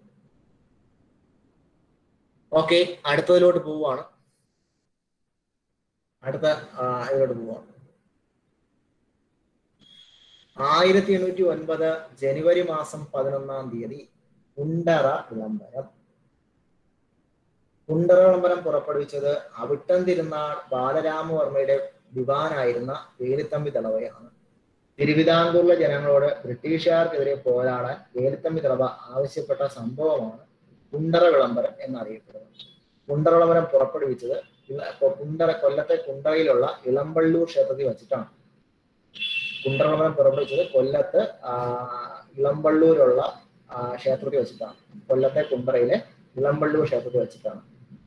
ഓക്കെ അടുത്തതിലോട്ട് പോവുകയാണ് അടുത്ത ആ, ഇതിലോട്ട് പോവാണ് ആയിരത്തി എണ്ണൂറ്റി ഒൻപത് ജനുവരി മാസം പതിനൊന്നാം തീയതി ഉണ്ടറ വിളംബരം കുണ്ടറ വിളംബരം പുറപ്പെടുവിച്ചത് അവിട്ടം തിരുനാൾ ബാലരാമവർമ്മയുടെ ദിവാനായിരുന്ന വേലുത്തമ്പി തളവയാണ് തിരുവിതാംകൂറിലെ ജനങ്ങളോട് ബ്രിട്ടീഷുകാർക്കെതിരെ പോരാടാൻ വേലുത്തമ്പി തളവ ആവശ്യപ്പെട്ട സംഭവമാണ് കുണ്ടറ വിളംബരം എന്നറിയപ്പെടുന്നത് കുണ്ടറ വിളംബരം പുറപ്പെടുവിച്ചത് ഇള- കുണ്ടറ കൊല്ലത്തെ കുണ്ടറയിലുള്ള ഇളമ്പള്ളൂർ ക്ഷേത്രത്തിൽ വെച്ചിട്ടാണ് കുണ്ടറ വിളംബരം പുറപ്പെടുവിച്ചത് കൊല്ലത്ത് ആ, ഇളമ്പള്ളൂരുള്ള ആ, ക്ഷേത്രത്തിൽ വെച്ചിട്ടാണ് കൊല്ലത്തെ കുണ്ടറയിലെ ഇളമ്പള്ളൂർ ക്ഷേത്രത്തിൽ വെച്ചിട്ടാണ്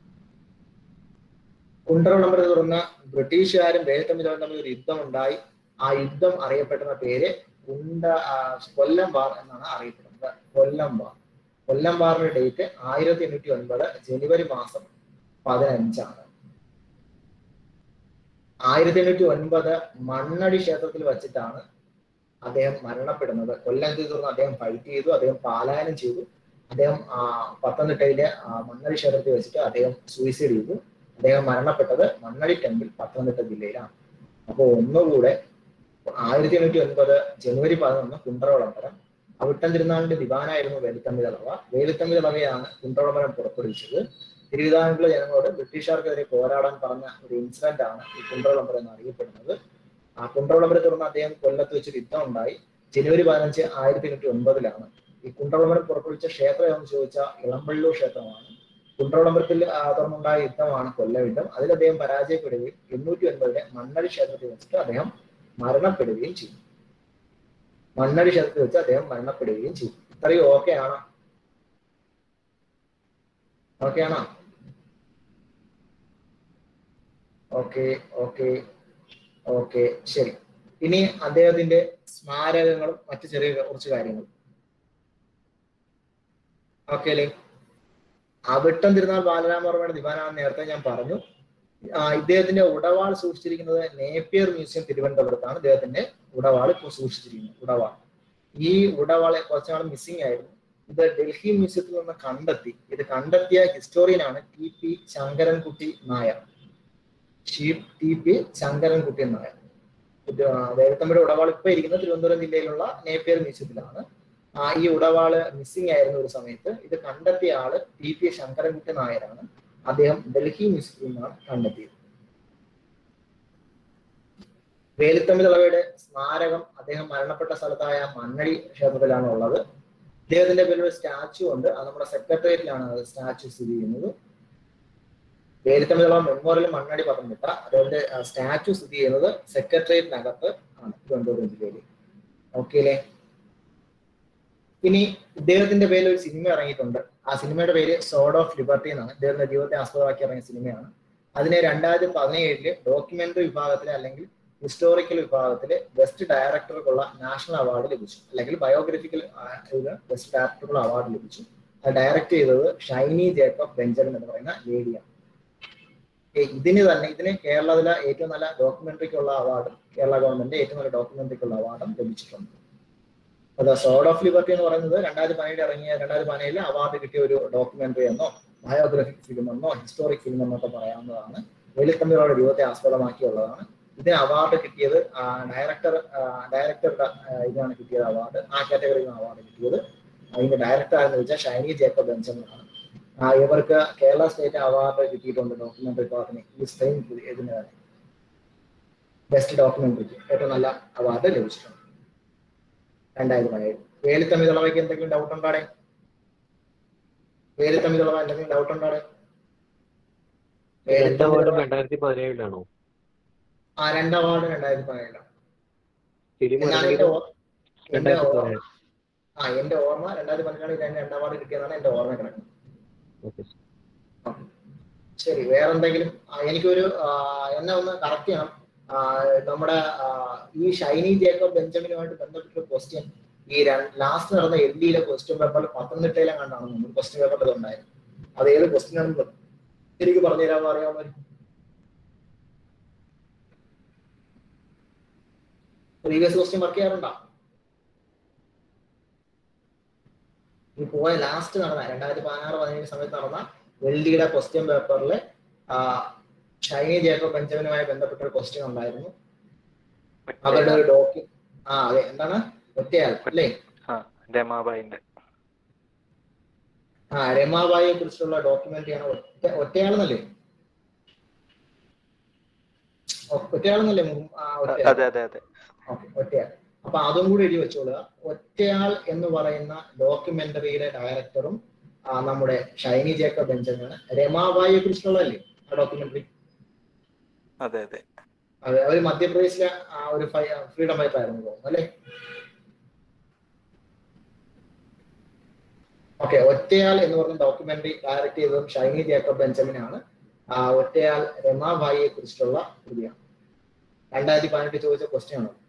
കുണ്ടറ വിളംബരത്തെ തുടർന്ന് ബ്രിട്ടീഷുകാരും വേലുത്തമ്പി തമ്മിൽ തമ്മിൽ ഒരു യുദ്ധം ഉണ്ടായി ആ യുദ്ധം അറിയപ്പെടുന്ന പേര് കുണ്ട ആ, കൊല്ലം വാർ എന്നാണ് അറിയപ്പെടുന്നത് കൊല്ലം വാർ കൊല്ലം വാറിന്റെ ഡേറ്റ് ആയിരത്തി എണ്ണൂറ്റി ഒൻപത് ജനുവരി മാസം പതിനഞ്ചാണ് ആയിരത്തി എണ്ണൂറ്റി ഒൻപത് മണ്ണടി ക്ഷേത്രത്തിൽ വച്ചിട്ടാണ് അദ്ദേഹം മരണപ്പെടുന്നത് കൊല്ലം തീർന്ന് അദ്ദേഹം ഫൈറ്റ് ചെയ്തു അദ്ദേഹം പാലായനം ചെയ്തു അദ്ദേഹം ആ, പത്തനംതിട്ടയിലെ ആ, മണ്ണടി ക്ഷേത്രത്തിൽ വെച്ചിട്ട് അദ്ദേഹം സൂയിസൈഡ് ചെയ്തു അദ്ദേഹം മരണപ്പെട്ടത് മണ്ണടി ടെമ്പിൾ പത്തനംതിട്ട ജില്ലയിലാണ് അപ്പോൾ ഒന്നുകൂടെ ആയിരത്തി എണ്ണൂറ്റി ഒൻപത് ജനുവരി പതിനൊന്ന് കുണ്ടറ വിളംബരം അവിട്ടം തിരുനാളിന്റെ ദിവാനായിരുന്നു വേലുത്തമ്പി തളവ വേലുത്തമ്പി തളവയാണ് കുണ്ടറ വിളംബരം പുറപ്പെടുവിച്ചത് തിരുവിതാംകൂറിലെ ജനങ്ങളോട് ബ്രിട്ടീഷുകാർക്കെതിരെ പോരാടാൻ പറഞ്ഞ ഒരു ഇൻസിഡന്റ് ആണ് ഈ കുണ്ടറ വിളംബരം എന്ന് അറിയപ്പെടുന്നത് ആ കുണ്ടറ വിളംബരത്തെ തുടർന്ന് അദ്ദേഹം കൊല്ലത്ത് വെച്ചൊരു യുദ്ധം ഉണ്ടായി ജനുവരി പതിനഞ്ച് ആയിരത്തി എണ്ണൂറ്റി ഒൻപതിലാണ് ഈ കുണ്ടറ വിളംബരം പുറപ്പെടുവിച്ച ക്ഷേത്രം ഏതെന്ന് ചോദിച്ചാൽ ഇളമ്പള്ളൂർ ക്ഷേത്രമാണ് കുണ്ടറ വിളംബരത്തിൽ ആ, തുടർന്നുണ്ടായ യുദ്ധമാണ് കൊല്ലം യുദ്ധം അതിൽ അദ്ദേഹം പരാജയപ്പെടുകയും എണ്ണൂറ്റി ഒൻപതിലെ മണ്ണടി ക്ഷേത്രത്തിൽ വെച്ചിട്ട് അദ്ദേഹം മരണപ്പെടുകയും ചെയ്തു മണ്ണടി ക്ഷേത്രത്തിൽ വെച്ച് അദ്ദേഹം മരണപ്പെടുകയും ചെയ്തു ഇത്രയും ഓക്കെ ആണോ ഓക്കെ ആണോ ഓക്കെ ഓക്കെ ഓക്കെ ശരി ഇനി അദ്ദേഹത്തിന്റെ സ്മാരകങ്ങളും മറ്റു ചെറിയ കുറച്ച് കാര്യങ്ങളും ഓക്കെ അല്ലേ അവിട്ടം തിരുനാൾ ബാലരാമവർമ്മയുടെ ദിവാനാണെന്ന് നേരത്തെ ഞാൻ പറഞ്ഞു ആ, ഇദ്ദേഹത്തിന്റെ ഉടവാൾ സൂക്ഷിച്ചിരിക്കുന്നത് നേപ്പിയർ മ്യൂസിയം തിരുവനന്തപുരത്താണ് ഇദ്ദേഹത്തിന്റെ ഉടവാൾ ഇപ്പോൾ സൂക്ഷിച്ചിരിക്കുന്നത് ഉടവാൾ ഈ ഉടവാളെ കുറച്ചുനാൾ മിസ്സിംഗ് ആയിരുന്നു ഇത് ഡൽഹി മ്യൂസിയത്തിൽ നിന്ന് കണ്ടെത്തി ഇത് കണ്ടെത്തിയ ഹിസ്റ്റോറിയനാണ് ടി പി ശങ്കരൻകുട്ടി നായർ ഷീ- ടി പി ശങ്കരൻകുട്ടി നായർ ഇത് ആ, വേലത്തമ്പയുടെ ഉടവാൾ ഇപ്പൊ ഇരിക്കുന്നത് തിരുവനന്തപുരം ജില്ലയിലുള്ള നേപ്പിയർ മ്യൂസിയത്തിലാണ് ആ, ഈ ഉടവാള് മിസ്സിംഗ് ആയിരുന്ന ഒരു സമയത്ത് ഇത് കണ്ടെത്തിയ ആള് ടി പി ശങ്കരൻകുട്ടി നായരാണ് അദ്ദേഹം ഡൽഹി മ്യൂസിയത്തിൽ നിന്നാണ് കണ്ടെത്തിയത് വേലുത്തമ്പി തളവയുടെ സ്മാരകം അദ്ദേഹം മരണപ്പെട്ട സ്ഥലത്തായ മണ്ണടി ക്ഷേത്രത്തിലാണ് ഉള്ളത് ഇദ്ദേഹത്തിന്റെ പേരിൽ ഒരു സ്റ്റാച്ചു ഉണ്ട് അത് നമ്മുടെ സെക്രട്ടേറിയറ്റിലാണ് സ്റ്റാച്ചു സ്ഥിതി ചെയ്യുന്നത് വേലുത്തമ്പി തളവ മെമ്മോറിയൽ മണ്ണടി പത്തനംതിട്ട അദ്ദേഹത്തിന്റെ സ്റ്റാച്ചു സ്ഥിതി ചെയ്യുന്നത് സെക്രട്ടേറിയറ്റിനകത്ത് ആണ് തിരുവനന്തപുരം ജില്ലയിൽ ഓക്കെ അല്ലേ ഇനി ഇദ്ദേഹത്തിന്റെ പേരിൽ ഒരു സിനിമ ഇറങ്ങിയിട്ടുണ്ട് ആ സിനിമയുടെ പേര് സോഡ് ഓഫ് ലിബർട്ടി എന്നാണ് ഇദ്ദേഹത്തിന്റെ ജീവിതത്തെ ആസ്പദമാക്കി ഇറങ്ങിയ സിനിമയാണ് അതിനെ രണ്ടായിരത്തി പതിനേഴില് ഡോക്യുമെന്ററി വിഭാഗത്തിലെ അല്ലെങ്കിൽ ഹിസ്റ്റോറിക്കൽ വിഭാഗത്തില് ബെസ്റ്റ് ഡയറക്ടർക്കുള്ള നാഷണൽ അവാർഡ് ലഭിച്ചു അല്ലെങ്കിൽ ബയോഗ്രഫിക്കൽ ബെസ്റ്റ് ഡയറക്ടർക്കുള്ള അവാർഡ് ലഭിച്ചു അത് ഡയറക്ട് ചെയ്തത് ഷൈനി ജേക്കബ് ബെഞ്ചമിൻ എന്ന് പറയുന്ന ലേഡിയാണ് ഏ, ഇതിന് തന്നെ ഇതിന് കേരളത്തിലെ ഏറ്റവും നല്ല ഡോക്യുമെന്ററിക്കുള്ള അവാർഡും കേരള ഗവൺമെന്റ് ഏറ്റവും നല്ല ഡോക്യുമെന്ററിക്കുള്ള അവാർഡും ലഭിച്ചിട്ടുണ്ട് അത് സോഡ് ഓഫ് ലിബർട്ടി എന്ന് പറയുന്നത് രണ്ടായിരത്തി പതിനേഴ് ഇറങ്ങിയ രണ്ടായിരത്തി പതിനേഴില് അവാർഡ് കിട്ടിയ ഒരു ഡോക്യുമെന്ററി എന്നോ ബയോഗ്രഫിക് ഫിലിം എന്നോ ഹിസ്റ്റോറിക് ഫിലിം എന്നൊക്കെ പറയാവുന്നതാണ് വെളിത്തമ്പികളുടെ ജീവിതത്തെ ആസ്പദമാക്കിയുള്ളതാണ് ഇതിന് അവാർഡ് കിട്ടിയത് ഡയറക്ടർ ഡയറക്ടറുടെ ഇതാണ് കിട്ടിയത് അവാർഡ് ആ കാറ്റഗറിയിലാണ് അവാർഡ് കിട്ടിയത് അതിന്റെ ഡയറക്ടർ ആണെന്ന് വെച്ചാൽ ഷൈനി ജേക്കബ് ബെഞ്ചമിൻ ആണ് ആ, ഇവർക്ക് കേരള സ്റ്റേറ്റ് അവാർഡ് കിട്ടിയിട്ടുണ്ട് ഡോക്യുമെന്ററി പാർട്ടിന് ഈ സ്ട്രെയിൻ ഇതിന് തന്നെ ബെസ്റ്റ് ഡോക്യുമെന്ററിക്ക് ഏറ്റവും നല്ല അവാർഡ് ലഭിച്ചിട്ടുണ്ട് രണ്ടായിരത്തി പതിനേഴ് വേലുത്തമ്മി തുളവയ്ക്ക് എന്തെങ്കിലും ഡൗട്ട് ഉണ്ടാടെ വേലുത്തമ്മി തുളവ എന്തെങ്കിലും ഡൗട്ട് ഉണ്ടാടെ രണ്ട് അവാർഡും രണ്ടായിരത്തി പതിനേഴിലാണോ ആ രണ്ട് അവാർഡ് രണ്ടായിരത്തി പതിനേഴിലാണ് ഫിലിം എന്നാണ് എന്റെ ഇറങ്ങിയത് ഓ- എന്റെ രണ്ടായിരത്തി ഓർമ്മ പതിനേഴ് ആ എന്റെ ഓർമ്മ രണ്ടായിരത്തി പതിനേഴിൽ രണ്ട് രണ്ട് അവാർഡ് കിട്ടിയതാണ് എന്റെ ഓർമ്മ കിടക്കുന്നത് ഓക്കെ ശരി വേറെ എന്തെങ്കിലും ആ, എനിക്കൊരു ആ, എന്നെ ഒന്ന് കറക്റ്റ് ചെയ്യണം ആ, നമ്മുടെ ആ, ഈ ഷൈനി ജേക്കബ് ബെഞ്ചമിനുമായിട്ട് ബന്ധപ്പെട്ട ക്വസ്റ്റ്യൻ ഈ ലാസ്റ്റ് നടന്ന എൽ ഡിയിലെ ക്വസ്റ്റ്യൻ പേപ്പറിൽ പത്തനംതിട്ടയിലെ കണ്ടാണ് നമ്മൾ ക്വസ്റ്റ്യൻ പേപ്പറിൽ ഉണ്ടായിരുന്നു അത് ഏത് ക്വസ്റ്റ്യൻ ആണെന്ന് എനിക്ക് പറഞ്ഞു തരാമോ അറിയാമോ പ്രീവിയസ് ക്വസ്റ്റ്യൻ വർക്ക് ചെയ്യാറുണ്ടോ ഈ പോയ ലാസ്റ്റ് നടന്ന രണ്ടായിരത്തി പതിനാറ് പതിനേഴ് സമയത്ത് നടന്ന എൽ ഡിയുടെ ക്വസ്റ്റ്യൻ പേപ്പറിൽ ഷൈനി ജേക്കബ് ബെഞ്ചമിനുമായി ബന്ധപ്പെട്ട ഒരു ക്വസ്റ്റ്യൻ ഉണ്ടായിരുന്നു അവരുടെ ഒരു ഡോക്യു ആ അതെ എന്താണ് ഒറ്റയാൾ അല്ലേ ആ രമാബായിന്റെ ആ രമാബായിയെ കുറിച്ചുള്ള ഡോക്യുമെന്ററി ആണ് ഒറ്റ ഒറ്റയാളെന്നല്ലേ ഒ- ഒറ്റയാളെന്നല്ലേ മു- ആ, ഒറ്റയാൾ. അതെ അതെ അതെ ഓക്കെ ഒറ്റയാൾ അപ്പൊ അതും കൂടി എഴുതി വെച്ചോളുക ഒറ്റയാൾ എന്ന് പറയുന്ന ഡോക്യുമെന്ററിയുടെ ഡയറക്ടറും ആ, നമ്മുടെ ഷൈനി ജേക്കബ് ബെഞ്ചമിനാണ് രമാബായിയെ കുറിച്ചുള്ളതല്ലേ ആ ഡോക്യുമെന്ററി അതെ അതെ അത് അവർ മധ്യപ്രദേശിലെ ആ ഒരു ഫ്രീഡം ഫൈറ്റർ ആയിരുന്നു തോന്നുന്നു അല്ലേ ഓക്കെ ഒറ്റയാൾ എന്ന് പറഞ്ഞ ഡോക്യുമെന്ററി ഡയറക്ട് ചെയ്തതും ഷൈനി ജേക്കബ് ബെഞ്ചമിനാണ് ആ ഒറ്റയാൾ രമാബായിയെ കുറിച്ചിട്ടുള്ള കൃതിയാണ് രണ്ടായിരത്തി പതിനെട്ട് ചോദിച്ച ക്വസ്റ്റ്യൻ ആണ്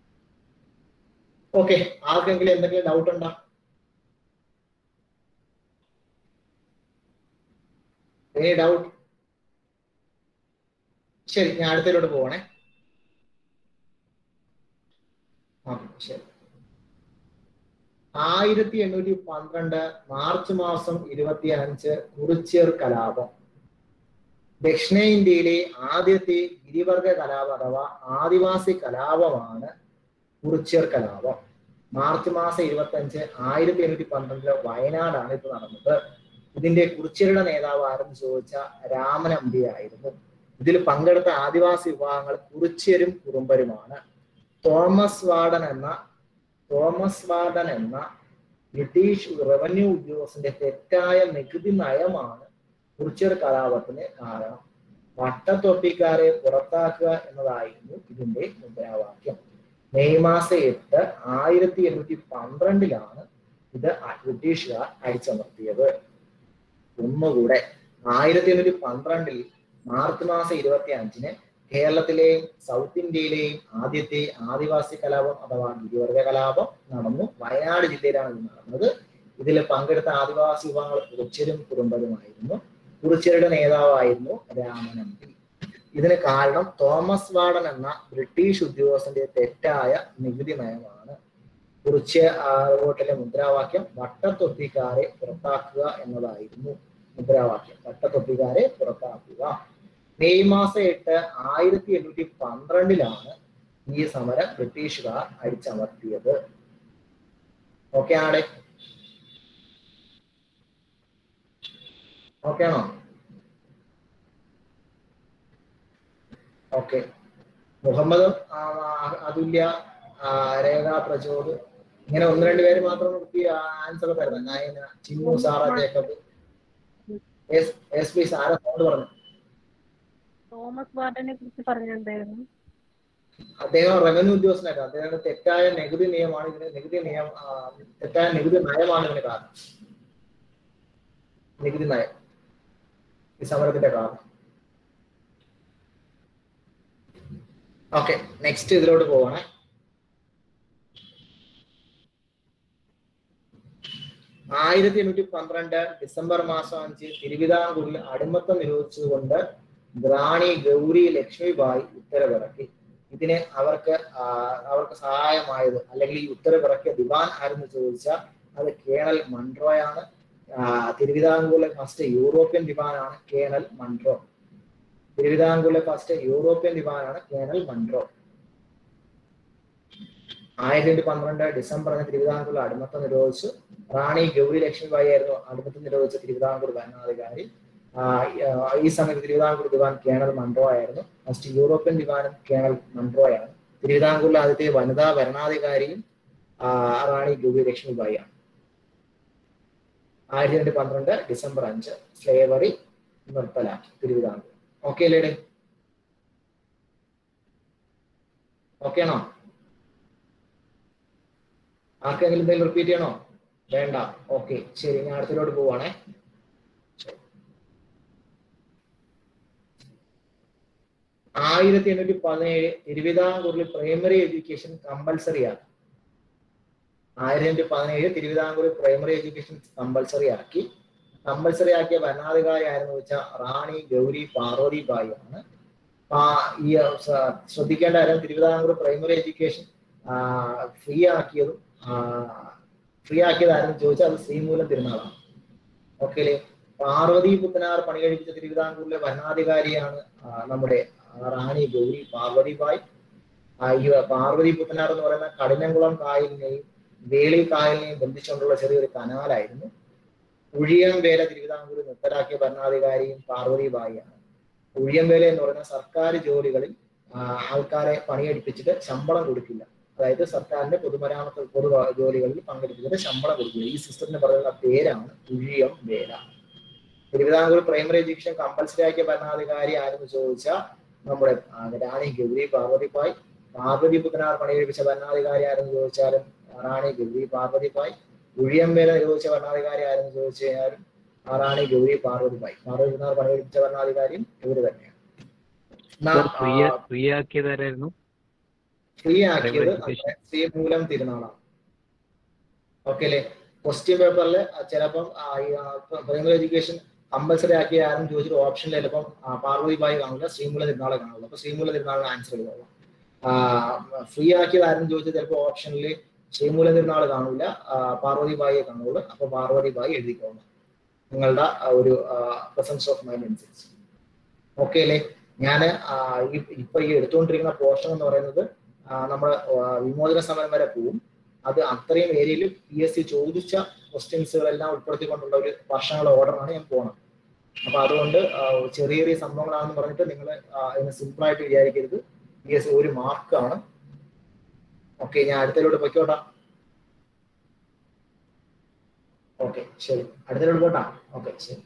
ഓക്കെ ആർക്കെങ്കിലും എന്തെങ്കിലും ഡൗട്ട് ഉണ്ടോ എനി ഡൗട്ട് ശരി ഞാൻ അടുത്തതിലോട്ട് പോവാണേ ആ ശരി ആയിരത്തി എണ്ണൂറ്റി പന്ത്രണ്ട് മാർച്ച് മാസം ഇരുപത്തി അഞ്ച് കുറിച്യർ കലാപം ദക്ഷിണേന്ത്യയിലെ ആദ്യത്തെ ഗിരിവർഗ കലാപം അഥവാ ആദിവാസി കലാപമാണ് കുറിച്യർ കലാപം മാർച്ച് മാസം ഇരുപത്തി അഞ്ച് ആയിരത്തി എണ്ണൂറ്റി പന്ത്രണ്ടില് വയനാടാണ് ഇത് നടന്നത് ഇതിന്റെ കുറിച്യരുടെ നേതാവ് ആരെന്ന് ചോദിച്ച രാമനമ്പി ആയിരുന്നു ഇതിൽ പങ്കെടുത്ത ആദിവാസി വിഭാഗങ്ങൾ കുറിച്യരും കുറുമ്പരുമാണ് തോമസ് വാർഡൻ എന്ന തോമസ് വാർഡൻ എന്ന ബ്രിട്ടീഷ് റവന്യൂ ഉദ്യോഗസ്ഥന്റെ തെറ്റായ നികുതി നയമാണ് കുറിച്യർ കലാപത്തിന് കാരണം വട്ടത്തൊപ്പിക്കാരെ പുറത്താക്കുക എന്നതായിരുന്നു ഇതിന്റെ മുദ്രാവാക്യം മെയ് മാസം എട്ട് ആയിരത്തി എണ്ണൂറ്റി പന്ത്രണ്ടിലാണ് ഇത് ബ്രിട്ടീഷുകാർ അടിച്ചമർത്തിയത് ഒന്നുകൂടെ ആയിരത്തി എണ്ണൂറ്റി പന്ത്രണ്ടിൽ മാർച്ച് മാസം ഇരുപത്തി അഞ്ചിന് കേരളത്തിലെയും സൗത്ത് ഇന്ത്യയിലെയും ആദ്യത്തെ ആദിവാസി കലാപം അഥവാ ഗിരിവർഗ കലാപം നടന്നു വയനാട് ജില്ലയിലാണ് ഇത് നടന്നത് ഇതിൽ പങ്കെടുത്ത ആദിവാസി വിഭാഗങ്ങൾ കുറിച്യരും കുറുമ്പരുമായിരുന്നു കുറിച്യരുടെ നേതാവായിരുന്നു രാമനമ്പി ഇതിന് കാരണം തോമസ് വാർഡൻ എന്ന ബ്രിട്ടീഷ് ഉദ്യോഗസ്ഥന്റെ തെറ്റായ നികുതി നയമാണ് കുറിച്യ വോട്ടിലെ മുദ്രാവാക്യം വട്ടത്തൊപ്പിക്കാരെ പുറത്താക്കുക എന്നതായിരുന്നു മുദ്രാവാക്യം വട്ടത്തൊപ്പിക്കാരെ പുറത്താക്കുക മെയ് മാസം എട്ട് ആയിരത്തി എണ്ണൂറ്റി പന്ത്രണ്ടിലാണ് ഈ സമരം ബ്രിട്ടീഷുകാർ അടിച്ചമർത്തിയത് ഓക്കെ ആണേ ഓക്കെ ആണോ ഓക്കെ മുഹമ്മദ് ആ, അതുല്യ ആ, രേഖ പ്രചോദ് ഇങ്ങനെ ഒന്ന് രണ്ട് പേര് മാത്രം നിർത്തി ആൻസർ തരുന്നത് Nayana Chinnu Sara Jacob S S P Sara sound പറഞ്ഞു തോമസ് വാർഡനെ കുറിച്ച് പറഞ്ഞിട്ടുണ്ടായിരുന്നു അദ്ദേഹം റവന്യൂ ഉദ്യോഗസ്ഥനായിരുന്നു അദ്ദേഹത്തിന്റെ തെറ്റായ നികുതി നിയമമാണ് ഇതിന് നികുതി നിയമം ആ, തെറ്റായ നികുതി നയമാണ് ഇതിന് കാരണം നികുതി നയം ഈ സമരത്തിന്റെ കാരണം ഓക്കെ നെക്സ്റ്റ് ഇതിലോട്ട് പോവാണേ ആയിരത്തി എണ്ണൂറ്റി പന്ത്രണ്ട് ഡിസംബർ മാസം അഞ്ച് തിരുവിതാംകൂറിൽ അടിമത്തം നിരോധിച്ചുകൊണ്ട് റാണി ഗൗരി ലക്ഷ്മിബായി ഉത്തരവിറക്കി ഇതിന് അവർക്ക് ആ, അവർക്ക് സഹായമായത് അല്ലെങ്കിൽ ഈ ഉത്തരവിറക്കിയ ദിവാൻ ആരെന്ന് ചോദിച്ചാൽ അത് കേണൽ മൺട്രോയാണ് ആ, തിരുവിതാംകൂറിലെ ഫസ്റ്റ് യൂറോപ്യൻ ദിവാനാണ് കേണൽ മൺട്രോ തിരുവിതാംകൂറിലെ ഫസ്റ്റ് യൂറോപ്യൻ ദിവാനാണ് കേണൽ മൺട്രോ ആയിരത്തി എണ്ണൂറ്റി പന്ത്രണ്ട് ഡിസംബർ അഞ്ച് തിരുവിതാംകൂറിൽ അടിമത്തം നിരോധിച്ചു റാണി ഗൗരി ലക്ഷ്മിബായി ആയിരുന്നു അടിമത്തം നിരോധിച്ച തിരുവിതാംകൂർ ഭരണാധികാരി ആ, ആ, ഈ സമയത്ത് തിരുവിതാംകൂർ ദിവാൻ കേണൽ മൺട്രോ ആയിരുന്നു ഫസ്റ്റ് യൂറോപ്യൻ ദിവാനും കേണൽ മൺട്രോയാണ് തിരുവിതാംകൂറിലെ ആദ്യത്തെ വനിതാ ഭരണാധികാരിയും ആ, റാണി ഗൗരി ലക്ഷ്മിബായിയാണ് ആയിരത്തി എണ്ണൂറ്റി പന്ത്രണ്ട് ഡിസംബർ അഞ്ച് സ്ലേവറി നിർത്തലാക്കി തിരുവിതാംകൂർ ഓക്കെ അല്ലേടെ ഓക്കെ ആണോ ആർക്കെങ്കിലും എന്തെങ്കിലും റിപ്പീറ്റ് ചെയ്യണോ വേണ്ട ഓക്കെ ശരി ഞാൻ അടുത്തിലോട്ട് പോവാണേ ആയിരത്തി എണ്ണൂറ്റി പതിനേഴ് തിരുവിതാംകൂറിൽ പ്രൈമറി എഡ്യൂക്കേഷൻ കമ്പൽസറി ആക്കി ആയിരത്തി എണ്ണൂറ്റി പതിനേഴ് തിരുവിതാംകൂറിൽ പ്രൈമറി എഡ്യൂക്കേഷൻ കമ്പൽസറി ആക്കി കമ്പൽസറി ആക്കിയ ഭരണാധികാരി ആയിരുന്നു വെച്ചാൽ റാണി ഗൗരി പാർവതി ബായി ആണ് ആ, ഈ സ- ശ്രദ്ധിക്കേണ്ട കാര്യം തിരുവിതാംകൂർ പ്രൈമറി എഡ്യൂക്കേഷൻ ഫ്രീ ആക്കിയതും ഫ്രീ ആക്കിയതായിരുന്നു ചോദിച്ചാൽ അത് ശ്രീമൂലം തിരുനാളാണ് ഓക്കെ അല്ലേ പാർവതി പുത്തനാർ പണി കഴിപ്പിച്ച തിരുവിതാംകൂറിലെ ഭരണാധികാരിയാണ് ആ, നമ്മുടെ ആ, റാണി ഗൗരി പാർവതി ബായ് ആ, ഈ പാർവതി പുത്തനാർ എന്ന് പറയുന്ന കഠിനംകുളം കായലിനെയും വേളി കായലിനെയും ബന്ധിച്ചുകൊണ്ടുള്ള ചെറിയൊരു കനാലായിരുന്നു ഉഴിയം വേല തിരുവിതാംകൂർ നിർത്തലാക്കിയ ഭരണാധികാരിയും പാർവതി ബായിയാണ് ഉഴിയം വേല എന്ന് പറയുന്ന സർക്കാർ ജോലികളിൽ ആ, ആൾക്കാരെ പണിയെടുപ്പിച്ചിട്ട് ശമ്പളം കൊടുക്കില്ല അതായത് സർക്കാരിന്റെ പൊതുമരാമത്ത് പൊതു ജോലികളിൽ പങ്കെടുപ്പിച്ചിട്ട് ശമ്പളം കൊടുക്കില്ല ഈ സിസ്റ്റത്തിന് പറയുന്ന പേരാണ് ഉഴിയം വേല തിരുവിതാംകൂർ പ്രൈമറി എഡ്യൂക്കേഷൻ കമ്പൽസറി ആക്കിയ ഭരണാധികാരി ആരെന്ന് ചോദിച്ചാൽ നമ്മുടെ ആ, റാണി ഗൗരി പാർവതിബായി പാർവതി പുത്തനാർ പണിയെടുപ്പിച്ച ഭരണാധികാരി ആരെന്ന് ചോദിച്ചാലും റാണി ഗൗരി പാർവതിബായി ഉഴിയം വേല നിരോധിച്ച ഭരണാധികാരി ആരെന്ന് ചോദിച്ചു കഴിഞ്ഞാലും ആ റാണി ഗൗരി പാർവതിബായി പാർവതി പുത്തനാർ പണിയെടുപ്പിച്ച ഭരണാധികാരിയും ഇവര് തന്നെയാണ് എന്നാ, സർ ഫ്രീ ആ, ഫ്രീ ആക്കിയതാരായിരുന്നു ഫ്രീ ആക്കിയത് Primary education. നമ്മുടെ ശ്രീമൂലം തിരുനാളാണ് ഓക്കെ അല്ലേ ക്വസ്റ്റ്യൻ പേപ്പറിൽ ചിലപ്പം പ്രൈമറി എഡ്യൂക്കേഷൻ കമ്പൽസറി ആക്കിയ ആരും ചോദിച്ചിട്ട് ഓപ്ഷനിൽ ചിലപ്പം ആ, പാർവതിബായി കാണില്ല ശ്രീമൂല തിരുനാളെ കാണില്ല അപ്പൊ ശ്രീമൂല തിരുനാളിന് ആൻസർ ചെയ്തോളാം ഫ്രീ ആക്കിയത് ആരും ചോദിച്ചാൽ ചിലപ്പോൾ ഓപ്ഷനിൽ ശ്രീമൂല തിരുനാൾ കാണില്ല പാർവതിബായിയെ കാണുള്ളൂ അപ്പൊ പാർവതിബായി എഴുതിക്കോളാം നിങ്ങളുടെ ആ ഒരു പ്രസൻസ് ഓഫ് മൈൻഡ് അനുസരിച്ച് ഓക്കെ അല്ലേ ഞാൻ ഇപ്പൊ ഈ എടുത്തുകൊണ്ടിരിക്കുന്ന പോർഷൻ എന്ന് പറയുന്നത് ആ, നമ്മുടെ ആ, വിമോചന സമരം വരെ പോവും അത് അത്രയും ഏരിയയിൽ പി എസ് സി ചോദിച്ച ക്വസ്റ്റ്യൻസുകളെല്ലാം ഉൾപ്പെടുത്തിക്കൊണ്ടുള്ള ഒരു വർഷങ്ങളുടെ ഓർഡറാണ് ഞാൻ പോണത് അപ്പൊ അതുകൊണ്ട് ആ, ചെറിയ ചെറിയ സംഭവങ്ങളാണെന്ന് പറഞ്ഞിട്ട് നിങ്ങൾ അതിനെ സിമ്പിൾ ആയിട്ട് വിചാരിക്കരുത് പി എസ് സി ഒരു മാർക്കാണ് ഓക്കെ ഞാൻ അടുത്തതിലോട്ട് പൊയ്ക്കോട്ടാ ഓക്കെ ശരി അടുത്തതിലോട്ട് പോട്ടാ ഓക്കെ ശരി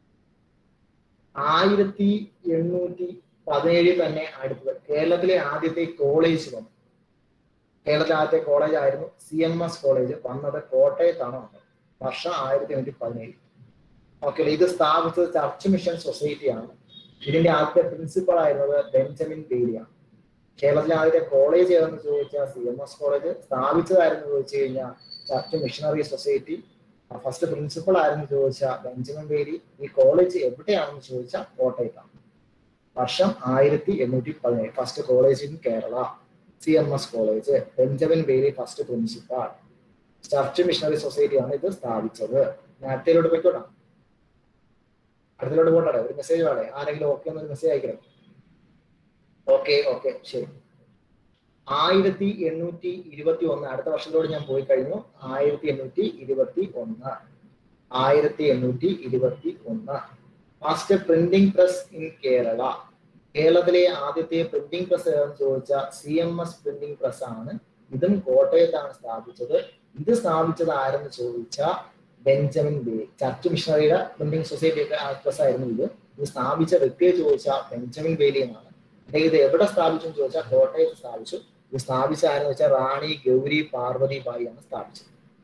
ആയിരത്തി എണ്ണൂറ്റി പതിനേഴിൽ തന്നെ അടുത്തത് കേരളത്തിലെ ആദ്യത്തെ കോളേജ് വന്നു കേരളത്തിലെ ആദ്യത്തെ കോളേജ് ആയിരുന്നു സി എം എസ് കോളേജ് വന്നത് കോട്ടയത്താണ് വന്നത് വർഷം ആയിരത്തി എണ്ണൂറ്റി പതിനേഴ് ഓക്കെ ഇത് സ്ഥാപിച്ചത് ചർച്ച് മിഷൻ സൊസൈറ്റിയാണ് ഇതിന്റെ ആദ്യത്തെ പ്രിൻസിപ്പൾ ആയിരുന്നത് ബെഞ്ചമിൻ ബേലിയാണ് കേരളത്തിലെ ആദ്യത്തെ കോളേജ് ഏതെന്ന് ചോദിച്ചാൽ സി എം എസ് കോളേജ് സ്ഥാപിച്ചതായിരുന്നു ചോദിച്ചു കഴിഞ്ഞാൽ church missionary society first principal ആയിരുന്നു ചോദിച്ചാൽ ബെഞ്ചമിൻ ബേലി ഈ കോളേജ് എവിടെയാണെന്ന് ചോദിച്ചാൽ കോട്ടയത്താണ് വർഷം ആയിരത്തി എണ്ണൂറ്റി പതിനേഴ് first college in Kerala C M S college Benjamin Bailey first principal church missionary സൊസൈറ്റിയാണ് ഇത് സ്ഥാപിച്ചത് ഞാൻ അടുത്തതിലോട്ട് പോയിക്കോട്ടെ അടുത്തതിലോട്ട് പോട്ടെ ഒരു മെസ്സേജ് വേണേ ആരെങ്കിലും ഓക്കെ എന്നൊരു മെസ്സേജ് അയക്കണം ഓക്കെ ഓക്കെ ശരി ആയിരത്തി എണ്ണൂറ്റി ഇരുപത്തി ഒന്ന് അടുത്ത വർഷത്തോട് ഞാൻ പോയി കഴിഞ്ഞു ആയിരത്തി എണ്ണൂറ്റി ഇരുപത്തി ഒന്ന് ആയിരത്തി എണ്ണൂറ്റി ഇരുപത്തി ഒന്ന് first printing press in Kerala കേരളത്തിലെ ആദ്യത്തെ പ്രിന്റിംഗ് പ്രസ് ഏതെന്ന് ചോദിച്ചാൽ C M S printing press ആണ് ഇതും കോട്ടയത്താണ് സ്ഥാപിച്ചത് ഇത് സ്ഥാപിച്ചത് ആരെന്ന് ചോദിച്ചാൽ ബെഞ്ചമിൻ ബേ ചർച്ച് മിഷണറിയുടെ പ്രിന്റിംഗ് സൊസൈറ്റി പ്രസ് ആയിരുന്നു ഇത് ഇത് സ്ഥാപിച്ച വ്യക്തിയെ ചോദിച്ചാൽ ബെഞ്ചമിൻ ബേലി എന്നാണ് അദ്ദേഹം ഇത് എവിടെ സ്ഥാപിച്ചു എന്ന് ചോദിച്ചാൽ കോട്ടയത്ത് സ്ഥാപിച്ചു ഇത് സ്ഥാപിച്ച ആരെന്ന് വെച്ചാൽ റാണി ഗൗരി പാർവതി ബായി ആണ് സ്ഥാപിച്ചത്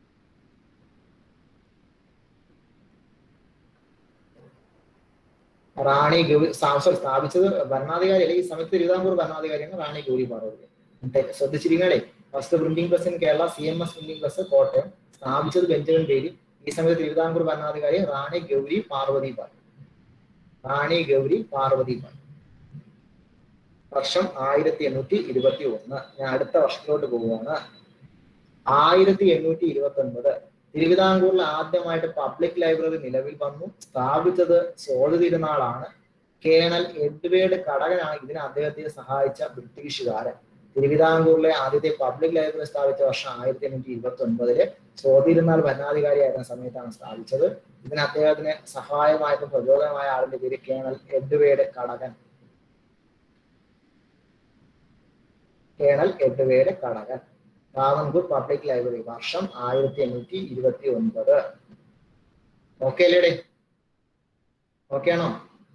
റാണി ഗൗരി സോറി സ്ഥാപിച്ചത് ഭരണാധികാരി അല്ലെ ഈ സമയത്ത് തിരുവിതാംകൂർ ഭരണാധികാരിയാണ് റാണി ഗൗരി പാർവതി തെ- ശ്രദ്ധിച്ചിരിക്കണേ first printing press in Kerala C M S printing press Kottayam സ്ഥാപിച്ചത് ബെഞ്ചമിൻ ബേലി ഈ സമയത്ത് തിരുവിതാംകൂർ ഭരണാധികാരി റാണി ഗൗരി പാർവതി ബായി റാണി ഗൗരി പാർവതി ബായി വർഷം ആയിരത്തി എണ്ണൂറ്റി ഇരുപത്തി ഒന്ന് ഞാൻ അടുത്ത വർഷത്തിലോട്ട് പോവുകയാണ് ആയിരത്തി എണ്ണൂറ്റി ഇരുപത്തി ഒൻപത് തിരുവിതാംകൂറിൽ ആദ്യമായിട്ട് പബ്ലിക് ലൈബ്രറി നിലവിൽ വന്നു സ്ഥാപിച്ചത് സോഴ തിരുനാളാണ് കേണൽ എഡ്വേർഡ് കടകനാണ് ഇതിന് അദ്ദേഹത്തെ സഹായിച്ച ബ്രിട്ടീഷുകാരൻ തിരുവിതാംകൂറിലെ ആദ്യത്തെ പബ്ലിക് ലൈബ്രറി സ്ഥാപിച്ച വർഷം ആയിരത്തി എണ്ണൂറ്റി ഇരുപത്തി ഒൻപതില് സോതിരുന്നാൾ ഭരണാധികാരിയായിരുന്ന സമയത്താണ് സ്ഥാപിച്ചത് ഇതിന് അദ്ദേഹത്തിന് സഹായമായിട്ടും പ്രചോദനമായ ആളിന്റെ പേര് colonel Edward Cadogan colonel Edward Cadogan Travancore public library വർഷം ആയിരത്തി എണ്ണൂറ്റി ഇരുപത്തി ഒൻപത് ഓക്കെ അല്ലേടെ ഓക്കെ ആണോ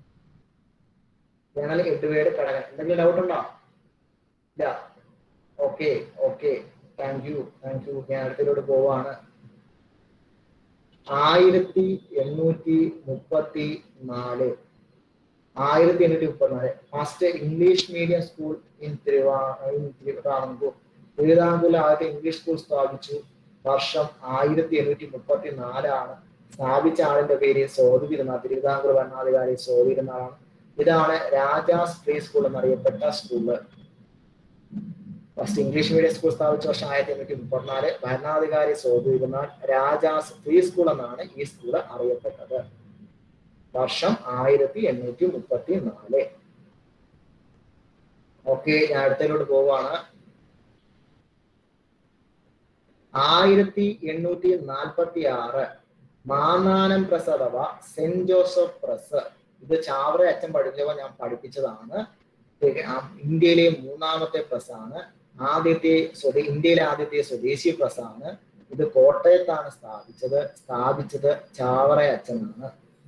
കേണൽ എഡ്വേർഡ് കടകൻ എന്തെങ്കിലും ഡൗട്ട് ഉണ്ടോ ഇല്ല okay okay thank you thank you ഞാൻ അടുത്തതിലോട്ട് പോവാണ് ആയിരത്തി എണ്ണൂറ്റി മുപ്പത്തി നാല് ആയിരത്തി എണ്ണൂറ്റി മുപ്പത്തിനാല് first English medium school in തിരുവാ ഇൻ തിരുവിതാംകൂർ തിരുവിതാംകൂറിൽ ആദ്യത്തെ ഇംഗ്ലീഷ് സ്കൂൾ സ്ഥാപിച്ചു വർഷം ആയിരത്തി എണ്ണൂറ്റി മുപ്പത്തി നാലാണ് സ്ഥാപിച്ച ആളിന്റെ പേര് സോതി തിരുനാൾ തിരുവിതാംകൂർ ഭരണാധികാരി സോതി തിരുനാളാണ് ഇതാണ് രാജാസ് പ്രീ സ്കൂൾ എന്നറിയപ്പെട്ട school first English medium school സ്ഥാപിച്ച വർഷം ആയിരത്തി എണ്ണൂറ്റി മുപ്പത്തിനാല് ഭരണാധികാരി സോതി തിരുനാൾ രാജാസ് പ്രീ സ്കൂൾ എന്നാണ് ഈ സ്കൂൾ അറിയപ്പെട്ടത് വർഷം ആയിരത്തി എണ്ണൂറ്റി മുപ്പത്തി നാല് ഓക്കെ ഞാൻ അടുത്തതിലോട്ട് പോവാണ് ആയിരത്തി എണ്ണൂറ്റി നാൽപ്പത്തി ആറ് മാന്നാനം പ്രസ് അഥവാ സെന്റ് ജോസഫ് പ്രസ് ഇത് ചാവറ അച്ഛൻ പഠിച്ചപ്പോൾ ഞാൻ പഠിപ്പിച്ചതാണ് ഇത് ആ ഇന്ത്യയിലെ മൂന്നാമത്തെ പ്രസ് ആണ് ആദ്യത്തെ സ്വദേ ഇന്ത്യയിലെ ആദ്യത്തെ സ്വദേശി പ്രസ് ആണ് ഇത് കോട്ടയത്താണ് സ്ഥാപിച്ചത് സ്ഥാപിച്ചത് ചാവറ അച്ഛനാണ്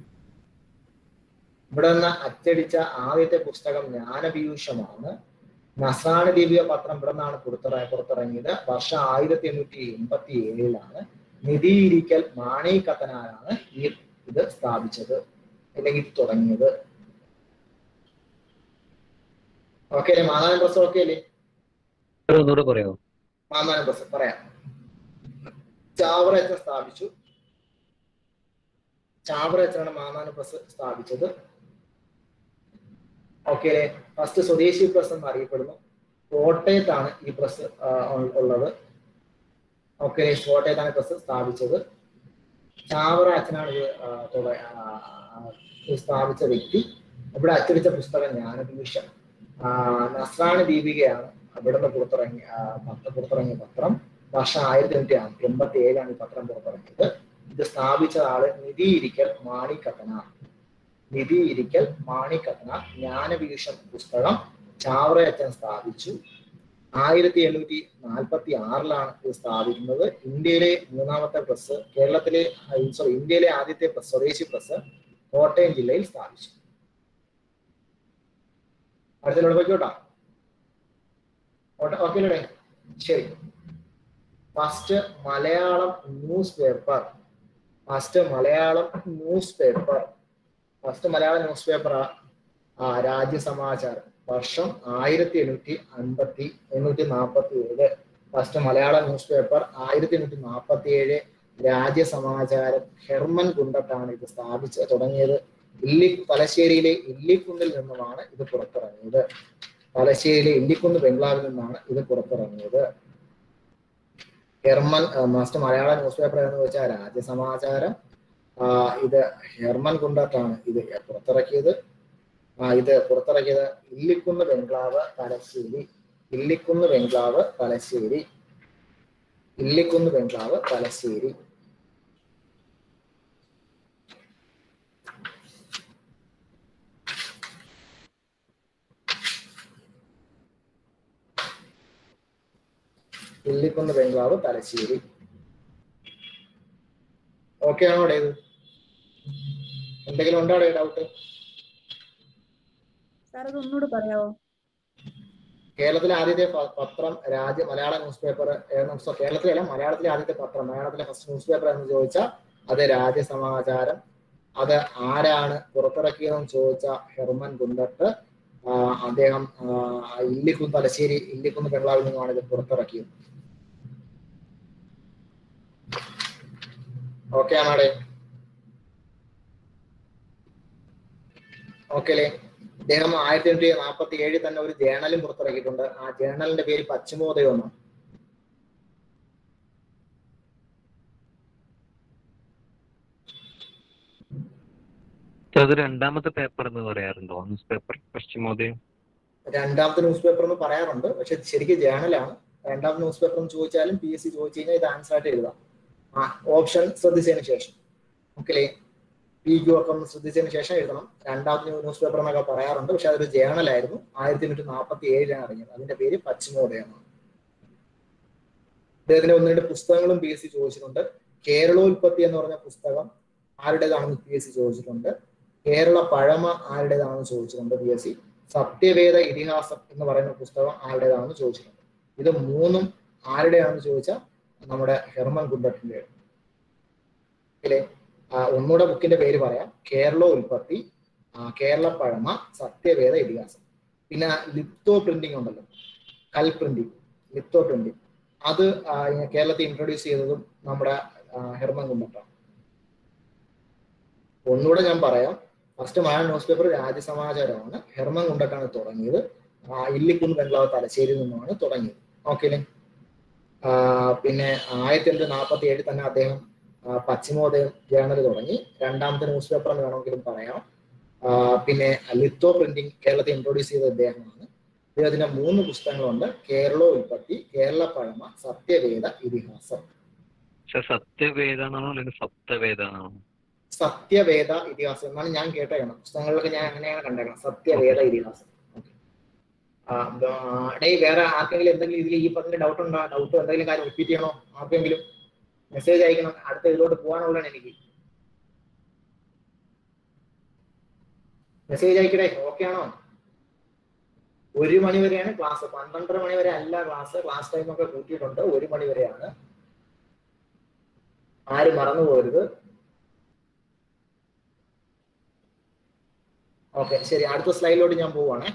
ഇവിടെ നിന്ന് അച്ചടിച്ച ആദ്യത്തെ പുസ്തകം ജ്ഞാനപീയൂഷമാണ് നസ്രാണി ദീപിക പത്രം ഇവിടെ നിന്നാണ് പുറത്തിറ പുറത്തിറങ്ങിയത് വർഷം ആയിരത്തി എണ്ണൂറ്റി എൺപത്തി ഏഴിലാണ് നിധിയിരിക്കൽ മാണി കത്തനാരാണ് ഈ ഇത് സ്ഥാപിച്ചത് അല്ലെങ്കിൽ ഇത് തുടങ്ങിയത് ഓക്കെ അല്ലേ മാതാനം പ്രസ് ഓക്കെ അല്ലേ സാർ ഒന്നുകൂടെ പറയാമോ മാതാനം പ്രസ് പറയാം ചാവറയച്ചൻ സ്ഥാപിച്ചു ചാവറയച്ചനാണ് മാതാന പ്രസ് സ്ഥാപിച്ചത് ഓക്കെ അല്ലേ ഫസ്റ്റ് സ്വദേശി പ്രസ് എന്ന് അറിയപ്പെടുന്നു കോട്ടയത്താണ് ഈ പ്രസ് ആ, ഉൾ- ഉള്ളത് ഓക്കെ കോട്ടയത്താണ് പ്രസ് സ്ഥാപിച്ചത് ചാവറ അച്ഛനാണ് ഇത് ആ, തുട- ആ, ആ, ഇത് സ്ഥാപിച്ച വ്യക്തി ഇവിടെ അച്ചടിച്ച പുസ്തകം ജ്ഞാനഭീഷം നസ്രാണി ദീപികയാണ് ഇവിടുന്ന് പുറത്തിറങ്ങിയ ആ, പത്ര പുറത്തിറങ്ങിയ പത്രം വർഷം ആയിരത്തി എണ്ണൂറ്റി എൺപത്തി ഏഴാണ് ഈ പത്രം പുറത്തിറങ്ങിയത് ഇത് സ്ഥാപിച്ച ആള് നിധിയിരിക്കൽ മാണിക്കത്തന നിധിയിരിക്കൽ മാണിക്കത്തന ജ്ഞാനഭീഷം പുസ്തകം ചാവറയച്ചൻ സ്ഥാപിച്ചു ആയിരത്തി എണ്ണൂറ്റി നാൽപ്പത്തി ആറിലാണ് ഇത് സ്ഥാപിക്കുന്നത് ഇന്ത്യയിലെ മൂന്നാമത്തെ പ്രസ് കേരളത്തിലെ സോറി ഇന്ത്യയിലെ ആദ്യത്തെ പ്രസ് സ്വദേശി പ്രസ് കോട്ടയം ജില്ലയിൽ സ്ഥാപിച്ചു അടുത്ത പോയിക്കോട്ടാ ഓക്കെ അല്ലേ ശരി first Malayalam newspaper first Malayalam newspaper first Malayalam newspaper ആ രാജ്യസമാചാരം വർഷം ആയിരത്തി എണ്ണൂറ്റി അൻപത്തി എണ്ണൂറ്റി നാൽപ്പത്തി ഏഴ് ഫസ്റ്റ് മലയാളം ന്യൂസ് പേപ്പർ ആയിരത്തി എണ്ണൂറ്റി നാൽപ്പത്തി ഏഴ് രാജ്യസമാചാരം ഹെർമൻ കുണ്ടത്താണ് ഇത് സ്ഥാപിച്ച് തുടങ്ങിയത് ഇല്ലി തലശ്ശേരിയിലെ ഇല്ലിക്കുന്നിൽ നിന്നുമാണ് ഇത് പുറത്തിറങ്ങിയത് തലശ്ശേരിയിലെ ഇല്ലിക്കുന്ന് ബംഗ്ലാവിൽ നിന്നാണ് ഇത് പുറത്തിറങ്ങിയത് ഹെർമൻ ആ, മാസ്റ്റർ മലയാള ന്യൂസ് പേപ്പർ എന്ന് വെച്ചാൽ രാജ്യസമാചാരം ആ, ഇത് ഹെർമൻ കുണ്ടത്താണ് ഇത് പുറത്തിറക്കിയത് ആ, ഇത് പുറത്തിറക്കിയത് Illikkunnu bungalow Thalassery Illikkunnu bungalow Thalassery Illikkunnu bungalow Thalassery Illikkunnu bungalow Thalassery okay ആണോ അവിടെ ഇത് എന്തെങ്കിലും ഉണ്ടോ അവിടെ ഡൗട്ട് സാർ അത് ഒന്നുകൂടെ പറയാവോ കേരളത്തിലെ ആദ്യത്തെ പ- പത്രം രാജ്യ മലയാള ന്യൂസ് പേപ്പർ കേരളത്തിലെ അല്ല മലയാളത്തിലെ ആദ്യത്തെ പത്രം മലയാളത്തിലെ ഫസ്റ്റ് ന്യൂസ് പേപ്പർ എന്ന് ചോദിച്ചാൽ അത് രാജ്യസമാചാരം അത് ആരാണ് പുറത്തിറക്കിയതെന്ന് ചോദിച്ച ഹെർമൻ കുണ്ടട്ട് ആ, അദ്ദേഹം ആ, ഇല്ലിക്കുന്ന് തലശ്ശേരി ഇല്ലിക്കുന്ന് ബംഗ്ലാവിൽ നിന്നുമാണ് ഇത് പുറത്തിറക്കിയത് ഓക്കെ ആണോടെ ഓക്കെ അല്ലേ അദ്ദേഹം ആയിരത്തി എണ്ണൂറ്റി നാൽപ്പത്തി ഏഴിൽ തന്നെ ഒരു ജേണലും പുറത്തിറക്കിയിട്ടുണ്ട് ആ ജേണലിന്റെ പേര് പശ്ചിമോദയം എന്നാണ് അത് രണ്ടാമത്തെ പേപ്പർ എന്ന് പറയാറുണ്ടോ ന്യൂസ് പേപ്പർ പശ്ചിമോദയം രണ്ടാമത്തെ ന്യൂസ് പേപ്പർ എന്ന് പറയാറുണ്ട് പക്ഷെ ശരിക്കും ജേണലാണ് രണ്ടാമത്തെ ന്യൂസ് പേപ്പർ എന്ന് ചോദിച്ചാലും പി എസ് സി ചോദിച്ചു കഴിഞ്ഞാൽ ഇത് ആൻസർ ആയിട്ട് എഴുതാം ആ ഓപ്ഷൻ ശ്രദ്ധിച്ചതിന് ശേഷം ഓക്കെ പി ക്യു ഒക്കെ ഒന്ന് ശ്രദ്ധിച്ചതിന് ശേഷം എഴുതണം രണ്ടാമത്തെ ന്യൂസ് പേപ്പർ എന്നൊക്കെ പറയാറുണ്ട് പക്ഷെ അതൊരു ജേണലായിരുന്നു ആയിരത്തി എണ്ണൂറ്റി നാൽപ്പത്തി ഏഴിലാണ് ഇറങ്ങിയത് അതിന്റെ പേര് പശ്ചിമോദയമാണ് അദ്ദേഹത്തിന്റെ ഒന്ന് രണ്ട് പുസ്തകങ്ങളും പി എസ് സി ചോദിച്ചിട്ടുണ്ട് കേരളോൽപ്പത്തി എന്ന് പറഞ്ഞ പുസ്തകം ആരുടേതാണെന്ന് പി എസ് സി ചോദിച്ചിട്ടുണ്ട് കേരള പഴമ ആരുടേതാണെന്ന് ചോദിച്ചിട്ടുണ്ട് പി എസ് സി സത്യവേദ ഇതിഹാസം എന്ന് പറയുന്ന പുസ്തകം ആരുടേതാണെന്ന് ചോദിച്ചിട്ടുണ്ട് ഇത് മൂന്നും ആരുടെയാണെന്ന് ചോദിച്ചാൽ നമ്മുടെ ഹെർമൻ കുണ്ടത്തിന്റെ അല്ലേ ആ, ഒന്നുകൂടെ ബുക്കിന്റെ പേര് പറയാം കേരള ഉൽപ്പത്തി ആ, കേരള പഴമ സത്യവേദ ഇതിഹാസം പിന്നെ ലിപ്തോ പ്രിന്റിംഗ് ഉണ്ടല്ലോ കൽ പ്രിന്റിംഗ് ലിപ്തോ പ്രിന്റിംഗ് അത് ആ, ഇങ്ങനെ കേരളത്തിൽ ഇൻട്രൊഡ്യൂസ് ചെയ്തതും നമ്മുടെ ആ, ഹെർമൻ കുണ്ടത്താണ് ഒന്നുകൂടെ ഞാൻ പറയാം ഫസ്റ്റ് മലയാളം ന്യൂസ് പേപ്പർ രാജ്യസമാചാരമാണ് ഹെർമൻ കുണ്ടട്ടാണ് തുടങ്ങിയത് ആ, ഇല്ലിക്കുന്ന് ബംഗ്ലാവ് തലശ്ശേരിയിൽ നിന്നുമാണ് തുടങ്ങിയത് ഓക്കെ അല്ലേ ആ, പിന്നെ ആയിരത്തി എണ്ണൂറ്റി നാൽപ്പത്തി ഏഴിൽ തന്നെ അദ്ദേഹം ആ, പശ്ചിമോദയം ജേണൽ തുടങ്ങി രണ്ടാമത്തെ ന്യൂസ് പേപ്പർ എന്ന് വേണമെങ്കിലും പറയാം ആ, പിന്നെ ലിത്തോ പ്രിന്റിംഗ് കേരളത്തിൽ ഇൻട്രൊഡ്യൂസ് ചെയ്ത അദ്ദേഹമാണ് ഇദ്ദേഹത്തിന്റെ മൂന്ന് പുസ്തകങ്ങളുണ്ട് കേരള ഉൽപ്പത്തി കേരള പഴമ സത്യവേദ ഇതിഹാസം സർ സത്യവേദാണോ അല്ലെങ്കിൽ സപ്തവേദാണോ സത്യവേദ ഇതിഹാസം എന്നാണ് ഞാൻ കേട്ടേക്കണം പുസ്തകങ്ങളിലൊക്കെ ഞാൻ അങ്ങനെയാണ് കണ്ടേക്കണം സത്യവേദ ഇതിഹാസം ആ, ആ, ഡേയ് വേറെ ആർക്കെങ്കിലും എന്തെങ്കിലും ഇതിൽ ഈ പറഞ്ഞ ഡൗട്ട് ഉണ്ടോ ഡൗട്ട് എന്തെങ്കിലും കാര്യം റിപ്പീറ്റ് ചെയ്യണോ ആർക്കെങ്കിലും മെസ്സേജ് അയക്കണം അടുത്ത ഇതിലോട്ട് പോകാനുള്ളതാണ് എനിക്ക് മെസ്സേജ് അയക്കടേ ഓക്കെ ആണോ ഒരു മണി വരെയാണ് ക്ലാസ് പന്ത്രണ്ടര മണി വരെ അല്ല ക്ലാസ് ക്ലാസ് ടൈം ഒക്കെ കൂട്ടിയിട്ടുണ്ട് ഒരു മണി വരെയാണ് ആരും മറന്നു പോകരുത് ഓക്കെ ശരി അടുത്ത സ്ലൈഡിലോട്ട് ഞാൻ പോവാണേ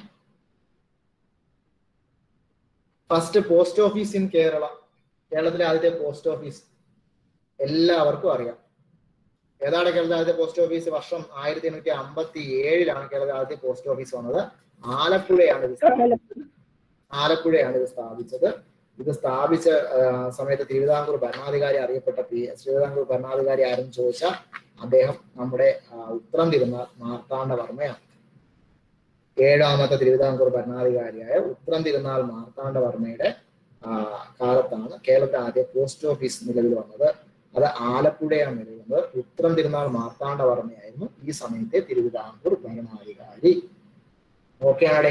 first post office in Kerala കേരളത്തിലെ ആദ്യത്തെ പോസ്റ്റ് ഓഫീസ് എല്ലാവർക്കും അറിയാം ഏതാണ് കേരളത്തിലെ ആദ്യത്തെ പോസ്റ്റ് ഓഫീസ് വർഷം ആയിരത്തി എണ്ണൂറ്റി അമ്പത്തി ഏഴിലാണ് കേരളത്തിലെ ആദ്യത്തെ പോസ്റ്റ് ഓഫീസ് വന്നത് ആലപ്പുഴയാണ് ഇത് സ്ഥാപിച്ചത്. ആലപ്പുഴയാണ് ഇത് സ്ഥാപിച്ചത് ഇത് സ്ഥാപിച്ച ആ, സമയത്ത് തിരുവിതാംകൂർ ഭരണാധികാരി അറിയപ്പെട്ട പി തിരുവിതാംകൂർ ഭരണാധികാരി ആരും ചോദിച്ചാൽ അദ്ദേഹം നമ്മുടെ ആ, ഉത്രം തിരുനാൾ മാർത്താണ്ഡവർമ്മയാണ് ഏഴാമത്തെ തിരുവിതാംകൂർ ഭരണാധികാരിയായ ഉത്രം തിരുനാൾ മാർത്താണ്ഡവർമ്മയുടെ ആ, കാലത്താണ് കേരളത്തിലെ ആദ്യ പോസ്റ്റ് ഓഫീസ് നിലവിൽ വന്നത് അത് ആലപ്പുഴയാണ് നിലവിൽ വന്നത് ഉത്രം തിരുനാൾ മാർത്താണ്ഡവർമ്മയായിരുന്നു ഈ സമയത്തെ തിരുവിതാംകൂർ ഭരണാധികാരി ഓക്കെ ആണേ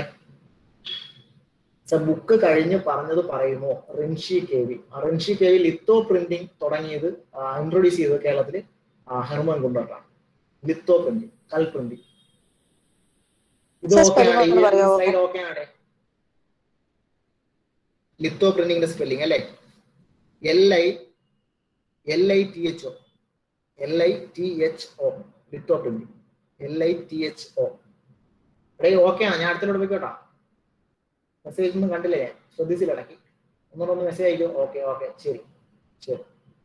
ബുക്ക് കഴിഞ്ഞ് പറഞ്ഞത് പറയുമോ Rinshi K V Rinshi K V litho printing തുടങ്ങിയത് ഇൻട്രൊഡ്യൂസ് ചെയ്തത് കേരളത്തിൽ ഹനുമാൻ കുണ്ടോട്ടാണ് ലിത്തോ പ്രിന്റിംഗ് കൽ പ്രിന്റിംഗ് ഇത് Sir, ഓക്കെ spelling ഒന്ന് പറയാമോ? സ്ലൈഡ് ഓക്കെ ആണ് ലിത്തോ പ്രിന്റിംഗിന്റെ സ്പെല്ലിംഗ് അല്ലേ L I L I T H O L I T H O litho printing L I T H O എടേ ഓക്കെ ആണ് ഞാൻ അടുത്തോട്ട് പോയിക്കോട്ടാ മെസ്സേജ് ഒന്നും കണ്ടില്ലേ ഞാൻ ശ്രദ്ധിച്ചില്ല ഇടയ്ക്ക് ഒന്നുകൂടെ ഒന്ന് മെസ്സേജ് അയക്കും ഓക്കെ ഓക്കെ ശരി ശരി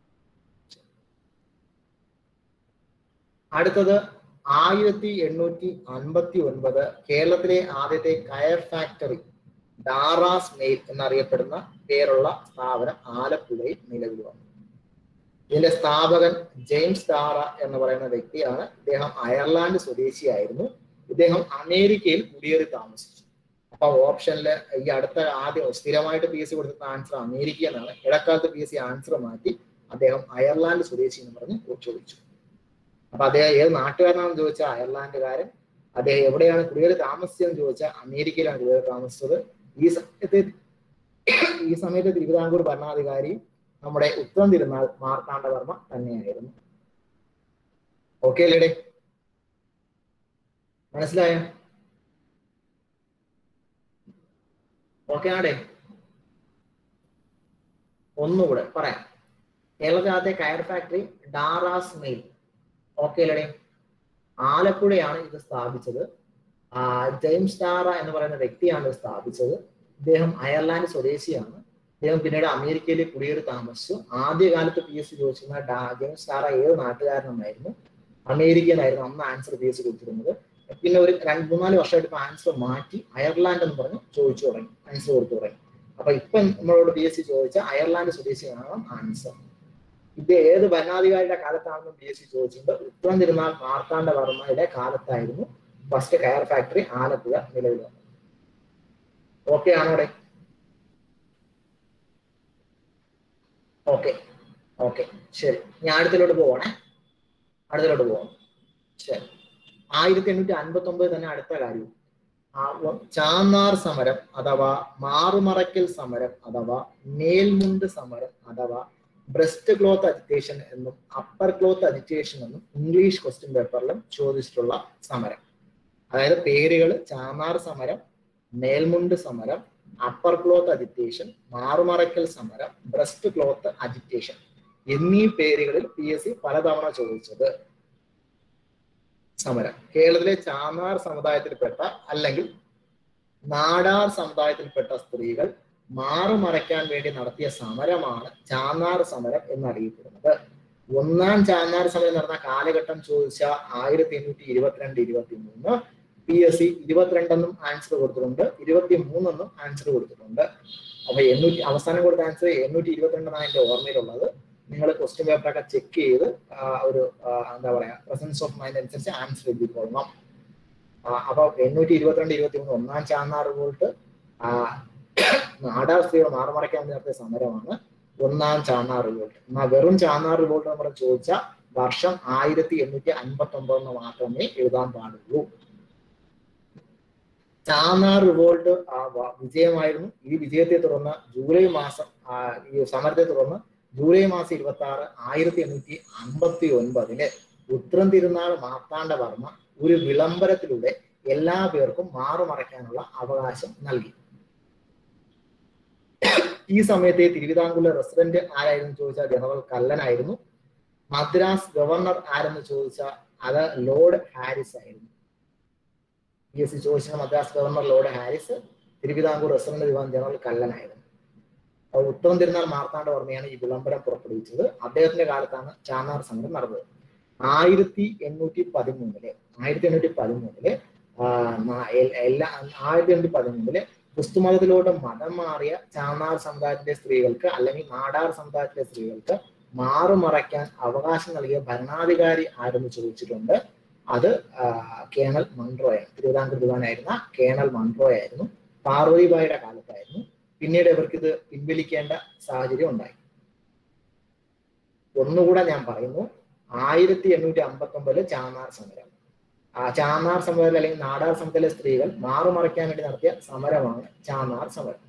അടുത്തത് ആയിരത്തി എണ്ണൂറ്റി അൻപത്തി ഒൻപത് കേരളത്തിലെ ആദ്യത്തെ കയർ ഫാക്ടറി ഡാറാസ് മെയിൽ എന്നറിയപ്പെടുന്ന പേരുള്ള സ്ഥാപനം ആലപ്പുഴയിൽ നിലവിൽ വന്നു ഇതിന്റെ സ്ഥാപകൻ ജെയിംസ് ഡാറ എന്ന് പറയുന്ന വ്യക്തിയാണ് ഇദ്ദേഹം അയർലാൻഡ് സ്വദേശിയായിരുന്നു ഇദ്ദേഹം അമേരിക്കയിൽ കുടിയേറി താമസിച്ചു അപ്പൊ ഓപ്ഷനില് ഈ അടുത്ത ആദ്യം സ്ഥിരമായിട്ട് പി എസ് സി കൊടുത്ത ആൻസർ അമേരിക്ക എന്നാണ് ഇടക്കാലത്ത് പി എസ് സി ആൻസർ മാറ്റി അദ്ദേഹം അയർലാൻഡ് സ്വദേശി എന്ന് പറഞ്ഞ് ചോദിച്ചു അപ്പൊ അദ്ദേഹം ഏത് നാട്ടുകാരനാണെന്ന് ചോദിച്ചാൽ അയർലാൻഡുകാരൻ അദ്ദേഹം എവിടെയാണ് കുടിയേറി താമസിച്ചതെന്ന് ചോദിച്ചാൽ അമേരിക്കയിലാണ് കുടിയേറി താമസിച്ചത് ഈ സമയത്ത് ഈ സമയത്ത് തിരുവിതാംകൂർ ഭരണാധികാരി നമ്മുടെ ഉത്തരം തിരുനാൾ മാർത്താണ്ഡവർമ്മ തന്നെയായിരുന്നു ഓക്കെ അല്ലേടെ മനസ്സിലായോ ഓക്കെ ആടേ ഒന്നുകൂടെ പറയാം കേരളത്തിനകത്തെ കയർ ഫാക്ടറി ഡാറാസ് മെയിൽ ഓക്കെ അല്ലേ ആലപ്പുഴയാണ് ഇത് സ്ഥാപിച്ചത് ആ, ജെയിംസ് ഡാറ എന്ന് പറയുന്ന വ്യക്തിയാണ് ഇത് സ്ഥാപിച്ചത് ഇദ്ദേഹം അയർലാൻഡ് സ്വദേശിയാണ് ഇദ്ദേഹം പിന്നീട് അമേരിക്കയിൽ കുടിയേറി താമസിച്ചു ആദ്യകാലത്ത് പി എസ് സി ചോദിച്ചിരുന്ന ഡാ ജെയിംസ് ഡാറ ഏത് നാട്ടുകാരനെന്നായിരുന്നു അമേരിക്കനായിരുന്നു അന്ന് ആൻസർ പി എസ് സി കൊടുത്തിരുന്നത് പിന്നെ ഒരു രണ്ട് മൂന്നാല് വർഷമായിട്ട് ഇപ്പൊ ആൻസർ മാറ്റി അയർലാൻഡ് എന്ന് പറഞ്ഞ് ചോദിച്ചു തുടങ്ങി ആൻസർ കൊടുത്തു തുടങ്ങി അപ്പൊ ഇപ്പൊ നമ്മളോട് പി എസ് സി ചോദിച്ച അയർലാൻഡ് സ്വദേശിയാണ് ആൻസർ ഇത് ഏത് ഭരണാധികാരിയുടെ കാലത്താണെന്നും പി എസ് സി ചോദിച്ചിട്ടുണ്ട് ഉത്തരം തിരുനാൾ മാർത്താണ്ഡവർമ്മയുടെ കാലത്തായിരുന്നു ഫസ്റ്റ് കയർ ഫാക്ടറി ആലപ്പുഴ നിലവിൽ വന്നത് ഓക്കെ ആണോടെ ഓക്കെ ഓക്കെ ശരി ഞാൻ അടുത്തിലോട്ട് പോവാണേ അടുത്തിലോട്ട് പോവാം ശരി ആയിരത്തി എണ്ണൂറ്റി അൻപത്തി ഒമ്പത് തന്നെ അടുത്ത കാര്യം ആ, വ- ചാന്നാർ സമരം അഥവാ മാറുമറയ്ക്കൽ സമരം അഥവാ മേൽമുണ്ട് സമരം അഥവാ ബ്രസ്റ്റ് ക്ലോത്ത് അജിറ്റേഷൻ എന്നും അപ്പർ ക്ലോത്ത് അജിറ്റേഷൻ എന്നും ഇംഗ്ലീഷ് ക്വസ്റ്റ്യൻ പേപ്പറിലും ചോദിച്ചിട്ടുള്ള സമരം അതായത് പേരുകൾ ചാന്നാർ സമരം മേൽമുണ്ട് സമരം അപ്പർ ക്ലോത്ത് അജിറ്റേഷൻ മാറുമറയ്ക്കൽ സമരം ബ്രസ്റ്റ് ക്ലോത്ത് അജിറ്റേഷൻ എന്നീ പേരുകളിൽ പി എസ് സി പലതവണ ചോദിച്ചത് സമരം കേരളത്തിലെ ചാന്നാർ സമുദായത്തിൽപ്പെട്ട അല്ലെങ്കിൽ നാടാർ സമുദായത്തിൽപ്പെട്ട സ്ത്രീകൾ മാറുമറയ്ക്കാൻ വേണ്ടി നടത്തിയ സമരമാണ് ചാന്നാർ സമരം എന്നറിയപ്പെടുന്നത് ഒന്നാം ചാന്നാർ സമരം നടന്ന കാലഘട്ടം ചോദിച്ച ആയിരത്തി എണ്ണൂറ്റി ഇരുപത്തിരണ്ട് ഇരുപത്തി മൂന്ന് പി എസ് സി ഇരുപത്തിരണ്ടെന്നും ആൻസർ കൊടുത്തിട്ടുണ്ട് ഇരുപത്തി മൂന്നെന്നും ആൻസർ കൊടുത്തിട്ടുണ്ട് അപ്പൊ എണ്ണൂറ്റി അവസാനം കൊടുത്ത ആൻസർ എണ്ണൂറ്റി ഇരുപത്തിരണ്ടെന്നാണ് എന്റെ ഓർമ്മയിലുള്ളത് നിങ്ങൾ ക്വസ്റ്റ്യൻ പേപ്പറൊക്കെ ചെക്ക് ചെയ്ത് ആ, ഒരു ആ, എന്താ പറയാ പ്രസൻസ് ഓഫ് മൈൻഡ് അനുസരിച്ച് ആൻസർ എഴുതിക്കൊള്ളണം ആ, അപ്പൊ എണ്ണൂറ്റി ഇരുപത്തിരണ്ട് ഇരുപത്തി മൂന്ന് ഒന്നാം ചാന്നാർ വോൾട്ട് നാടാർ സ്ത്രീകൾ മാറുമറയ്ക്കാൻ വേണ്ടി നടത്തിയ സമരമാണ് ഒന്നാം ചാന്നാർ റിവോൾട്ട് എന്നാൽ വെറും ചാന്നാർ റിവോൾട്ട് നമ്മൾ ചോദിച്ചാൽ വർഷം ആയിരത്തി എണ്ണൂറ്റി അൻപത്തി ഒമ്പതെന്ന് മാത്രമേ എഴുതാൻ പാടുള്ളൂ ചാന്നാർ റിവോൾട്ട് ആ വ- വിജയമായിരുന്നു ഈ വിജയത്തെ തുടർന്ന് ജൂലൈ മാസം ആ, ഈ സമരത്തെ തുടർന്ന് ജൂലൈ മാസം ഇരുപത്തി ആറ് ആയിരത്തി എണ്ണൂറ്റി അമ്പത്തി ഒൻപതില് ഉത്രം തിരുനാൾ മാർത്താണ്ഡവർമ്മ ഒരു വിളംബരത്തിലൂടെ എല്ലാ പേർക്കും മാറുമറയ്ക്കാനുള്ള അവകാശം നൽകി ഈ സമയത്തെ തിരുവിതാംകൂറിലെ റെസിഡന്റ് ആരായിരുന്നു ചോദിച്ചാൽ ജനറൽ കല്ലനായിരുന്നു മദ്രാസ് ഗവർണർ ആരെന്ന് ചോദിച്ചാൽ അത് ലോർഡ് ഹാരിസ് ആയിരുന്നു പി എസ് സി ചോദിച്ച Madras governor lord Harris Thiruvithamkur resident Dewan general കല്ലനായിരുന്നു അപ്പോൾ ഉത്തരം തിരുനാൾ മാർത്താണ്ഡവർമ്മയാണ് ഈ വിളംബരം പുറപ്പെടുവിച്ചത് അദ്ദേഹത്തിന്റെ കാലത്താണ് ചാന്നാർ സമരം നടന്നത് ആയിരത്തി എണ്ണൂറ്റി പതിമൂന്നില് ആയിരത്തി എണ്ണൂറ്റി പതിമൂന്നില് ആ, ന- എൽ- എല്ലാ ആയിരത്തി എണ്ണൂറ്റി പതിമൂന്നില് ക്രിസ്തുമതത്തിലോട്ട് മതം മാറിയ ചാന്നാർ സമുദായത്തിലെ സ്ത്രീകൾക്ക് അല്ലെങ്കിൽ നാടാർ സമുദായത്തിലെ സ്ത്രീകൾക്ക് മാറുമറയ്ക്കാൻ അവകാശം നൽകിയ ഭരണാധികാരി ആരെന്ന് ചോദിച്ചിട്ടുണ്ട് അത് ആ, കേണൽ മൺട്രോയാണ് തിരുവിതാംകൂർ ദിവാനായിരുന്ന കേണൽ മൺട്രോയായിരുന്നു പാർവതിബായിയുടെ കാലത്തായിരുന്നു പിന്നീട് ഇവർക്ക് ഇത് പിൻവലിക്കേണ്ട സാഹചര്യം ഉണ്ടായി ഒന്നുകൂടെ ഞാൻ പറയുന്നു ആയിരത്തി എണ്ണൂറ്റി അമ്പത്തി ഒമ്പതില് ചാന്നാർ സമരം ആ ചാന്നാർ സമരത്തിൽ അല്ലെങ്കിൽ നാടാർ സമരത്തിലെ സ്ത്രീകൾ മാറുമറയ്ക്കാൻ വേണ്ടി നടത്തിയ സമരമാണ് ചാന്നാർ സമരം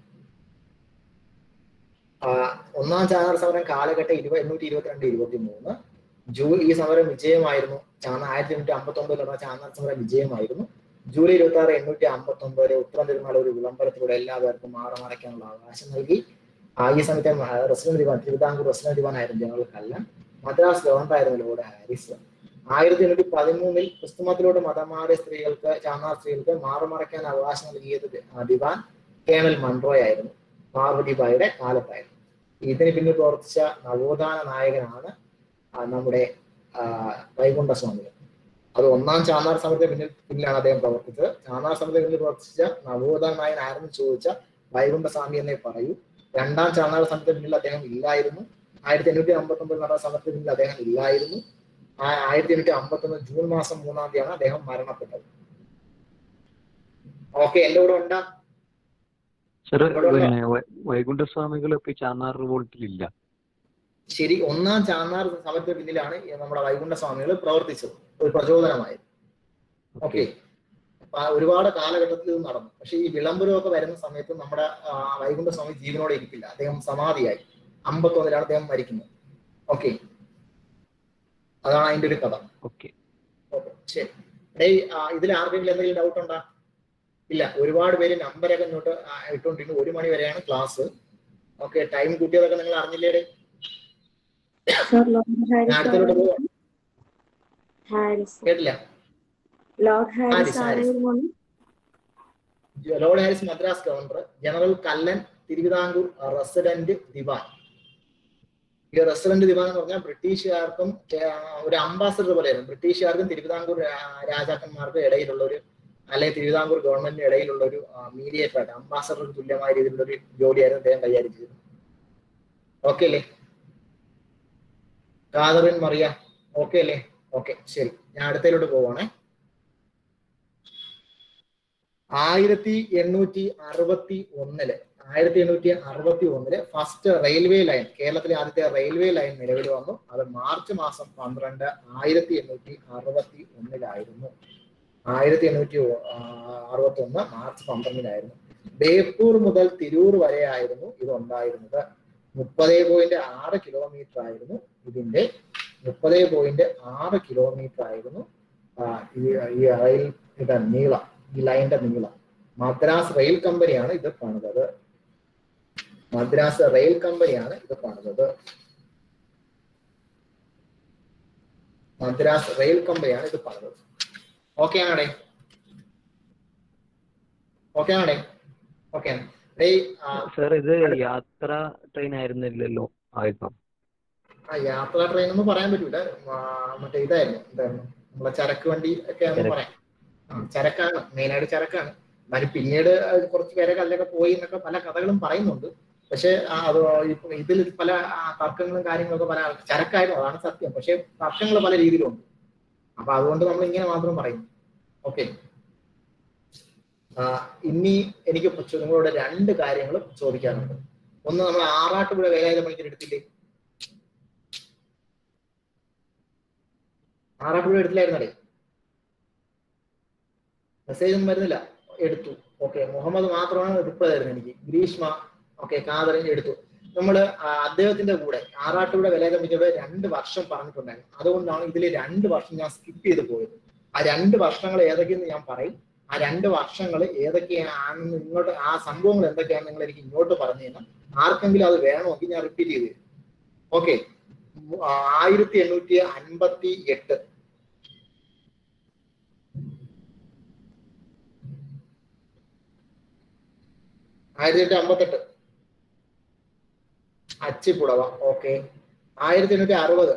ആ, ഒന്നാം ചാന്നാർ സമരം കാലഘട്ടം ഇരുപത് എണ്ണൂറ്റി ഇരുപത്തിരണ്ട് ഇരുപത്തി മൂന്ന് ജൂ ഈ സമരം വിജയമായിരുന്നു ചാന്നാർ ആയിരത്തി എണ്ണൂറ്റി അമ്പത്തി ഒമ്പതിൽ നടന്ന ചാന്നാർ സമരം വിജയമായിരുന്നു ജൂലൈ ഇരുപത്തി ആറ് എണ്ണൂറ്റി അമ്പത്തി ഒമ്പതിലെ ഉത്തരം തിരുനാൾ ഒരു വിളംബരത്തിലൂടെ എല്ലാവർക്കും മാറുമറയ്ക്കാനുള്ള അവകാശം നൽകി ആ ഈ സമയത്തെ റെസിഡന്റ് ദിവാൻ തിരുവിതാംകൂർ റെസിഡന്റ് ദിവാൻ ആയിരുന്നു ജനറൽ കല്ലൻ മദ്രാസ് ഗവർണർ ആയിരുന്നു ലോർഡ് ഹാരിസ് ആയിരത്തി എണ്ണൂറ്റി പതിമൂന്നിൽ ക്രിസ്തുമതത്തിലോട്ട് മതം മാറിയ സ്ത്രീകൾക്ക് ചാന്നാർ സ്ത്രീകൾക്ക് മാറുമറയ്ക്കാൻ അവകാശം നൽകിയത് ദി- ആ ദിവാൻ കേണൽ മൺട്രോയ് ആയിരുന്നു പാർവതിബായിയുടെ കാലത്തായിരുന്നു ഇതിന് പിന്നിൽ പ്രവർത്തിച്ച നവോത്ഥാന നായകനാണ് ആ, നമ്മുടെ ആ, വൈകുണ്ഠസ്വാമികൾ അത് ഒന്നാം ചാന്നാർ സമരത്തിന് പിന്നിൽ പിന്നിലാണ് അദ്ദേഹം പ്രവർത്തിച്ചത് ചാന്നാർ സമരത്തിന് പിന്നിൽ പ്രവർത്തിച്ച നവോത്ഥാന നായകൻ ആരെന്ന് ചോദിച്ച വൈകുണ്ഠസ്വാമി എന്നേ പറയൂ രണ്ടാം ചാന്നാർ സമരത്തിന് പിന്നിൽ അദ്ദേഹം ഇല്ലായിരുന്നു ആയിരത്തി എണ്ണൂറ്റി അമ്പത്തി ഒമ്പത് നടന്ന സമരത്തിന് പിന്നിൽ അദ്ദേഹം ഇല്ലായിരുന്നു ആ- ആയിരത്തി എണ്ണൂറ്റി അമ്പത്തി ഒന്ന് ജൂൺ മാസം മൂന്നാം തീയതിയാണ് അദ്ദേഹം മരണപ്പെട്ടത് ഓക്കെ എന്റെ കൂടെ ഉണ്ടാ സർ ഇവിടെ ഉണ്ടോ? പിന്നെ വൈ- വൈകുണ്ഠസ്വാമികൾ ഇപ്പൊ ഈ ചാന്നാർ റിവോൾട്ടിലില്ല ശരി ഒന്നാം ചാന്നാർ സമരത്തിന് പിന്നിലാണ് ഈ നമ്മുടെ വൈകുണ്ഠ സ്വാമികൾ പ്രവർത്തിച്ചത് ഒരു പ്രചോദനമായി ഓക്കെ ഒരുപാട് കാലഘട്ടത്തിൽ ഇത് നടന്നു പക്ഷെ ഈ വിളംബരമൊക്കെ വരുന്ന സമയത്ത് നമ്മുടെ ആ, വൈകുണ്ഠ സ്വാമി ജീവനോടെ ഇരിക്കില്ല അദ്ദേഹം സമാധിയായി അമ്പത്തൊന്നിലാണ് അദ്ദേഹം മരിക്കുന്നത് ഓക്കെ അതാണ് അതിന്റെ ഒരു കഥ ഓക്കെ ഓക്കെ ശരി ഡേയ് ഇതിൽ ആർക്കെങ്കിലും എന്തെങ്കിലും ഡൗട്ട് ഉണ്ടോ ഇല്ല ഒരുപാട് പേര് നമ്പരൊക്കെ ഇങ്ങോട്ട് ആ, ഇട്ടുകൊണ്ടിരുന്നു ഒരു മണി വരെയാണ് ക്ലാസ് ഓക്കെ ടൈം കൂട്ടിയതൊക്കെ നിങ്ങൾ അറിഞ്ഞില്ലേ സർ ലോർഡ് ഞാൻ അടുത്തോട്ട് ഹാരിസ് പോവാം ഹാരിസ് കേട്ടില്ല ലോർഡ് ഹാരിസ് ഹാരിസ്, ഹാരിസ്. ആരായിരുന്നു lord Harris Madras governor general Cullen Thiruvithamkur resident Dewan ഈ റെസിഡന്റ് ദിവാൻ എന്ന് പറഞ്ഞാൽ ബ്രിട്ടീഷുകാർക്കും ഏർ, ഒരു അംബാസഡർ പോലെയായിരുന്നു ബ്രിട്ടീഷുകാർക്കും തിരുവിതാംകൂർ രാ- രാജാക്കന്മാർക്കും ഇടയിലുള്ള ഒരു അല്ലെങ്കിൽ തിരുവിതാംകൂർ ഗവൺമെന്റിന് ഇടയിലുള്ള ഒരു മീഡിയേറ്റർ ആയിട്ട് അംബാസഡർ തുല്യമായ രീതിയിലുള്ള ഒരു ജോലിയായിരുന്നു അദ്ദേഹം കൈകാര്യം ചെയ്തത് ഓക്കെ അല്ലേ കാതറിൻ മറിയ ഓക്കെ അല്ലേ ഓക്കെ ശരി ഞാൻ അടുത്തതിലോട്ട് പോവാണേ ആയിരത്തി എണ്ണൂറ്റി അറുപത്തി ഒന്നില് ആയിരത്തി എണ്ണൂറ്റി അറുപത്തി ഒന്നില് ഫസ്റ്റ് റെയിൽവേ ലൈൻ കേരളത്തിലെ ആദ്യത്തെ റെയിൽവേ ലൈൻ നിലവിൽ വന്നു അത് മാർച്ച് മാസം പന്ത്രണ്ട് ആയിരത്തി എണ്ണൂറ്റി അറുപത്തി ഒന്നിലായിരുന്നു ആയിരത്തി എണ്ണൂറ്റി അറുപത്തി ഒന്ന് മാർച്ച് പന്ത്രണ്ടിലായിരുന്നു ബേപ്പൂർ മുതൽ തിരൂർ വരെ ആയിരുന്നു ഇത് ഉണ്ടായിരുന്നത് മുപ്പത് പോയിന്റ് ആറ് കിലോമീറ്റർ ആയിരുന്നു ഇതിന്റെ മുപ്പത് പോയിന്റ് ആറ് കിലോമീറ്റർ ആയിരുന്നു ആ, ഈ ഈ റെയിൽ ഇത് നീളം ഈ ലൈനിന്റെ നീളം മദ്രാസ് റെയിൽ കമ്പനിയാണ് ഇത് പണിതത് മദ്രാസ് റെയിൽ കമ്പനിയാണ് ഇത് പണിതത് മദ്രാസ് റെയിൽ കമ്പനിയാണ് ഇത് പണിതത് ഓക്കെ ആണേ ഓക്കെ ആണേ ഓക്കെ സർ ഇത് യാത്ര ട്രെയിൻ ആയിരുന്നില്ലല്ലോ ആയിരുന്നു ആ യാത്രാ ട്രെയിൻ ഒന്നും പറയാൻ പറ്റൂല ആ, മറ്റേ ഇതായിരുന്നു എന്തായിരുന്നു നമ്മളെ ചരക്ക് വണ്ടി ഒക്കെ ആണെന്ന് ചരക്ക്. പറയാം ആ, ചരക്കാണ് മെയിനായിട്ട് ചരക്കാണ് എന്നാലും പിന്നീട് അത് കുറച്ച് പേരെ അതിലൊക്കെ പോയി എന്നൊക്കെ പല കഥകളും പറയുന്നുണ്ട് പക്ഷെ ആ, അത് ഇപ്പൊ ഇതിൽ പല ആ, തർക്കങ്ങളും കാര്യങ്ങളൊക്കെ പല ചരക്കായിരുന്നു അതാണ് സത്യം പക്ഷെ തർക്കങ്ങൾ പല രീതിയിലുണ്ട് അപ്പൊ അതുകൊണ്ട് നമ്മൾ ഇങ്ങനെ മാത്രം പറയും ഓക്കെ ഇനി എനിക്ക് നിങ്ങളോട് രണ്ട് കാര്യങ്ങൾ ചോദിക്കാനുണ്ട് ഒന്ന് നമ്മൾ ആറാട്ടുപുഴ വേലായുധ പണിക്കർ എടുത്തില്ലേ ആറാട്ടുപുഴ എടുത്തില്ലായിരുന്നല്ലേ മെസ്സേജ് ഒന്നും വരുന്നില്ല എടുത്തു ഓക്കെ മുഹമ്മദ് മാത്രമാണ് റിപ്ലൈ തരുന്നത് എനിക്ക് ഗ്രീഷ്മ ഓക്കെ കാതറിൻ എടുത്തു നമ്മൾ അദ്ദേഹത്തിന്റെ കൂടെ ആറാട്ടുപുഴ വേലായുധ പണിക്കരുടെ രണ്ട് വർഷം പറഞ്ഞിട്ടുണ്ടായിരുന്നു അതുകൊണ്ടാണ് ഇതിൽ രണ്ട് വർഷം ഞാൻ സ്കിപ്പ് ചെയ്ത് പോയത് ആ രണ്ട് വർഷങ്ങൾ ഏതൊക്കെയെന്ന് ഞാൻ പറയും ആ രണ്ട് വർഷങ്ങൾ ഏതൊക്കെയാണെന്ന് ഇങ്ങോട്ട് ആ സംഭവങ്ങൾ എന്തൊക്കെയാണെന്ന് നിങ്ങൾ എനിക്ക് ഇങ്ങോട്ട് പറഞ്ഞു തരണം ആർക്കെങ്കിലും അത് വേണമെങ്കിൽ ഞാൻ റിപ്പീറ്റ് ചെയ്ത് തരും ഓക്കെ ആയിരത്തി എണ്ണൂറ്റി അൻപത്തി എട്ട് ആയിരത്തി എണ്ണൂറ്റി അമ്പത്തെട്ട് അച്ചിപ്പുടവ ഓക്കെ ആയിരത്തി എണ്ണൂറ്റി അറുപത്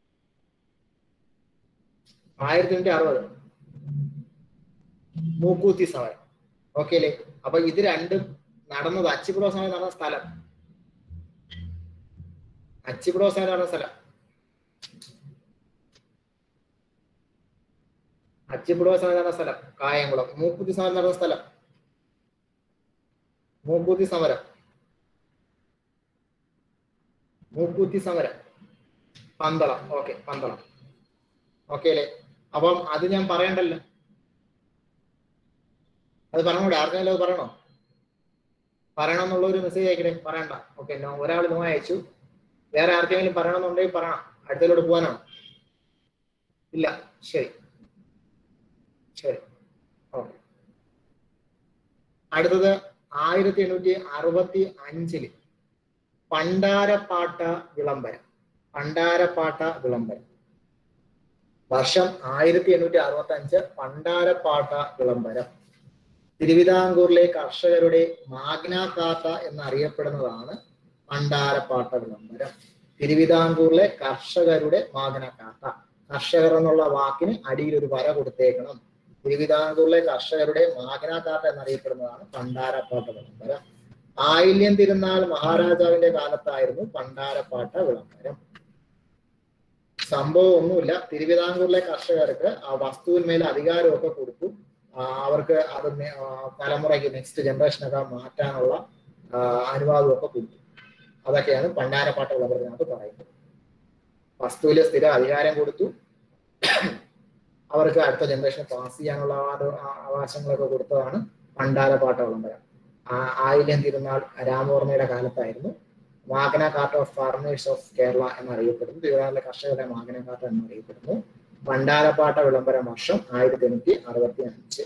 ആയിരത്തി എണ്ണൂറ്റി അറുപത് മൂക്കൂത്തി സമരം ഓക്കെ അല്ലേ അപ്പൊ ഇത് രണ്ടും നടന്നത് അച്ചിപ്പുടവ സമയം നടന്ന സ്ഥലം അച്ചിപ്പുടവ സമയം നടന്ന സ്ഥലം അച്ചിപ്പുടവ സമയം നടന്ന സ്ഥലം കായംകുളം മൂക്കൂത്തി സമരം നടന്ന സ്ഥലം മൂക്കൂത്തി സമരം മൂക്കൂത്തി സമരം പന്തളം ഓക്കെ പന്തളം ഓക്കെ അല്ലേ അപ്പം അത് ഞാൻ പറയണ്ടല്ലോ അത് പറഞ്ഞൂടെ ആർക്കെങ്കിലും അത് പറയണോ പറയണം എന്നുള്ള ഒരു മെസ്സേജ് അയക്കണേ പറയണ്ട ഓക്കെ നോ ഒരാൾ നോ അയച്ചു വേറെ ആർക്കെങ്കിലും പറയണമെന്നുണ്ടെങ്കിൽ പറയണം അടുത്തതിലോട്ട് പോകാനാണോ ഇല്ല ശരി ശരി ഓക്കെ അടുത്തത് ആയിരത്തി എണ്ണൂറ്റി അറുപത്തി അഞ്ചില് പണ്ടാരപ്പാട്ട വിളംബരം പണ്ടാരപ്പാട്ട വിളംബരം വർഷം ആയിരത്തി എണ്ണൂറ്റി അറുപത്തി അഞ്ച് പണ്ടാരപ്പാട്ട വിളംബരം തിരുവിതാംകൂറിലെ കർഷകരുടെ മാഗ്ന കാർട്ട എന്നറിയപ്പെടുന്നതാണ് പണ്ടാരപ്പാട്ട വിളംബരം തിരുവിതാംകൂറിലെ കർഷകരുടെ മാഗ്ന കാർട്ട കർഷകർ എന്നുള്ള വാക്കിന് അടിയിൽ ഒരു വര കൊടുത്തേക്കണം തിരുവിതാംകൂറിലെ കർഷകരുടെ മാഗ്ന കാർട്ട എന്നറിയപ്പെടുന്നതാണ് പണ്ടാരപ്പാട്ട വിളംബരം ആയില്യം തിരുനാൾ മഹാരാജാവിന്റെ കാലത്തായിരുന്നു പണ്ടാരപ്പാട്ട വിളംബരം സംഭവം ഒന്നുമില്ല തിരുവിതാംകൂറിലെ കർഷകർക്ക് ആ വസ്തുവിന്മേൽ അധികാരമൊക്കെ കൊടുത്തു ആ, അവർക്ക് അത് നേ- ആ, തലമുറയ്ക്ക് നെക്സ്റ്റ് ജനറേഷനൊക്കെ മാറ്റാനുള്ള ആ, അനുവാദമൊക്കെ കൊടുത്തു അതൊക്കെയാണ് പണ്ടാരപ്പാട്ട വിളംബരത്തിനകത്ത് പറയുന്നത് വസ്തുവിലെ സ്ഥിര അധികാരം കൊടുത്തു അവർക്ക് അടുത്ത ജനറേഷൻ പാസ് ചെയ്യാനുള്ള അവാ- ആ- അവകാശങ്ങളൊക്കെ കൊടുത്തതാണ് പണ്ടാരപ്പാട്ട വിളംബരം ആ ആയില്യം തിരുനാൾ രാമവർമ്മയുടെ കാലത്തായിരുന്നു Magna Carta of farmers of Kerala എന്നറിയപ്പെടുന്നു തിരുവിതാംകൂറിലെ കർഷകരുടെ മാഗ്ന കാർട്ട് എന്നറിയപ്പെടുന്നു പണ്ടാരപ്പാട്ട വിളംബരം വർഷം ആയിരത്തി എണ്ണൂറ്റി അറുപത്തി അഞ്ച്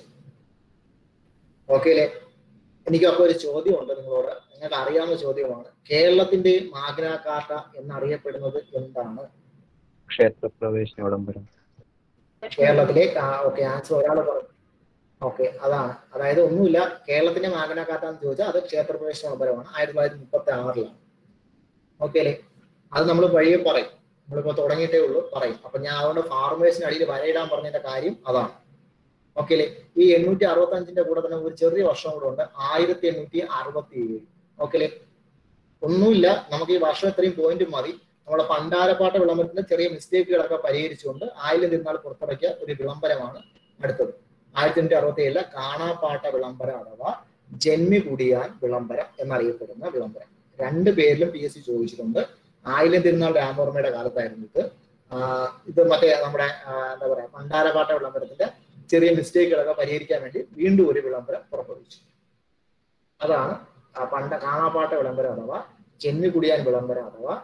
ഓക്കെ അല്ലേ എനിക്ക് അപ്പോൾ ഒരു ചോദ്യമുണ്ട് നിങ്ങളോട് നിങ്ങൾക്ക് അറിയാവുന്ന ചോദ്യമാണ് കേരളത്തിന്റെ മാഗ്ന കാർട്ട എന്നറിയപ്പെടുന്നത് എന്താണ് ക്ഷേത്രപ്രവേശന വിളംബരം കേരളത്തിലെ ഓക്കെ ആൻസർ ഒരാൾ പറഞ്ഞു ഓക്കെ അതാണ് അതായത് ഒന്നുമില്ല കേരളത്തിന്റെ മാഗ്ന കാർട്ട എന്ന് ചോദിച്ചാൽ അത് ക്ഷേത്രപ്രവേശന വിളംബരമാണ് ആയിരത്തി തൊള്ളായിരത്തി മുപ്പത്തി ആറിലാണ് ഓക്കെ അല്ലേ അത് നമ്മൾ വഴിയെ പറയും നമ്മളിപ്പോ തുടങ്ങിയിട്ടേ ഉള്ളൂ പറയും അപ്പൊ ഞാൻ അതുകൊണ്ട് ഫാർമേഴ്സിന് അടിയിൽ വരയിടാൻ പറഞ്ഞതിന്റെ കാര്യം അതാണ് ഓക്കെ അല്ലേ ഈ എണ്ണൂറ്റി അറുപത്തി അഞ്ചിന്റെ കൂടെ തന്നെ ഒരു ചെറിയ വർഷം കൂടെ ഉണ്ട് ആയിരത്തി എണ്ണൂറ്റി അറുപത്തി ഏഴ് ഓക്കെ അല്ലേ ഒന്നുമില്ല നമുക്ക് ഈ വർഷം ഇത്രയും പോയിന്റ് മതി നമ്മുടെ പണ്ടാരപ്പാട്ട വിളംബരത്തിന്റെ ചെറിയ മിസ്റ്റേക്കുകളൊക്കെ പരിഹരിച്ചുകൊണ്ട് ആയിരം തിരുനാൾ പുറത്തിറക്കിയ ഒരു വിളംബരമാണ് അടുത്തത് ആയിരത്തി എണ്ണൂറ്റി അറുപത്തി ഏഴിലെ കാണാപ്പാട്ട വിളംബരം അഥവാ ജന്മി കുടിയാൻ വിളംബരം എന്നറിയപ്പെടുന്ന വിളംബരം രണ്ട് പേരിലും പി എസ് സി ചോദിച്ചിട്ടുണ്ട് ആയിരം തിരുനാൾ രാമവർമ്മയുടെ കാലത്തായിരുന്നു ഇത് ആ, ഇത് മറ്റേ നമ്മുടെ ആ, എന്താ പറയാ പണ്ടാരപ്പാട്ട വിളംബരത്തിന്റെ ചെറിയ മിസ്റ്റേക്കുകളൊക്കെ പരിഹരിക്കാൻ വേണ്ടി വീണ്ടും ഒരു വിളംബരം പുറപ്പെടുവിച്ചു അതാണ് ആ പണ്ട കാണാപ്പാട്ട വിളംബരം അഥവാ ജന്മികുടിയാൻ വിളംബരം അഥവാ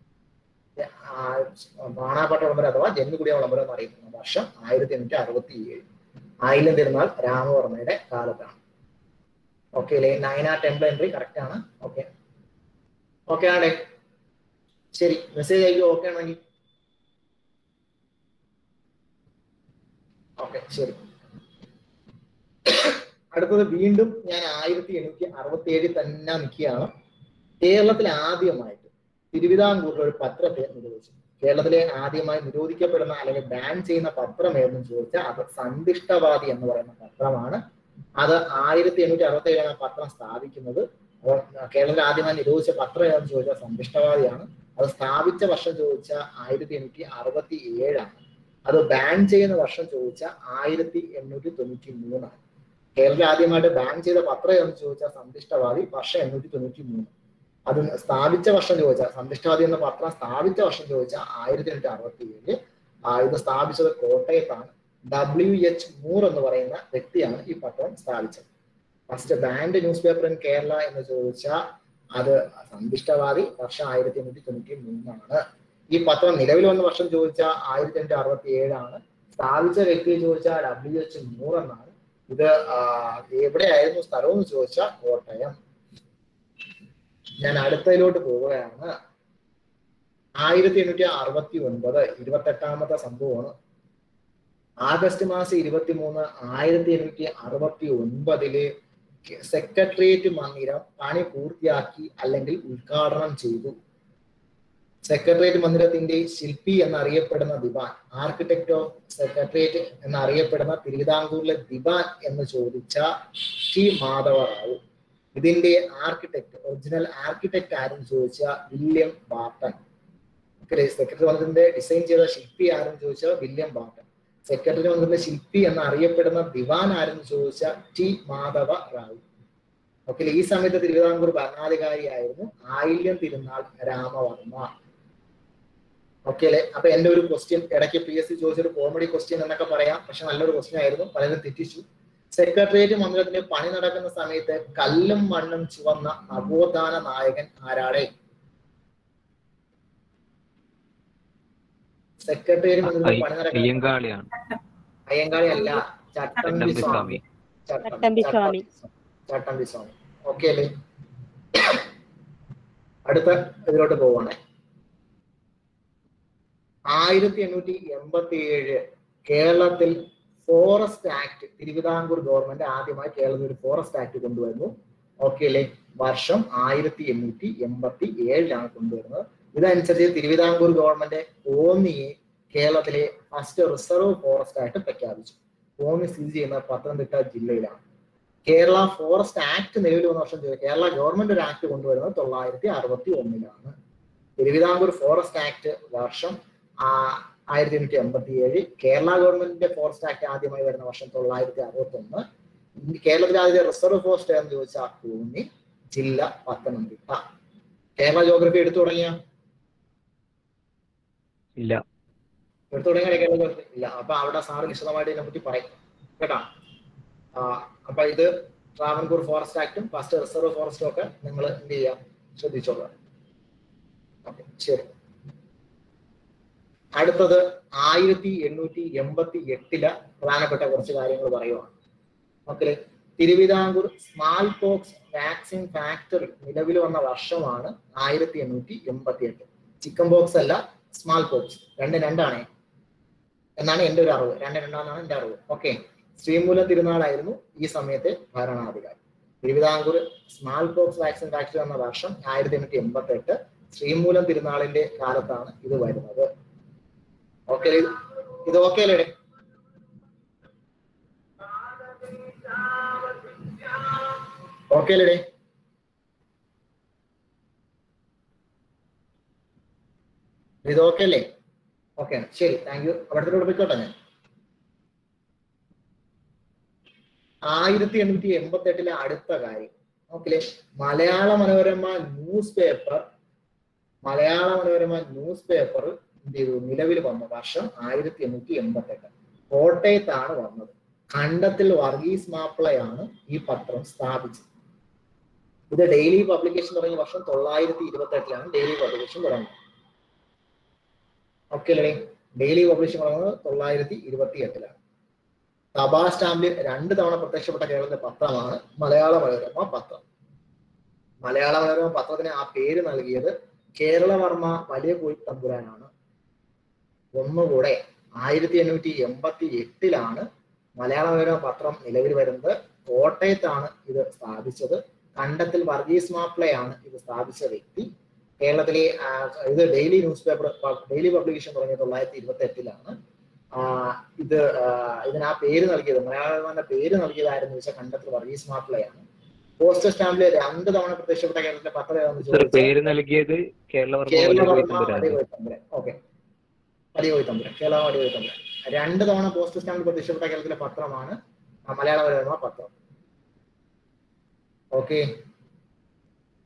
ആ, കാണാപ്പാട്ട വിളംബരം അഥവാ ജന്മികുടിയാൻ വിളംബരം എന്ന് അറിയപ്പെടുന്ന വർഷം ആയിരത്തി എണ്ണൂറ്റി അറുപത്തി ഏഴ് ആയിരം തിരുനാൾ രാമവർമ്മയുടെ കാലത്താണ് ഓക്കെ അല്ലേ നയന ടെമ്പിൾ എൻട്രി കറക്റ്റ് ആണ് ഓക്കെ ഓക്കെ ആണേ ശരി മെസ്സേജ് അയക്കോ ഓക്കെ ആണെങ്കിൽ ഓക്കെ ശരി അടുത്തത് വീണ്ടും ഞാൻ ആയിരത്തി എണ്ണൂറ്റി അറുപത്തി ഏഴിൽ തന്നെ നിൽക്കുകയാണ് കേരളത്തിൽ ആദ്യമായിട്ട് തിരുവിതാംകൂറിൽ ഒരു പത്രത്തെ നിരോധിച്ചു കേരളത്തിലെ ആദ്യമായി നിരോധിക്കപ്പെടുന്ന അല്ലെങ്കിൽ ബാൻ ചെയ്യുന്ന പത്രം ഏതെന്ന് ചോദിച്ചാൽ അത് സന്ദിഷ്ടവാദി എന്ന് പറയുന്ന പത്രമാണ് അത് ആയിരത്തി എണ്ണൂറ്റി അറുപത്തി ഏഴാണ് ആ പത്രം സ്ഥാപിക്കുന്നത് അപ്പോൾ കേരളത്തിൽ ആദ്യമായി നിരോധിച്ച പത്രം ഏതെന്ന് ചോദിച്ചാൽ സന്ദിഷ്ടവാദിയാണ് അത് സ്ഥാപിച്ച വർഷം ചോദിച്ചാൽ ആയിരത്തി എണ്ണൂറ്റി അറുപത്തി ഏഴാണ് അത് ബാൻ ചെയ്യുന്ന വർഷം ചോദിച്ചാൽ ആയിരത്തി എണ്ണൂറ്റി തൊണ്ണൂറ്റി മൂന്നാണ് കേരളത്തിൽ ആദ്യമായിട്ട് ബാൻ ചെയ്ത പത്രം ഏതെന്ന് ചോദിച്ചാൽ സന്ദിഷ്ടവാദി വർഷം എണ്ണൂറ്റി തൊണ്ണൂറ്റി മൂന്ന് അത് സ്ഥാപിച്ച വർഷം ചോദിച്ചാൽ സന്ധിഷ്ടാദി എന്ന പത്രം സ്ഥാപിച്ച വർഷം ചോദിച്ചാൽ ആയിരത്തി എണ്ണൂറ്റി അറുപത്തി ഏഴ് ഇത് സ്ഥാപിച്ചത് കോട്ടയത്താണ് ഡബ്ല്യു എച്ച് മൂർ എന്ന് പറയുന്ന വ്യക്തിയാണ് ഈ പത്രം സ്ഥാപിച്ചത് first band newspaper in Kerala എന്ന് ചോദിച്ചാൽ അത് സന്ധിഷ്ടവാദി വർഷം ആയിരത്തി എണ്ണൂറ്റി തൊണ്ണൂറ്റി മൂന്നാണ് ഈ പത്രം നിലവിൽ വന്ന വർഷം ചോദിച്ചാൽ ആയിരത്തി എണ്ണൂറ്റി അറുപത്തി ഏഴാണ് സ്ഥാപിച്ച വ്യക്തിയെ ചോദിച്ചാൽ ഡബ്ല്യു എച്ച് മൂർ എന്നാണ് ഇത് ആ, എവിടെയായിരുന്നു സ്ഥലം എന്ന് ചോദിച്ചാൽ കോട്ടയം ഞാൻ അടുത്തതിലോട്ട് പോവുകയാണ് ആയിരത്തി എണ്ണൂറ്റി അറുപത്തി ഒൻപത് ഇരുപത്തെട്ടാമത്തെ സംഭവമാണ് ആഗസ്റ്റ് മാസം ഇരുപത്തി മൂന്ന് ആയിരത്തി എണ്ണൂറ്റി അറുപത്തി ഒൻപതില് സെക്രട്ടേറിയറ്റ് മന്ദിരം പണി പൂർത്തിയാക്കി അല്ലെങ്കിൽ ഉദ്ഘാടനം ചെയ്തു സെക്രട്ടേറിയറ്റ് മന്ദിരത്തിന്റെ ശില്പി എന്നറിയപ്പെടുന്ന ദിവാൻ ആർക്കിടെക്ട് ഓഫ് സെക്രട്ടേറിയറ്റ് എന്നറിയപ്പെടുന്ന തിരുവിതാംകൂറിലെ ദിവാൻ എന്ന് ചോദിച്ച ടി മാധവറാവു ഇതിന്റെ ആർക്കിടെക്ട് ഒറിജിനൽ ആർക്കിടെക്ട് ആരെന്ന് ചോദിച്ചാൽ വില്യം ബാർട്ടൺ സെക്രട്ടറി മന്ദിരത്തിന്റെ ഡിസൈൻ ചെയ്ത ശില്പി ആരെന്ന് ചോദിച്ചാൽ വില്യം ബാർട്ടൺ സെക്രട്ടറി മന്ദിരത്തിന്റെ ശില്പി എന്ന് അറിയപ്പെടുന്ന ദിവാൻ ആരെന്ന് ചോദിച്ചാൽ ടി മാധവ റാവു ഓക്കെ ഈ സമയത്ത് തിരുവിതാംകൂർ ഭരണാധികാരിയായിരുന്നു ആയില്യം തിരുനാൾ രാമവർമ്മ ഓക്കെ അല്ലെ അപ്പൊ എന്റെ ഒരു ക്വസ്റ്റ്യൻ ഇടയ്ക്ക് പി എസ് സി ചോദിച്ചൊരു കോമഡി ക്വസ്റ്റ്യൻ എന്നൊക്കെ പറയാം പക്ഷെ നല്ലൊരു ക്വസ്റ്റ്യൻ ആയിരുന്നു പലരും തെറ്റിച്ചു സെക്രട്ടേറിയറ്റ് മന്ദിരത്തിന്റെ പണി നടക്കുന്ന സമയത്ത് കല്ലും മണ്ണും ചുവന്ന നവോത്ഥാന നായകൻ ആരാടെ സെക്രട്ടേറിയറ്റ് മന്ദിരത്തിന്റെ പണി നടക്കുന്ന അയ്യങ്കാളിയാണ് അയ്യങ്കാളി അല്ല ചട്ടമ്പി സ്വാമി ചട്ടമ്പി ചട്ടമ്പി സ്വാമി. ചട്ടമ്പി സ്വാമി ഓക്കെ അല്ലേ അടുത്ത ഇതിലോട്ട് പോവാണേ ആയിരത്തി എണ്ണൂറ്റി എൺപത്തി ഏഴ് കേരളത്തിൽ ഫോറസ്റ്റ് ആക്ട് തിരുവിതാംകൂർ ഗവൺമെന്റ് ആദ്യമായി കേരളത്തിൽ ഒരു ഫോറസ്റ്റ് ആക്ട് കൊണ്ടുവരുന്നു ഓക്കെ അല്ലേ വർഷം ആയിരത്തി എണ്ണൂറ്റി എൺപത്തി ഏഴിലാണ് കൊണ്ടുവരുന്നത് ഇതനുസരിച്ച് തിരുവിതാംകൂർ ഗവൺമെന്റ് കോന്നിയെ കേരളത്തിലെ ഫസ്റ്റ് റിസർവ് ഫോറസ്റ്റ് ആയിട്ട് പ്രഖ്യാപിച്ചു കോന്നി സ്ഥിതി ചെയ്യുന്ന പത്തനംതിട്ട ജില്ലയിലാണ് കേരള ഫോറസ്റ്റ് ആക്ട് നിലവിൽ വന്ന വർഷം ചോദിക്കുക കേരള ഗവൺമെന്റ് ഒരു ആക്ട് കൊണ്ടുവരുന്നത് തൊള്ളായിരത്തി അറുപത്തി ഒന്നിലാണ് തിരുവിതാംകൂർ ഫോറസ്റ്റ് ആക്ട് വർഷം ആ, ആയിരത്തി എണ്ണൂറ്റി എൺപത്തി ഏഴ് കേരള ഗവൺമെന്റിന്റെ ഫോറസ്റ്റ് ആക്ട് ആദ്യമായി വരുന്ന വർഷം തൊള്ളായിരത്തി അറുപത്തി ഒന്ന് കേരളത്തിലെ ആദ്യത്തെ റിസർവ് ഫോറസ്റ്റ് എന്ന് ചോദിച്ചാൽ കോന്നി ജില്ല പത്തനംതിട്ട കേരള ജോഗ്രഫി എടുത്തു തുടങ്ങിയ ഇല്ല എടുത്തു തുടങ്ങിയ കേരള ജോഗ്രഫി ഇല്ല അപ്പൊ അവിടെ സാറ് വിശദമായിട്ട് ഇതിനെ പറ്റി പറയും കേട്ടാ ആ, അപ്പൊ ഇത് ട്രാവൻകൂർ ഫോറസ്റ്റ് ആക്ടും ഫസ്റ്റ് റിസർവ് ഫോറസ്റ്റും ഒക്കെ നിങ്ങൾ എന്ത് ചെയ്യാം ശ്രദ്ധിച്ചോളാം ഓക്കെ ശരി അടുത്തത് ആയിരത്തി എണ്ണൂറ്റി എൺപത്തി എട്ടിലെ പ്രധാനപ്പെട്ട കുറച്ച് കാര്യങ്ങൾ പറയുവാണ് മക്കളെ Thiruvithamkur smallpox vaccine factory നിലവിൽ വന്ന വർഷമാണ് ആയിരത്തി എണ്ണൂറ്റി എൺപത്തി എട്ട് ചിക്കൻ പോക്സ് അല്ല സ്മാൾ പോക്സ് രണ്ട് രണ്ടാണേ എന്നാണ് എന്റെ ഒരു അറിവ് രണ്ട് രണ്ടാണെന്നാണ് എന്റെ അറിവ് ഓക്കെ ശ്രീമൂലം തിരുനാളായിരുന്നു ഈ സമയത്തെ ഭരണാധികാരി Thiruvithamkur smallpox vaccine factory വന്ന വർഷം ആയിരത്തി എണ്ണൂറ്റി എൺപത്തി എട്ട് ശ്രീമൂലം തിരുനാളിന്റെ കാലത്താണ് ഇത് വരുന്നത് ഓക്കെ ഇത് ഓക്കെ അല്ലേ ഓക്കെ അല്ലേ ഇത് ഓക്കെ അല്ലേ ഓക്കെ ശരി താങ്ക് യു അവിടത്തോട് പോയിക്കോട്ടെ ഞാൻ ആയിരത്തി എണ്ണൂറ്റി എൺപത്തി എട്ടിലെ അടുത്ത കാര്യം ഓക്കെ മലയാള മനോരമ ന്യൂസ് പേപ്പർ മലയാള മനോരമ ന്യൂസ് പേപ്പർ എന്ത് ചെയ്തു നിലവിൽ വന്ന വർഷം ആയിരത്തി എണ്ണൂറ്റി എൺപത്തി എട്ട് കോട്ടയത്താണ് വന്നത് കണ്ടത്തിൽ വർഗീസ് മാപ്പിളയാണ് ഈ പത്രം സ്ഥാപിച്ചത് ഇത് ഡെയിലി പബ്ലിക്കേഷൻ തുടങ്ങിയ വർഷം തൊള്ളായിരത്തി ഇരുപത്തി എട്ടിലാണ് ഡെയിലി പബ്ലിക്കേഷൻ തുടങ്ങുന്നത് ഓക്കെ അല്ലേ ഡെയിലി പബ്ലിഷ് തുടങ്ങുന്നത് തൊള്ളായിരത്തി ഇരുപത്തി എട്ടിലാണ് തപാൽ സ്റ്റാമ്പിൽ രണ്ട് തവണ പ്രത്യക്ഷപ്പെട്ട കേരളത്തിലെ പത്രമാണ് മലയാള മനോരമ പത്രം മലയാള മനോരമ പത്രത്തിന് ആ പേര് നൽകിയത് കേരളവർമ്മ വലിയ കോയി തമ്പുരാനാണ് ഒന്നുകൂടെ ആയിരത്തി എണ്ണൂറ്റി എൺപത്തി എട്ടിലാണ് മലയാള മനോരമ പത്രം നിലവിൽ വരുന്നത് കോട്ടയത്താണ് ഇത് സ്ഥാപിച്ചത് കണ്ടത്തിൽ വർഗീസ് മാപ്പിളയാണ് ഇത് സ്ഥാപിച്ച വ്യക്തി കേരളത്തിലെ ആ, ഇത് daily news paper daily publication തുടങ്ങിയ തൊള്ളായിരത്തി ഇരുപത്തി എട്ടിലാണ് ഇത് ആ, ഇതിന് ആ പേര് നൽകിയത് മലയാള പേര് നൽകിയത് ആരെന്ന് വെച്ചാൽ കണ്ടത്തിൽ വർഗീസ് മാപ്പിളയാണ് പോസ്റ്റൽ സ്റ്റാമ്പിൽ രണ്ട് തവണ പ്രത്യക്ഷപ്പെട്ട കേരളത്തിലെ പത്രം ഏതാണെന്ന് സർ ചോദിച്ചാൽ പേര് നൽകിയത് കേരളവർമ്മ വലിയ കേരളവർമ്മ കോയിത്തമ്പുരാൻ അടികോയി തമ്പുരാൻ ഓക്കെ അടികോയി തമ്പുരാൻ കേരള അടികോയി തമ്പുരാൻ രണ്ട് തവണ പോസ്റ്റ് സ്റ്റാമ്പിൽ പ്രത്യക്ഷപ്പെട്ട കേരളത്തിലെ പത്രമാണ് ആ മലയാള മനോരമ പത്രം ഓക്കെ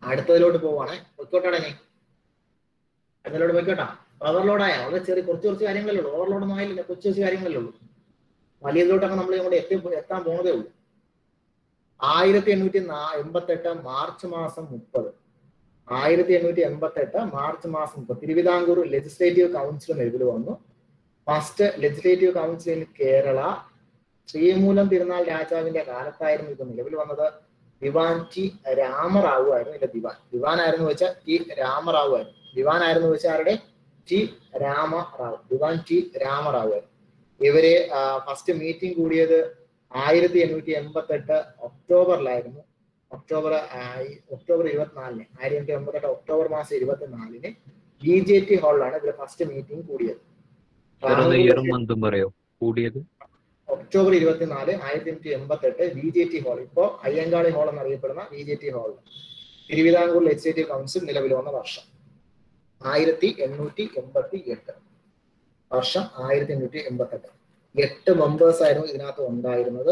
അടുത്തതിലോട്ട് പോവാണേ പൊയ്ക്കോട്ടെ നീ അടുത്തതിലോട്ട് പൊയ്ക്കോട്ടാ ഓവർലോഡായ വളരെ ചെറിയ കുറച്ച് കുറച്ച് കാര്യങ്ങളല്ലേ ഉള്ളൂ ഓവർലോഡൊന്നും ആയില്ല കൊച്ചു കൊച്ചു കാര്യങ്ങളല്ലേ ഉള്ളൂ വലിയതിലോട്ടൊക്കെ നമ്മൾ ഇങ്ങോട്ട് എത്തി എത്താൻ പോണതേ ഉള്ളൂ ആയിരത്തി എണ്ണൂറ്റി നാ എൺപത്തെട്ട് മാർച്ച് മാസം മുപ്പത് ആയിരത്തി എണ്ണൂറ്റി എൺപത്തെട്ട് മാർച്ച് മാസം മുപ്പത് തിരുവിതാംകൂർ ലെജിസ്ലേറ്റീവ് കൗൺസിൽ നിലവിൽ വന്നു first legislative council in Kerala Sreemoolam Thirunal രാജാവിന്റെ കാലത്തായിരുന്നു ഇത് നിലവിൽ വന്നത് ദിവാൻ ടി രാമറാവു ആയിരുന്നു ഇല്ല ദിവാൻ ദിവാൻ ആയിരുന്നു വെച്ചാൽ ടി രാമറാവു ആയിരുന്നു ദിവാൻ ആയിരുന്നു വെച്ചാൽ ആരുടെ ടി രാമറാവു ദിവാൻ ടി രാമറാവു ആയിരുന്നു ഇവര് ഫസ്റ്റ് മീറ്റിംഗ് കൂടിയത് ആയിരത്തി എണ്ണൂറ്റി എൺപത്തി എട്ട് ഒക്ടോബറിലായിരുന്നു ഒക്ടോബർ ആയി- ഒക്ടോബർ ഇരുപത്തിനാലിന് ആയിരത്തി എണ്ണൂറ്റി എൺപത്തെട്ട് ഒക്ടോബർ മാസം ഇരുപത്തിനാലിന് ബി ജെ ടി ഹാളിലാണ് ഇവര് ഫസ്റ്റ് മീറ്റിംഗ് കൂടിയത് സാർ ഒന്ന് ഇയറും മന്തും പറയോ കൂടിയത് ഒക്ടോബർ ഇരുപത്തിനാല് ആയിരത്തി എണ്ണൂറ്റി എൺപത്തി എട്ട് ബി ജെ ടി ഹാൾ ഇപ്പോ അയ്യങ്കാളി ഹാൾ എന്നറിയപ്പെടുന്ന B J T hall Thiruvithamkoor legislative council നിലവിൽ വന്ന വർഷം ആയിരത്തി എണ്ണൂറ്റി എൺപത്തി എട്ട് വർഷം ആയിരത്തി എണ്ണൂറ്റി എൺപത്തി എട്ട് എട്ട് മെമ്പേഴ്സ് ആയിരുന്നു ഇതിനകത്ത് ഉണ്ടായിരുന്നത്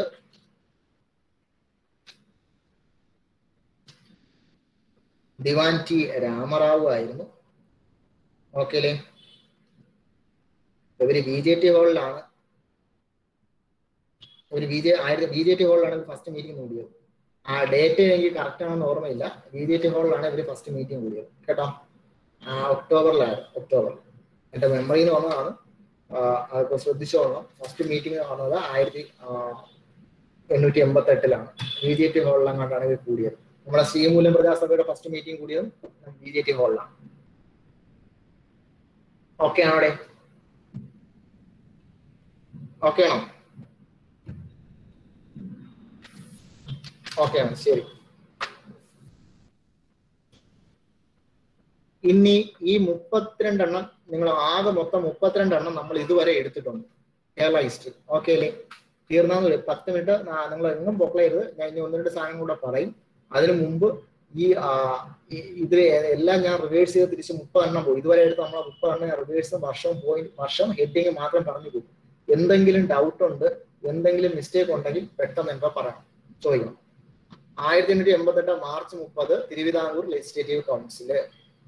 ദിവാൻ ടി രാമറാവു ആയിരുന്നു ഓക്കെ അല്ലേ ഇവര് ബി ജെ ടി ഹാളിലാണ് ഒരു ബി ജെ ആയിരത്തി ബി ജെ ടി ഹാളിലാണ് ഫസ്റ്റ് മീറ്റിംഗ് കൂടിയത് ആ ഡേറ്റ് എനിക്ക് കറക്റ്റ് ആണെന്ന് ഓർമ്മയില്ല ബി ജെ ടി ഹാളിലാണ് ഇവര് ഫസ്റ്റ് മീറ്റിംഗ് കൂടിയത് കേട്ടോ ആ ഒക്ടോബറിലായിരുന്നു ഒക്ടോബറിൽ എന്റെ മെമ്മറിയിൽ നിന്ന് വന്നതാണ് ആ, അതൊക്കെ ശ്രദ്ധിച്ചോളണം ഫസ്റ്റ് മീറ്റിംഗ് നടന്നത് ആയിരത്തി ആ, എണ്ണൂറ്റി എൺപത്തി എട്ടിലാണ് ബി ജെ ടി ഹാളിലെങ്ങാണ്ടാണ് ഇവർ കൂടിയത് നമ്മുടെ ശ്രീമൂലം പ്രജാസഭയുടെ ഫസ്റ്റ് മീറ്റിംഗ് കൂടിയതും ബി ജെ ടി ഹാളിലാണ് ഓക്കെ ആണോ അവിടെ ഓക്കെ ആണോ ഓക്കെ ആണ് ശരി ഇനി ഈ മുപ്പത്തിരണ്ടെണ്ണം നിങ്ങൾ ആകെ മൊത്തം മുപ്പത്തിരണ്ടെണ്ണം നമ്മൾ ഇതുവരെ എടുത്തിട്ടുണ്ട് കേരള ഹിസ്റ്ററി ഓക്കെ അല്ലേ തീർന്നാന്ന് വരും പത്ത് മിനിറ്റ് നിങ്ങൾ എങ്ങും പൊക്കളയരുത് ഞാൻ ഇനി ഒന്ന് രണ്ട് സാധനം കൂടെ പറയും അതിനു മുമ്പ് ഈ ആ, ഈ- ഇത് എല്ലാം ഞാൻ റിവേഴ്സ് ചെയ്ത് തിരിച്ച് മുപ്പതെണ്ണം പോയി ഇതുവരെ എടുത്ത് നമ്മളെ മുപ്പതെണ്ണം ഞാൻ റിവേഴ്സ് വർഷവും പോയി വർഷം ഹെഡിങ് മാത്രം പറഞ്ഞു പോകും എന്തെങ്കിലും ഡൗട്ട് ഉണ്ട് എന്തെങ്കിലും മിസ്റ്റേക്ക് ഉണ്ടെങ്കിൽ പെട്ടെന്ന് എന്താ പറയണം ചോദിക്കണം ആയിരത്തി എണ്ണൂറ്റി എൺപത്തി എട്ട് മാർച്ച് മുപ്പത് തിരുവിതാംകൂർ ലെജിസ്ലേറ്റീവ് കൗൺസില്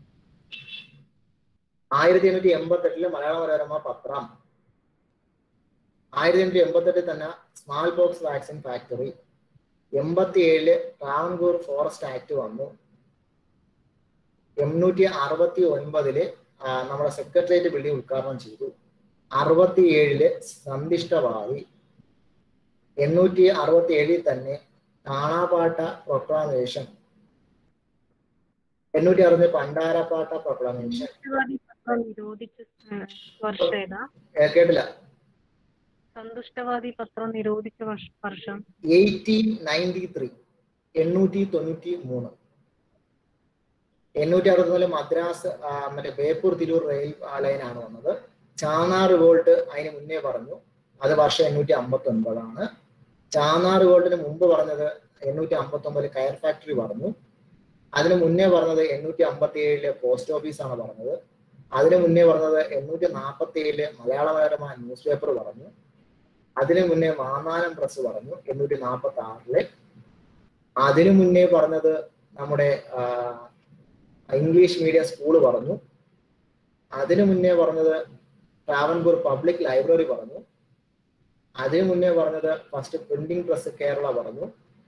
ആയിരത്തി എണ്ണൂറ്റി എൺപത്തി എട്ടില് മലയാള മനോരമ പത്രം ആയിരത്തി എണ്ണൂറ്റി എൺപത്തി എട്ടിൽ തന്നെ സ്മാൾ ബോക്സ് വാക്സിൻ ഫാക്ടറി എൺപത്തി ഏഴില് ട്രാവൻകൂർ ഫോറസ്റ്റ് ആക്ട് വന്നു എണ്ണൂറ്റി അറുപത്തി ഒൻപതില് ആ, നമ്മുടെ സെക്രട്ടേറിയറ്റ് ബിൽഡിംഗ് ഉദ്ഘാടനം ചെയ്തു അറുപത്തി ഏഴില് സന്ദിഷ്ടവാദി എണ്ണൂറ്റി അറുപത്തി ഏഴിൽ തന്നെ കാണാപ്പാട്ട പ്രൊക്ലാമേഷൻ എണ്ണൂറ്റി അറുപത് പണ്ടാരപ്പാട്ട പ്രൊക്ലാമേഷൻ പത്രം നിരോധിച്ച ഏഹ്, വർഷം ഏതാ ഏ, കേട്ടില്ല സന്തുഷ്ടവാദി പത്രം നിരോധിച്ച വർഷ- വർഷം എയ്റ്റീൻ നയൻറ്റി ത്രീ എണ്ണൂറ്റി തൊണ്ണൂറ്റി മൂന്ന് എണ്ണൂറ്റി അറുപത്തിനാല് മദ്രാസ് ആ, മറ്റേ ബേപ്പൂർ തിരൂർ റെയിൽ ലൈനാണ് വന്നത് ചാന്നാർ റിവോൾട്ട് അതിന് മുന്നേ പറഞ്ഞു അത് വർഷം എണ്ണൂറ്റി അമ്പത്തി ഒൻപതാണ് ചാന്നാർ റിവോൾട്ടിന് മുമ്പ് പറഞ്ഞത് എണ്ണൂറ്റി അമ്പത്തി ഒമ്പതിൽ കയർ ഫാക്ടറി പറഞ്ഞു അതിന് മുന്നേ പറഞ്ഞത് എണ്ണൂറ്റി അമ്പത്തി ഏഴില് പോസ്റ്റ് ഓഫീസാണ് പറഞ്ഞത് അതിന് മുന്നേ പറഞ്ഞത് എണ്ണൂറ്റി നാൽപ്പത്തി ഏഴില് മലയാള മനോരമ ന്യൂസ് പേപ്പർ പറഞ്ഞു അതിനു മുന്നേ മാന്നാനം പ്രസ് പറഞ്ഞു എണ്ണൂറ്റി നാൽപ്പത്തി ആറില് അതിനു മുന്നേ പറഞ്ഞത് നമ്മുടെ ആ, ഇംഗ്ലീഷ് മീഡിയം സ്കൂൾ പറഞ്ഞു അതിനു മുന്നേ പറഞ്ഞത് ട്രാവൻകൂർ പബ്ലിക് ലൈബ്രറി പറഞ്ഞു അതിനു മുന്നേ പറഞ്ഞത് ഫസ്റ്റ് പ്രിന്റിംഗ് പ്രസ് കേരള പറഞ്ഞു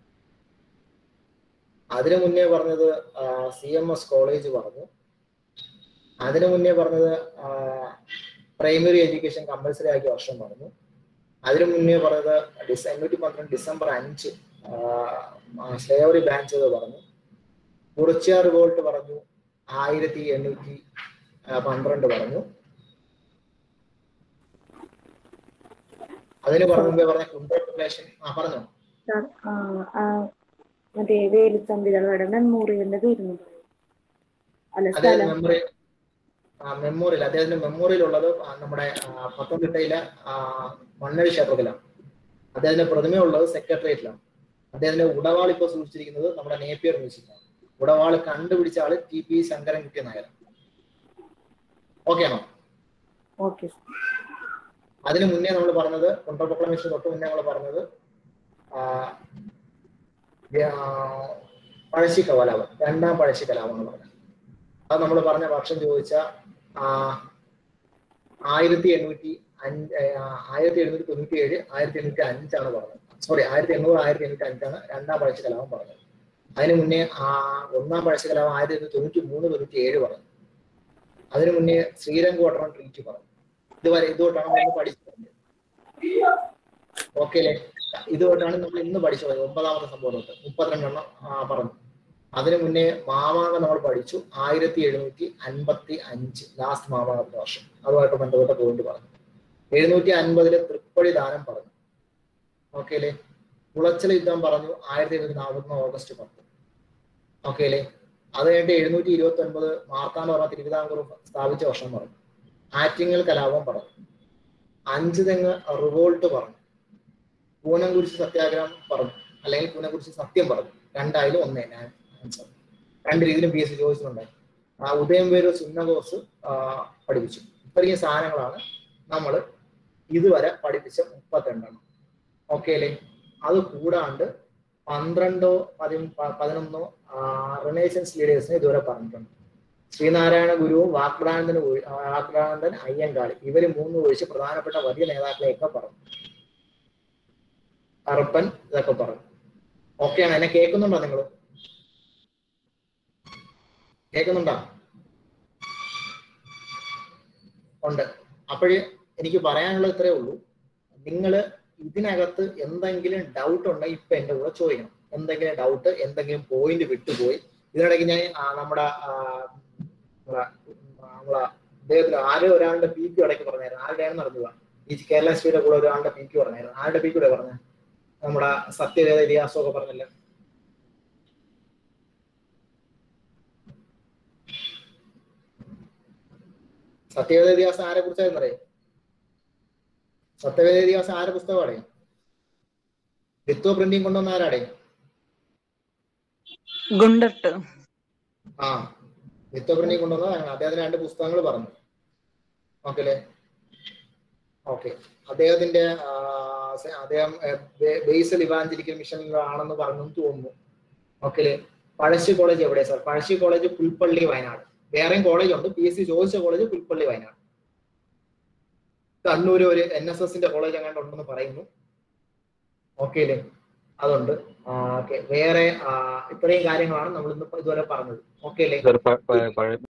അതിനു മുന്നേ പറഞ്ഞത് സി എം എസ് കോളേജ് പറഞ്ഞു അതിനു മുന്നേ പറഞ്ഞത് പ്രൈമറി എഡ്യൂക്കേഷൻ കമ്പൽസറി ആക്കിയ വർഷം പറഞ്ഞു അതിനു മുന്നേ പറഞ്ഞത് ഡിസ എണ്ണൂറ്റി പന്ത്രണ്ട് ഡിസംബർ അഞ്ച് സ്ലേവറി ബാൻ ചെയ്ത് പറഞ്ഞു കുറിച്യാർ റിവോൾട്ട് പറഞ്ഞു ആയിരത്തി എണ്ണൂറ്റി ആ, പന്ത്രണ്ട് പറഞ്ഞു അതിന് പറഞ്ഞു മുമ്പേ പറഞ്ഞ കുണ്ടോപ്ലേഷൻ ആ പറഞ്ഞോ സാർ, ആ, ആ, മറ്റേ വേലുത്തമ്പികളുടെ മെമ്മോറിയലിന്റെ പേരുന്നു അല്ല അദ്ദേഹം സ്ഥലം മെമ്മറി മെമ്മോറിയൽ അദ്ദേഹത്തിന്റെ മെമ്മോറിയൽ ഉള്ളത് ആ, നമ്മുടെ ആ, പത്തനംതിട്ടയിലെ ആ, മണ്ണഴി ക്ഷേത്രത്തിലാണ് അദ്ദേഹത്തിന്റെ പ്രതിമ ഉള്ളത് സെക്രട്ടേറിയറ്റിലാണ് അദ്ദേഹത്തിന്റെ ഉടവാൾ ഇപ്പോൾ സൂക്ഷിച്ചിരിക്കുന്നത് നമ്മുടെ നേപ്പിയർ മ്യൂസിയത്തിലാണ് ഉടവാൾ കണ്ടുപിടിച്ച ആള് T P Sankarankutty Nair okay ആണോ ഓക്കെ അതിന് മുന്നേ നമ്മൾ പറഞ്ഞത് കൊണ്ടർ പ്രൊക്ലമേഷൻ തൊട്ട് മുന്നേ നമ്മൾ പറഞ്ഞത് ആ, ആ, പഴശ്ശി കലാപം രണ്ടാം പഴശ്ശി കലാപം എന്ന് പറഞ്ഞത് അത് നമ്മൾ പറഞ്ഞ വർഷം ചോദിച്ച ആ, ആയിരത്തി എണ്ണൂറ്റി അഞ്ച് ആ, ആയിരത്തി എഴുന്നൂറ്റി തൊണ്ണൂറ്റി ഏഴ് ആയിരത്തി എണ്ണൂറ്റി അഞ്ചാണ് പറഞ്ഞത് സോറി ആയിരത്തി എണ്ണൂറ് ആയിരത്തി എണ്ണൂറ്റി അഞ്ചാണ് രണ്ടാം പഴശ്ശി കലാപം പറഞ്ഞത് അതിന് മുന്നേ ആ ഒന്നാം പഴശ്ശി കലാപം ആയിരത്തി എണ്ണൂറ്റി തൊണ്ണൂറ്റി മൂന്ന് തൊണ്ണൂറ്റി ഏഴ് പറഞ്ഞു അതിനു മുന്നേ ശ്രീരംഗോട്ടണം ട്രീറ്റ് പറഞ്ഞു ഇതുവരെ ഇതുകൊണ്ടാണ് നമ്മൾ പഠിച്ചത് ഓക്കെ അല്ലേ ഇതുകൊണ്ടാണ് നമ്മൾ ഇന്ന് പഠിച്ചത് ഒമ്പതാമത്തെ സംഭവം തൊട്ട് മുപ്പത്തിരണ്ടെണ്ണം ആ, പറഞ്ഞു അതിനു മുന്നേ മാമാങ്കം നമ്മൾ പഠിച്ചു ആയിരത്തി എഴുന്നൂറ്റി അൻപത്തി അഞ്ച് ലാസ്റ്റ് മാമാങ്കത്തിന്റെ വർഷം അതുമായിട്ട് ബന്ധപ്പെട്ട പോയിന്റ് പറഞ്ഞു എഴുന്നൂറ്റി അൻപതില് തൃപ്പടി ദാനം പറഞ്ഞു ഓക്കെ അല്ലേ കുളച്ചൽ യുദ്ധം പറഞ്ഞു ആയിരത്തി എഴുന്നൂറ്റി നാൽപ്പത്തി ഓഗസ്റ്റ് പത്ത് ഓക്കെ അല്ലേ അത് കഴിഞ്ഞിട്ട് എഴുന്നൂറ്റി ഇരുപത്തി ഒൻപത് മാർത്താണ്ഡവർമ്മ തിരുവിതാംകൂർ സ്ഥാപിച്ച വർഷം പറഞ്ഞു ആറ്റിങ്ങൽ കലാപം പറഞ്ഞു അഞ്ച് തെങ്ങ് റിവോൾട്ട് പറഞ്ഞു പൂനംകുരിശ് സത്യാഗ്രഹം പറഞ്ഞു അല്ലെങ്കിൽ പൂനംകുരിശ് സത്യം പറഞ്ഞു രണ്ടായാലും ഒന്നേ ആൻസർ രണ്ട് രീതിയിലും പി എസ് സി ചോദിച്ചിട്ടുണ്ടായി ആ ഉദയം പേര് സുന്നകോസ് പഠിപ്പിച്ചു ഇത്രയും സാധനങ്ങളാണ് നമ്മൾ ഇതുവരെ പഠിപ്പിച്ച മുപ്പത്തിരണ്ടെണ്ണം ഓക്കെ അല്ലേ അത് കൂടാണ്ട് പന്ത്രണ്ടോ പതി പ- പതിനൊന്നോ റിനേഷൻസ് ലീഡേഴ്സിനെ ഇതുവരെ പറഞ്ഞിട്ടുണ്ട് ശ്രീനാരായണ ഗുരുവും വാക്പ്രാനന്ദന് ഒഴി- ആ, വാക്പ്രാനന്ദൻ അയ്യങ്കാളി ഇവര് മൂന്ന് ഒഴിച്ച് പ്രധാനപ്പെട്ട വലിയ നേതാക്കളെയൊക്കെ പറഞ്ഞു കറുപ്പൻ ഇതൊക്കെ പറഞ്ഞു ഓക്കെയാണ് എന്നെ കേൾക്കുന്നുണ്ടോ നിങ്ങൾ കേൾക്കുന്നുണ്ടോ ഉണ്ട് അപ്പോഴ് എനിക്ക് പറയാനുള്ളത് ഇത്രേ ഉള്ളൂ നിങ്ങൾ ഇതിനകത്ത് എന്തെങ്കിലും ഡൗട്ട് ഉണ്ടെങ്കിൽ ഇപ്പൊ എന്റെ കൂടെ ചോദിക്കണം എന്തെങ്കിലും ഡൗട്ട് എന്തെങ്കിലും പോയിന്റ് വിട്ടുപോയി ഇതിനിടയ്ക്ക് ഞാൻ ആ, നമ്മുടെ ആ, നമ്മളെ നമ്മളെ അദ്ദേഹത്തിന് ആരോ ഒരാളുടെ പി ക്യു ഇടയ്ക്ക് പറഞ്ഞായിരുന്നു ആരുടെയാണെന്ന് അറിഞ്ഞുക ഈ കേരള സ്റ്റേറ്റിന്റെ കൂടെ ഒരാളുടെ പി ക്യു പറഞ്ഞായിരുന്നു ആരുടെ പി ക്യൂടെ പറഞ്ഞ നമ്മുടെ സത്യവേദ ഇതിഹാസം ഒക്കെ പറഞ്ഞില്ല സത്യവേദ ഇതിഹാസം ആരെ കുറിച്ചായിരുന്നു അറിയാം സത്യവേദ ഇതിഹാസം ആരെ പുസ്തകമാണ് വിത്തോ പ്രിന്റിംഗ് കൊണ്ടുവന്ന ആരാടെ ഗുണ്ടട്ട് ആ വിത്തോ പ്രിന്റിംഗ് കൊണ്ടുവന്ന അദ്ദേഹത്തിന് രണ്ട് പുസ്തകങ്ങൾ പറഞ്ഞു ഓക്കെ അല്ലേ ഓക്കെ അദ്ദേഹത്തിന്റെ ആ, സ- അദ്ദേഹം ബേസൽ ഇവാഞ്ചലിക്കൽ മിഷനിലാണെന്ന് പറഞ്ഞു തോന്നുന്നു ഓക്കെ അല്ലേ പഴശ്ശി കോളേജ് എവിടെയാ സാർ പഴശ്ശി കോളേജ് പുൽപ്പള്ളി വയനാട് വേറെയും കോളേജ് ഉണ്ട് പി എസ് സി ചോദിച്ച കോളേജ് പുൽപ്പള്ളി വയനാട് കണ്ണൂര് ഒരു എൻ എസ് എസിന്റെ കോളേജ് അങ്ങാണ്ട് ഉണ്ടെന്ന് പറയുന്നു ഓക്കെ അല്ലേ അതുണ്ട് ഓക്കെ വേറെ ആ, ഇത്രയും കാര്യങ്ങളാണ് നമ്മൾ ഇന്ന് ഇതുവരെ പറഞ്ഞത് ഓക്കെ അല്ലേ സർ പ- പ- പഴയ